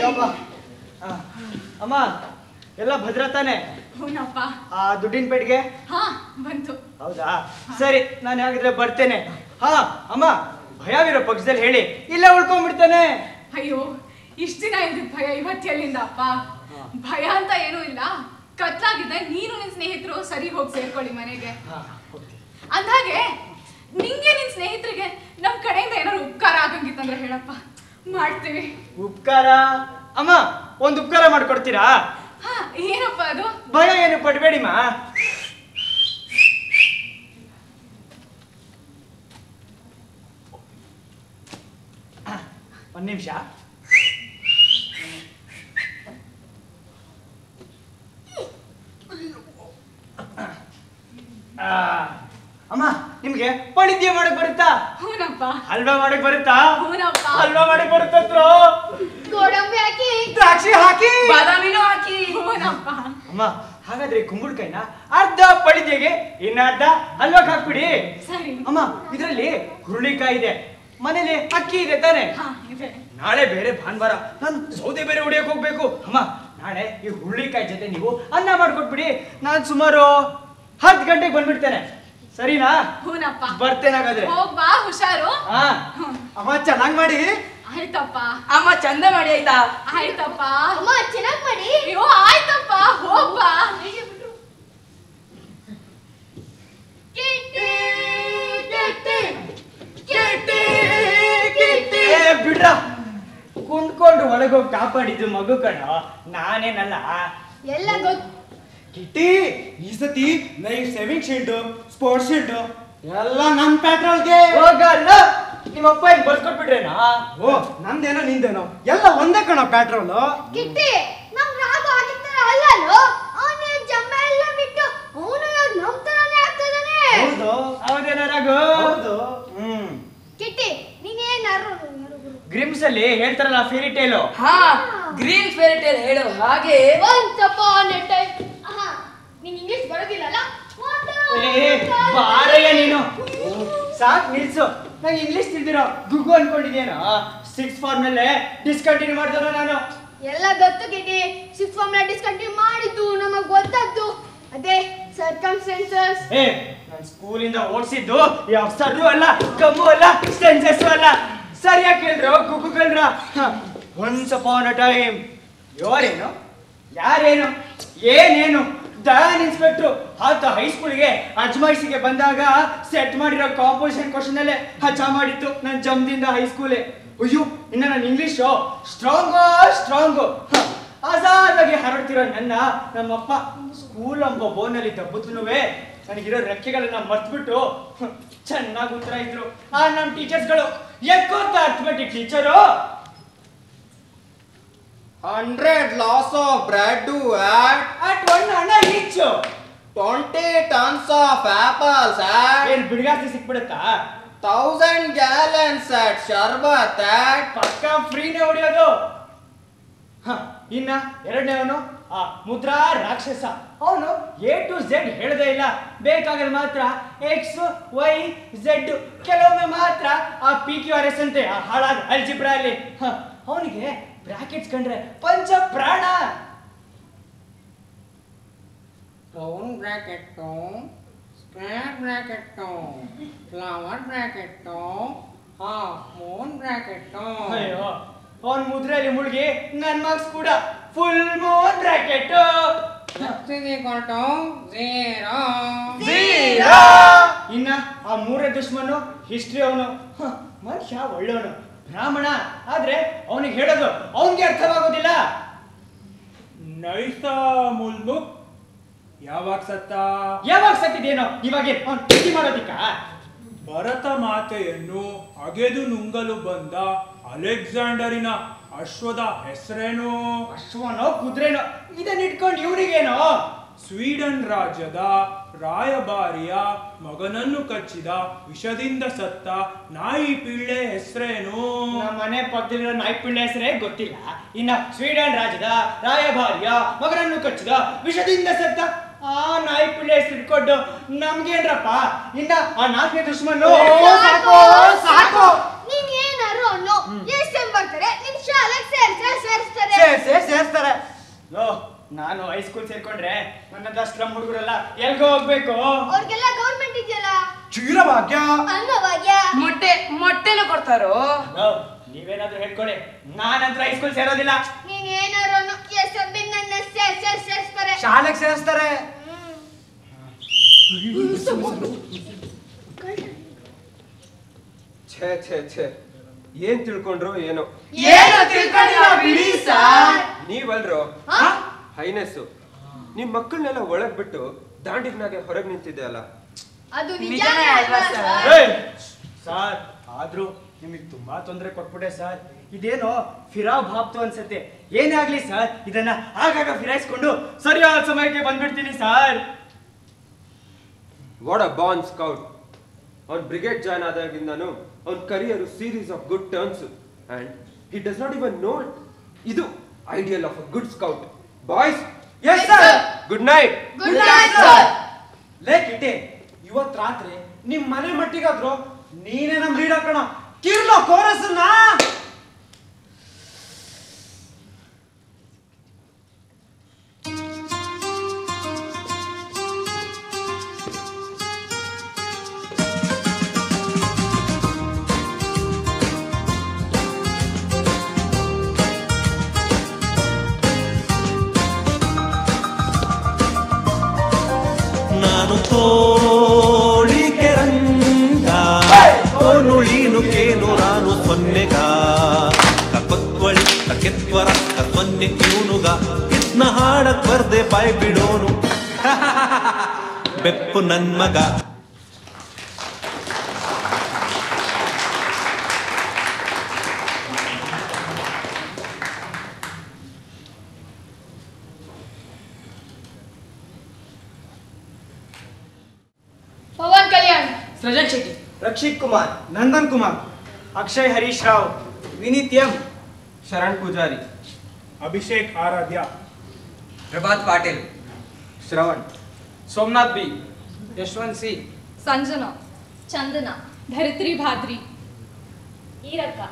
ಅಯ್ಯಪ್ಪ. ಆ, ಅಮ್ಮ ಎಲ್ಲ ಭದ್ರ ತಾನೆ ಹೂನಪ್ಪ ಆ ದುಡ್ಡಿನ ಪೆಟ್ಟಿಗೆ ಹಾ ಬಂತು ಹೌದಾ ಸರಿ ನಾನು ಹಾಗಿದ್ರೆ ಬರ್ತೇನೆ ಹಾ ಅಮ್ಮ ಭಯವಿರೋ ಪಕ್ಷದಲ್ಲಿ ಹೇಳಿ ಇಲ್ಲೇ ಉಳ್ಕೊಂಡ್ಬಿಡ್ತೇನೆ ಅಯ್ಯೋ ಇಷ್ಟ ದಿನ ಇದ್ದಿದ್ ಭಯ ಇವತ್ತು ಎಲ್ಲಿಂದ ಅಪ್ಪ ಭಯ ಅಂತ ಏನೂ ಇಲ್ಲ ಕತ್ಲಾಗಿದೆ ನೀನು ನಿನ್ ಸ್ನೇಹಿತರು ಸರಿ ಹೋಗಿ ಸೇರ್ಕೊಳ್ಳಿ ಮನೆಗೆ ಅಂದ್ಹಾಗೆ ನಿಂಗೆ ನಿನ್ ಸ್ನೇಹಿತರಿಗೆ ನಮ್ ಕಡೆಯಿಂದ ಏನಾದ್ರು ಉಪಕಾರ ಆಗಂಗಿತ್ತಂದ್ರೆ ಹೇಳಪ್ಪ ಮಾಡ್ತೀವಿ ಉಪಕಾರ ಅಮ್ಮ ಒಂದು ಉಪಕಾರ ಮಾಡ್ಕೊಡ್ತೀರಾ ಹಾ ಏನಪ್ಪ ಅದು ಭಯ ಏನು ಪಡ್ಬೇಡಿಮ್ಮ ಆ, ಒಂದ್ ನಿಮಿಷ ಆ, ಅಮ್ಮ ನಿಮ್ಗೆ ಪಣಿದ್ಯ ಮಾಡಕ್ ಬರುತ್ತಾ ಹೂನಪ್ಪ ಹಲ್ವಾ ಮಾಡಕ್ ಬರುತ್ತಾ ಹೂನಪ್ಪ ಹಲ್ವಾ ಮಾಡಕ್ ಬರುತ್ತಂತ್ರೋ ಗೋಡಂಬಿ ಹಾಕಿ ದ್ರಾಕ್ಷಿ ಹಾಕಿ ಬಾದಾಮಿನೂ ಹಾಕಿ ಹೂನಪ್ಪ ಅಮ್ಮ ಹಾಗಾದ್ರೆ ಕುಂಬಳಕಾಯಿನ ಅರ್ಧ ಪಳಿದೆಗೆ ಇನ್ನ ಅರ್ಧ ಹಲ್ವಾಕ್ ಹಾಕ್ಬಿಡಿ ಸರಿ ಅಮ್ಮ ಇದ್ರಲ್ಲಿ ಹುರುಳಿಕಾಯಿ ಇದೆ ಮನೇಲಿ ಅಕ್ಕಿ ಇದೆ ತಾನೆ ಹಾ ಇದೆ ನಾಳೆ ಬೇರೆ ಭಾನುವಾರ ನಾನು ಸೌದೆ ಬೇರೆ ಹೊಡಿಯಕ್ ಹೋಗ್ಬೇಕು ಅಮ್ಮ ನಾಳೆ ಈ ಹುರುಳಿಕಾಯಿ ಜೊತೆ ನೀವು ಅನ್ನ ಮಾಡ್ಕೊಟ್ಬಿಡಿ ನಾನು ಸುಮಾರು ಹತ್ತು ಗಂಟೆಗೆ ಬಂದ್ಬಿಡ್ತೇನೆ ಸರಿನಾ ಹೂನಪ್ಪ ಬರ್ತೇನೆ ಹಾಗಾದ್ರೆ ಹೋಗ್ ಬಾ ಹುಷಾರು ಹಾ ಅಮ್ಮ ಚೆನ್ನಾಗ್ ಮಾಡಿ ಆಯ್ತಪ್ಪ ಅಮ್ಮ ಚಂದ ಮಾಡಿ ಆಯ್ತಾ ಆಯ್ತಪ್ಪ ಅಮ್ಮ ಚೆನ್ನಾಗ್ ಮಾಡಿ ಅಯ್ಯೋ ಆಯ್ತಪ್ಪ ಹೋಗ್ಬಾ ಏ ಬಿಡ್ರ ಕುಂದ್ಕೊಂಡು ಒಳಗೋಗಿ ಕಾಪಾಡಿದ್ದು ಮಗು ಕಣ ನಾನೇನಲ್ಲ ಎಲ್ಲ ಗೊತ್ತು ಕಿಟ್ಟಿ ಈ ಸತಿ ನೈ ಸೇವಿಂಗ್ ಶೀಲ್ಡ್ ಸ್ಪೋರ್ಟ್ಸ್ ಶೀಲ್ಡ್ ಎಲ್ಲ ನನ್ ಪೆಟ್ರೋಲ್ಗೆ ಹೋಗಲ್ಲ ನಿಮ್ಮಪ್ಪ ಏನ್ ಬರ್ಕೊಟ್ಬಿಟ್ರೇನಾ ಓ ನಂದೇನೋ ನಿಂದೇನೋ ಎಲ್ಲ ಒಂದೇ ಕಣ ಪೆಟ್ರೋಲ್ ಕಿಟ್ಟಿ ನಮ್ ರಾಘು ಆಗಿರ್ತಾರ ಅಲ್ಲಲ್ಲೋ ಅವನು ಜಮ್ಮ ಎಲ್ಲ ಬಿಟ್ಟು ಅವನು ಇವಾಗ ನಮ್ ತರಾನೇ ಆಗ್ತದಾನೆ ಹೌದು ಹೌದೇನೋ ರಘು ಹೌದು ಹ್ಮ್ ಕಿಟ್ಟಿ ನೀನೇನಾರು ಗ್ರಿಮ್ಸ್ ಅಲ್ಲಿ ಹೇಳ್ತಾರಲ್ಲ ಫೇರಿ ಟೇಲು ಹಾ ಗ್ರೀನ್ ಫೇರಿ ಟೇಲ್ ಹೇಳು ಹಾಗೆ once upon a time ಆಹಾ ನಿಂಗೆ ಇಂಗ್ಲಿಷ್ ಬರೋದಿಲ್ಲಲ್ಲ ಏ ಬಾರಯ್ಯ ನೀನು ಸಾಕ್ ನಿಲ್ಸು ನಂಗೆ ಇಂಗ್ಲಿಷ್ ತಿಳಿದಿರೋ ಗುಗ್ಗು ಅನ್ಕೊಂಡಿದ್ಯೇನೋ ಸಿಕ್ಸ್ ಫಾರ್ ಮೇಲೆ ಡಿಸ್ಕಂಟಿನ್ಯೂ ಮಾಡ್ತಾರ ನಾನು ಎಲ್ಲ ಗೊತ್ತು ಕಿಟಿ ಸಿಕ್ಸ್ ಫಾರ್ಮ್ ಡಿಸ್ಕಂಟಿನ್ಯೂ ಮಾಡಿದ್ದು ನಮಗ್ ಗೊತ್ತಾದ್ದು ಅದೇ ಸರ್ಕಮ್ಸ್ಟೆನ್ಸಸ್ ಏ ನಾನು ಸ್ಕೂಲಿಂದ ಓಡಿಸಿದ್ದು ಯಾವ ಸರ್ರು ಅಲ್ಲ ಕಮ್ಮು ಅಲ್ಲ ಸ್ಟೆನ್ಸಸ್ ಅಲ್ಲ ಸರಿಯಾಗಿ ಕೇಳ್ರು ಗುಗ್ಗು ಕೇಳ್ರ ಒನ್ಸ್ ಅಪಾನ್ ಅ ಟೈಮ್ ಯಾರೇನು ಯಾರೇನು ಏನೇನು ದಯಾನ್ ಇನ್ಸ್ಪೆಕ್ಟ್ರು ಆತ ಹೈಸ್ಕೂಲ್ಗೆ ಅಜ್ಮಾಯಿಸಿಗೆ ಬಂದಾಗ ಸೆಟ್ ಮಾಡಿರೋ ಕಾಂಪೋಸಿಷನ್ ಕ್ವಶನ್ ಅಲ್ಲೇ ಹಚ್ಚ ಮಾಡಿತ್ತು ನನ್ನ ಜಮ್ದಿಂದ ಹೈಸ್ಕೂಲೇ ಅಯ್ಯೋ ಇನ್ನ ನನ್ನ ಇಂಗ್ಲಿಷು ಸ್ಟ್ರಾಂಗೋ ಸ್ಟ್ರಾಂಗು ಆಜಾದಾಗಿ ಹರಡ್ತಿರೋ ನನ್ನ ನಮ್ಮಪ್ಪ ಸ್ಕೂಲ್ ಎಂಬ ಬೋನಲ್ಲಿ ದಬ್ಬುತ್ತನುವೆ ನನಗಿರೋ ರೆಕ್ಕೆಗಳನ್ನ ಮರ್ತ್ಬಿಟ್ಟು ಚೆನ್ನಾಗಿ ಉತ್ತರ ಇದ್ರು ಆ ನಮ್ಮ ಟೀಚರ್ಸ್ಗಳು ಎಕ್ಕೋತ arithmetic teacher hundred loaves of bread at at one ಹಣ each twenty tons of apples at ಏನ್ ಬಿಡ್ಗಾಸಿ ಸಿಕ್ಬಿಡುತ್ತಾ ಥೌಸಂಡ್ ಗ್ಯಾಲನ್ಸ್ ಆಟ್ ಶರ್ಬತ್ ಆಟ್ ಪಕ್ಕ ಫ್ರೀನೇ ಹೊಡಿಯೋದು ಹ, ಇನ್ನ ಎರಡನೇವನು ಆ ಮುದ್ರಾ ರಾಕ್ಷಸ ಅವನು ಎ ಟು ಝೆಡ್ ಹೇಳದೇ ಇಲ್ಲ ಬೇಕಾದ್ರೆ ಮಾತ್ರ ಎಕ್ಸ್ ವೈ ಝೆಡ್ ಕೆಲವೊಮ್ಮೆ ಮಾತ್ರ ಆ ಪಿ ಕ್ಯೂ ಆರ್ ಎಸ್ ಅಂತೆ ಆ ಹಾಳಾದ ಅಲ್ಜಿಬ್ರಾ ಅಲ್ಲಿ ಅವನಿಗೆ ಬ್ರಾಕೆಟ್ಸ್ ಕಂಡ್ರೆ ಪಂಚ ಪ್ರಾಣ round bracket square bracket flower bracket half moon bracket ಅಯ್ಯೋ ಅವನ್ ಮುದ್ರೆಯಲ್ಲಿ ಮುಳುಗಿ ನನ್ ಮಾರ್ಕ್ಸ್ ಕೂಡ ಫುಲ್ ಮೋನ್ ಬ್ರಾಕೆಟ್ ಕೊಟ್ಟು ಝೀರೋ ಇನ್ನ ಆ ಮೂರೇ ದುಶ್ಮನು ಹಿಸ್ಟ್ರಿ ಅವನು ಮನುಷ್ಯ ಒಳ್ಳೆಯವನು ಬ್ರಾಹ್ಮಣ ಆದ್ರೆ ಅವನಿಗೆ ಹೇಳೋದು ಅವನಿಗೆ ಅರ್ಥವಾಗೋದಿಲ್ಲ ನೈಸ ಮುಲ್ಮುಕ್ ಯಾವಾಗ ಸತ್ತ ಯಾವಾಗ ಸತ್ತಿದೇನೋ ಇವಾಗ ಅವ್ನು ಪ್ರೀತಿ ಮಾಡೋದಿಕ್ಕ ಭರತ ಮಾತೆಯನ್ನು ಅಗೆದು ನುಂಗಲು ಬಂದ ಅಲೆಕ್ಸಾಂಡರಿನ ಅಶ್ವದ ಹೆಸರೇನು ಅಶ್ವನೋ ಕುದುರೆನೋ ಇದನ್ನ ಇಟ್ಕೊಂಡು ಇವನಿಗೇನೋ ಸ್ವೀಡನ್ ರಾಜ್ಯದ ರಾಯಭಾರಿಯ ಮಗನನ್ನು ಕಚ್ಚಿದ ವಿಷದಿಂದ ಸತ್ತ ನಾಯಿ ಪಿಳ್ಳೆ ಹೆಸರೇನು ನಮ್ಮ ಮನೆ ಪಕ್ಕದಲ್ಲಿರೋ ನಾಯಿ ಪಿಳ್ಳೆ ಹೆಸರೇ ಗೊತ್ತಿಲ್ಲ ಇನ್ನ ಸ್ವೀಡನ್ ರಾಜ್ಯದ ರಾಯಭಾರಿಯ ಮಗನನ್ನು ಕಚ್ಚಿದ ವಿಷದಿಂದ ಸತ್ತ ಆ ನಾಯಿ ಪಿಳ್ಳೆ ಹೆಸರು ಇಟ್ಕೊಂಡು ನಮ್ಗೇನ್ರಪ್ಪ ಇನ್ನ ಆ ನಾಲ್ಕನೇ ದುಶ್ಮನು ಸಾಕು ಸಾಕು ನೀನ್ ಏನಾರು ಅನ್ನೋ ಎಸ್ ಎಂ ಬರ್ತಾರೆ ನಿಮ್ ಶಾಲೆಗೆ ಸೇರ್ಸ ಸೇರಿಸ್ತಾರೆ ಸೇರ್ಸೇ ಸೇರ್ಸ್ತಾರೆ ಲೋ ನಾನು ಹೈಸ್ಕೂಲ್ ಸೇರ್ಕೊಂಡ್ರೆ ನನ್ನ ಸ್ಲಮ್ ಹುಡುಗರೆಲ್ಲ ಎಲ್ಗೋ ಹೋಗ್ಬೇಕು ಅವ್ರಿಗೆಲ್ಲ ಗೌರ್ಮೆಂಟ್ ಇದೆಯಲ್ಲ ಕ್ಷೀರಭಾಗ್ಯ ಅನ್ನಭಾಗ್ಯ ಮೊಟ್ಟೆ ಮೊಟ್ಟೆನೂ ಕೊಡ್ತಾರೋ ಲೋ, ನೀವೇನಾದ್ರೂ ಹೇಳ್ಕೊಳ್ಳಿ ನಾನಂತ್ರ ಹೈಸ್ಕೂಲ್ ಸೇರೋದಿಲ್ಲ ನೀನ್ ಏನಾರು ಅನ್ನು ಎಸ್ ಎಂ ನನ್ನ ಸೇರ್ ಸೇರ್ ಸೇರ್ಸ್ತಾರೆ ಶಾಲೆಗೆ ಸೇರಿಸ್ತಾರೆ ಛೇ ಛೇ ಛೇ ಏನ್ ತಿಳ್ಕೊಂಡ್ರು ಏನೋ ಏನೋ ತಿಳ್ಕೊಂಡಿಲ್ಲ ಬಿಡಿ ಸಾರ್. ನೀವಲ್ರೋ ಹೈನೆಸ್ಸು ನಿಮ್ ಮಕ್ಕಳನ್ನೆಲ್ಲ ಒಳಗ್ ಬಿಟ್ಟು ದಾಂಡಿಗ್ನಾಗೆ ಹೊರಗ್ ನಿಂತಿದ್ದೆ ಅಲ್ಲ ಅದು ನಿಜಾನೇ ನಿಜಾನೇ ಅಲ್ವಾ ಅಲ್ವಾ ಸರ್? ಸರ್ ಏಯ್! ಸರ್ ಆದ್ರೂ ನಿಮಗೆ ತುಂಬಾ ತೊಂದರೆ ಕೊಟ್ಬಿಟ್ಟೆ ಸರ್ ಇದೇನೋ ಫಿರಾವ್ ಭಾಪ್ತು ಅನ್ಸತ್ತೆ ಏನೇ ಆಗ್ಲಿ ಸರ್ ಇದನ್ನ ಆಗಾಗ ಫಿರಾಯಿಸ್ಕೊಂಡು ಸರಿಯಾದ ಸಮಯಕ್ಕೆ ಬಂದ್ಬಿಡ್ತೀನಿ sir what a born scout ಅವ್ನ್ ಬ್ರಿಗೇಡ್ ಜಾಯ್ನ್ ಆದಾಗಿಂದನು ಅವ್ನ career series of good turns and he does not even know ಇದು ideal of a good scout boys yes sir good night good night sir ಲೇ ಕಿಟ್ಟಿ ಇವತ್ ರಾತ್ರಿ ನಿಮ್ ಮನೆ ಮಟ್ಟಿಗಾದ್ರು ನೀನೇ ನಮ್ ಲೀಡರ್ ಕಣ ಕಿರ್ಲೋ ಕೋರಸ್ನ ನಾನು ತೋಳಿಕೆ ರಂಗ ಕೋನುಳೀನು ಕೇನು ನಾನು ಸೊನ್ನೆಗ ಕಕ್ವಳಿ ಕಕೆತ್ವರ ಕಸೊನ್ನೆ ಕ್ಯೂನುಗ ಇದ್ನ ಹಾಡಕ್ ಬರ್ದೆ ಬಾಯ್ ಬಿಡೋನು ಬೆಪ್ಪು ನನ್ ಮಗ Pavan Kalyan Srujan Shetty Rakshit Kumar Nandan Kumar Akshay Harish Rao Vineeth M Sharan Poojari Abhishek Aradhya Prabhat Patil Shravan Somnath B Yashwant C Sanjana Chandana Dharitri Bhadri Eerakka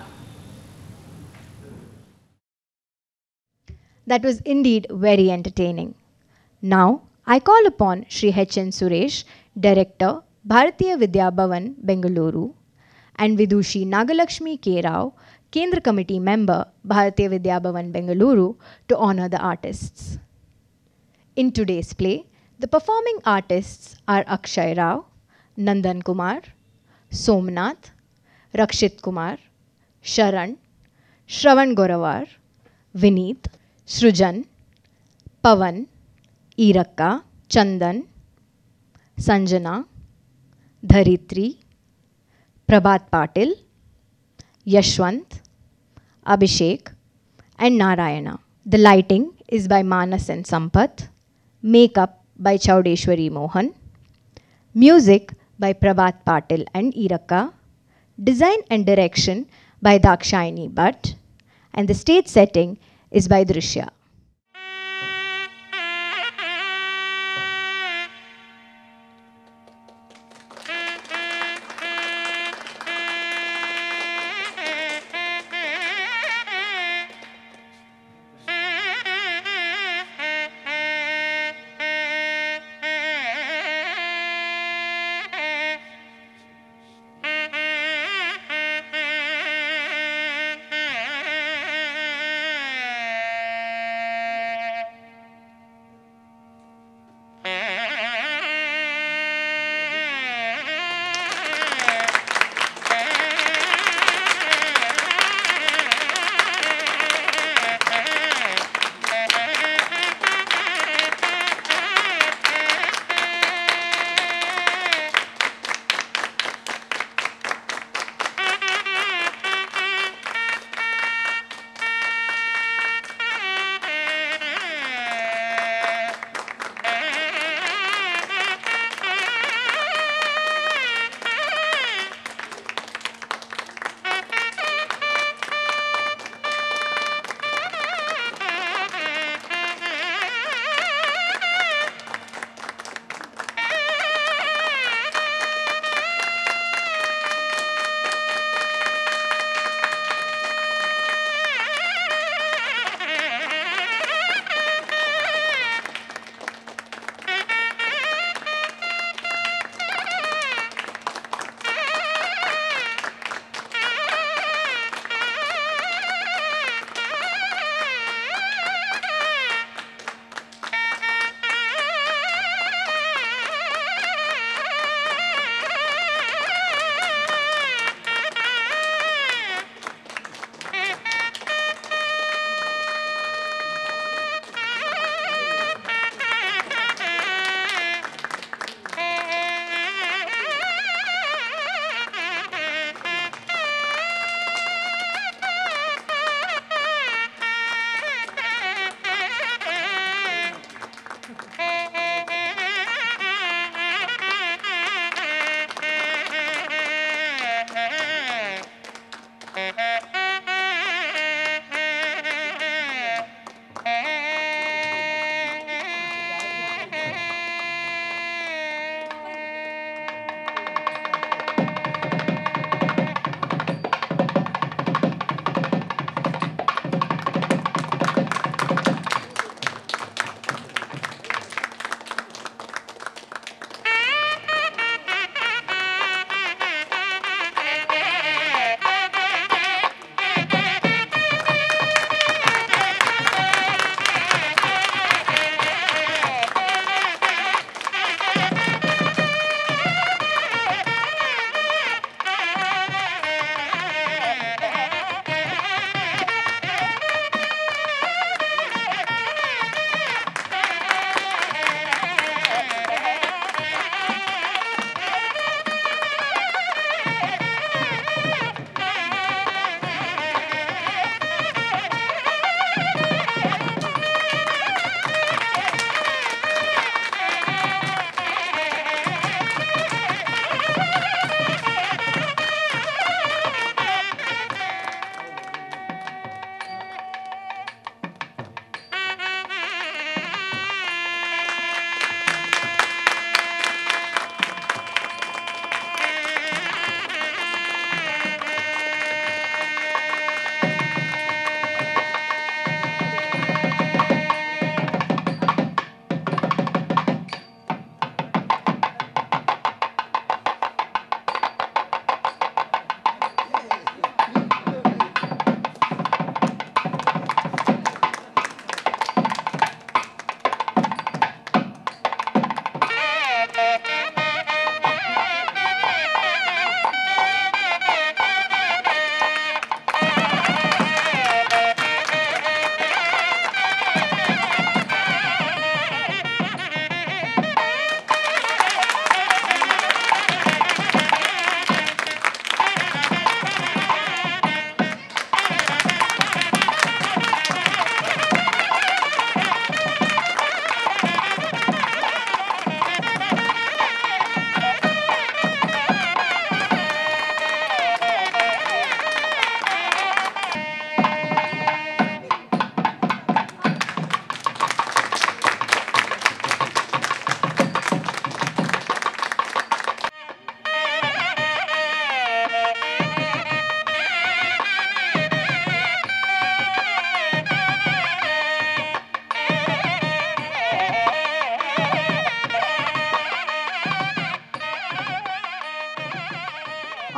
That was indeed very entertaining. Now, I call upon Sri H.N. Suresh, Director, Bharatiya Vidya Bhavan, Bengaluru, and Vidushi Nagalakshmi K. Rao, Kendra Committee Member, Bharatiya Vidya Bhavan, Bengaluru, to honor the artists. In today's play, the performing artists are Akshay Rao, Nandan Kumar, Somnath, Rakshit Kumar, Sharan, Shravan Goravar, Vineet, Srujan, Pavan, Irakka, Chandan, Sanjana, Dharitri, Prabhat Patil, Yashwant, Abhishek, and Narayana. The lighting is by Manas and Sampath, makeup by Chaudeshwari Mohan, music by Prabhat Patil and Irakka, design and direction by Dakshayani Bhatt, and the stage setting is by Drishya.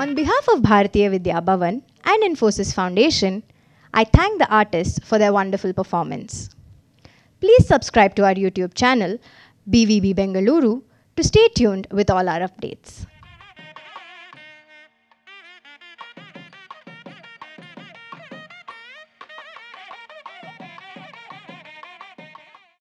On behalf of Bharatiya Vidya Bhavan and Infosys Foundation, I thank the artists for their wonderful performance. Please subscribe to our YouTube channel, BVB Bengaluru, to stay tuned with all our updates.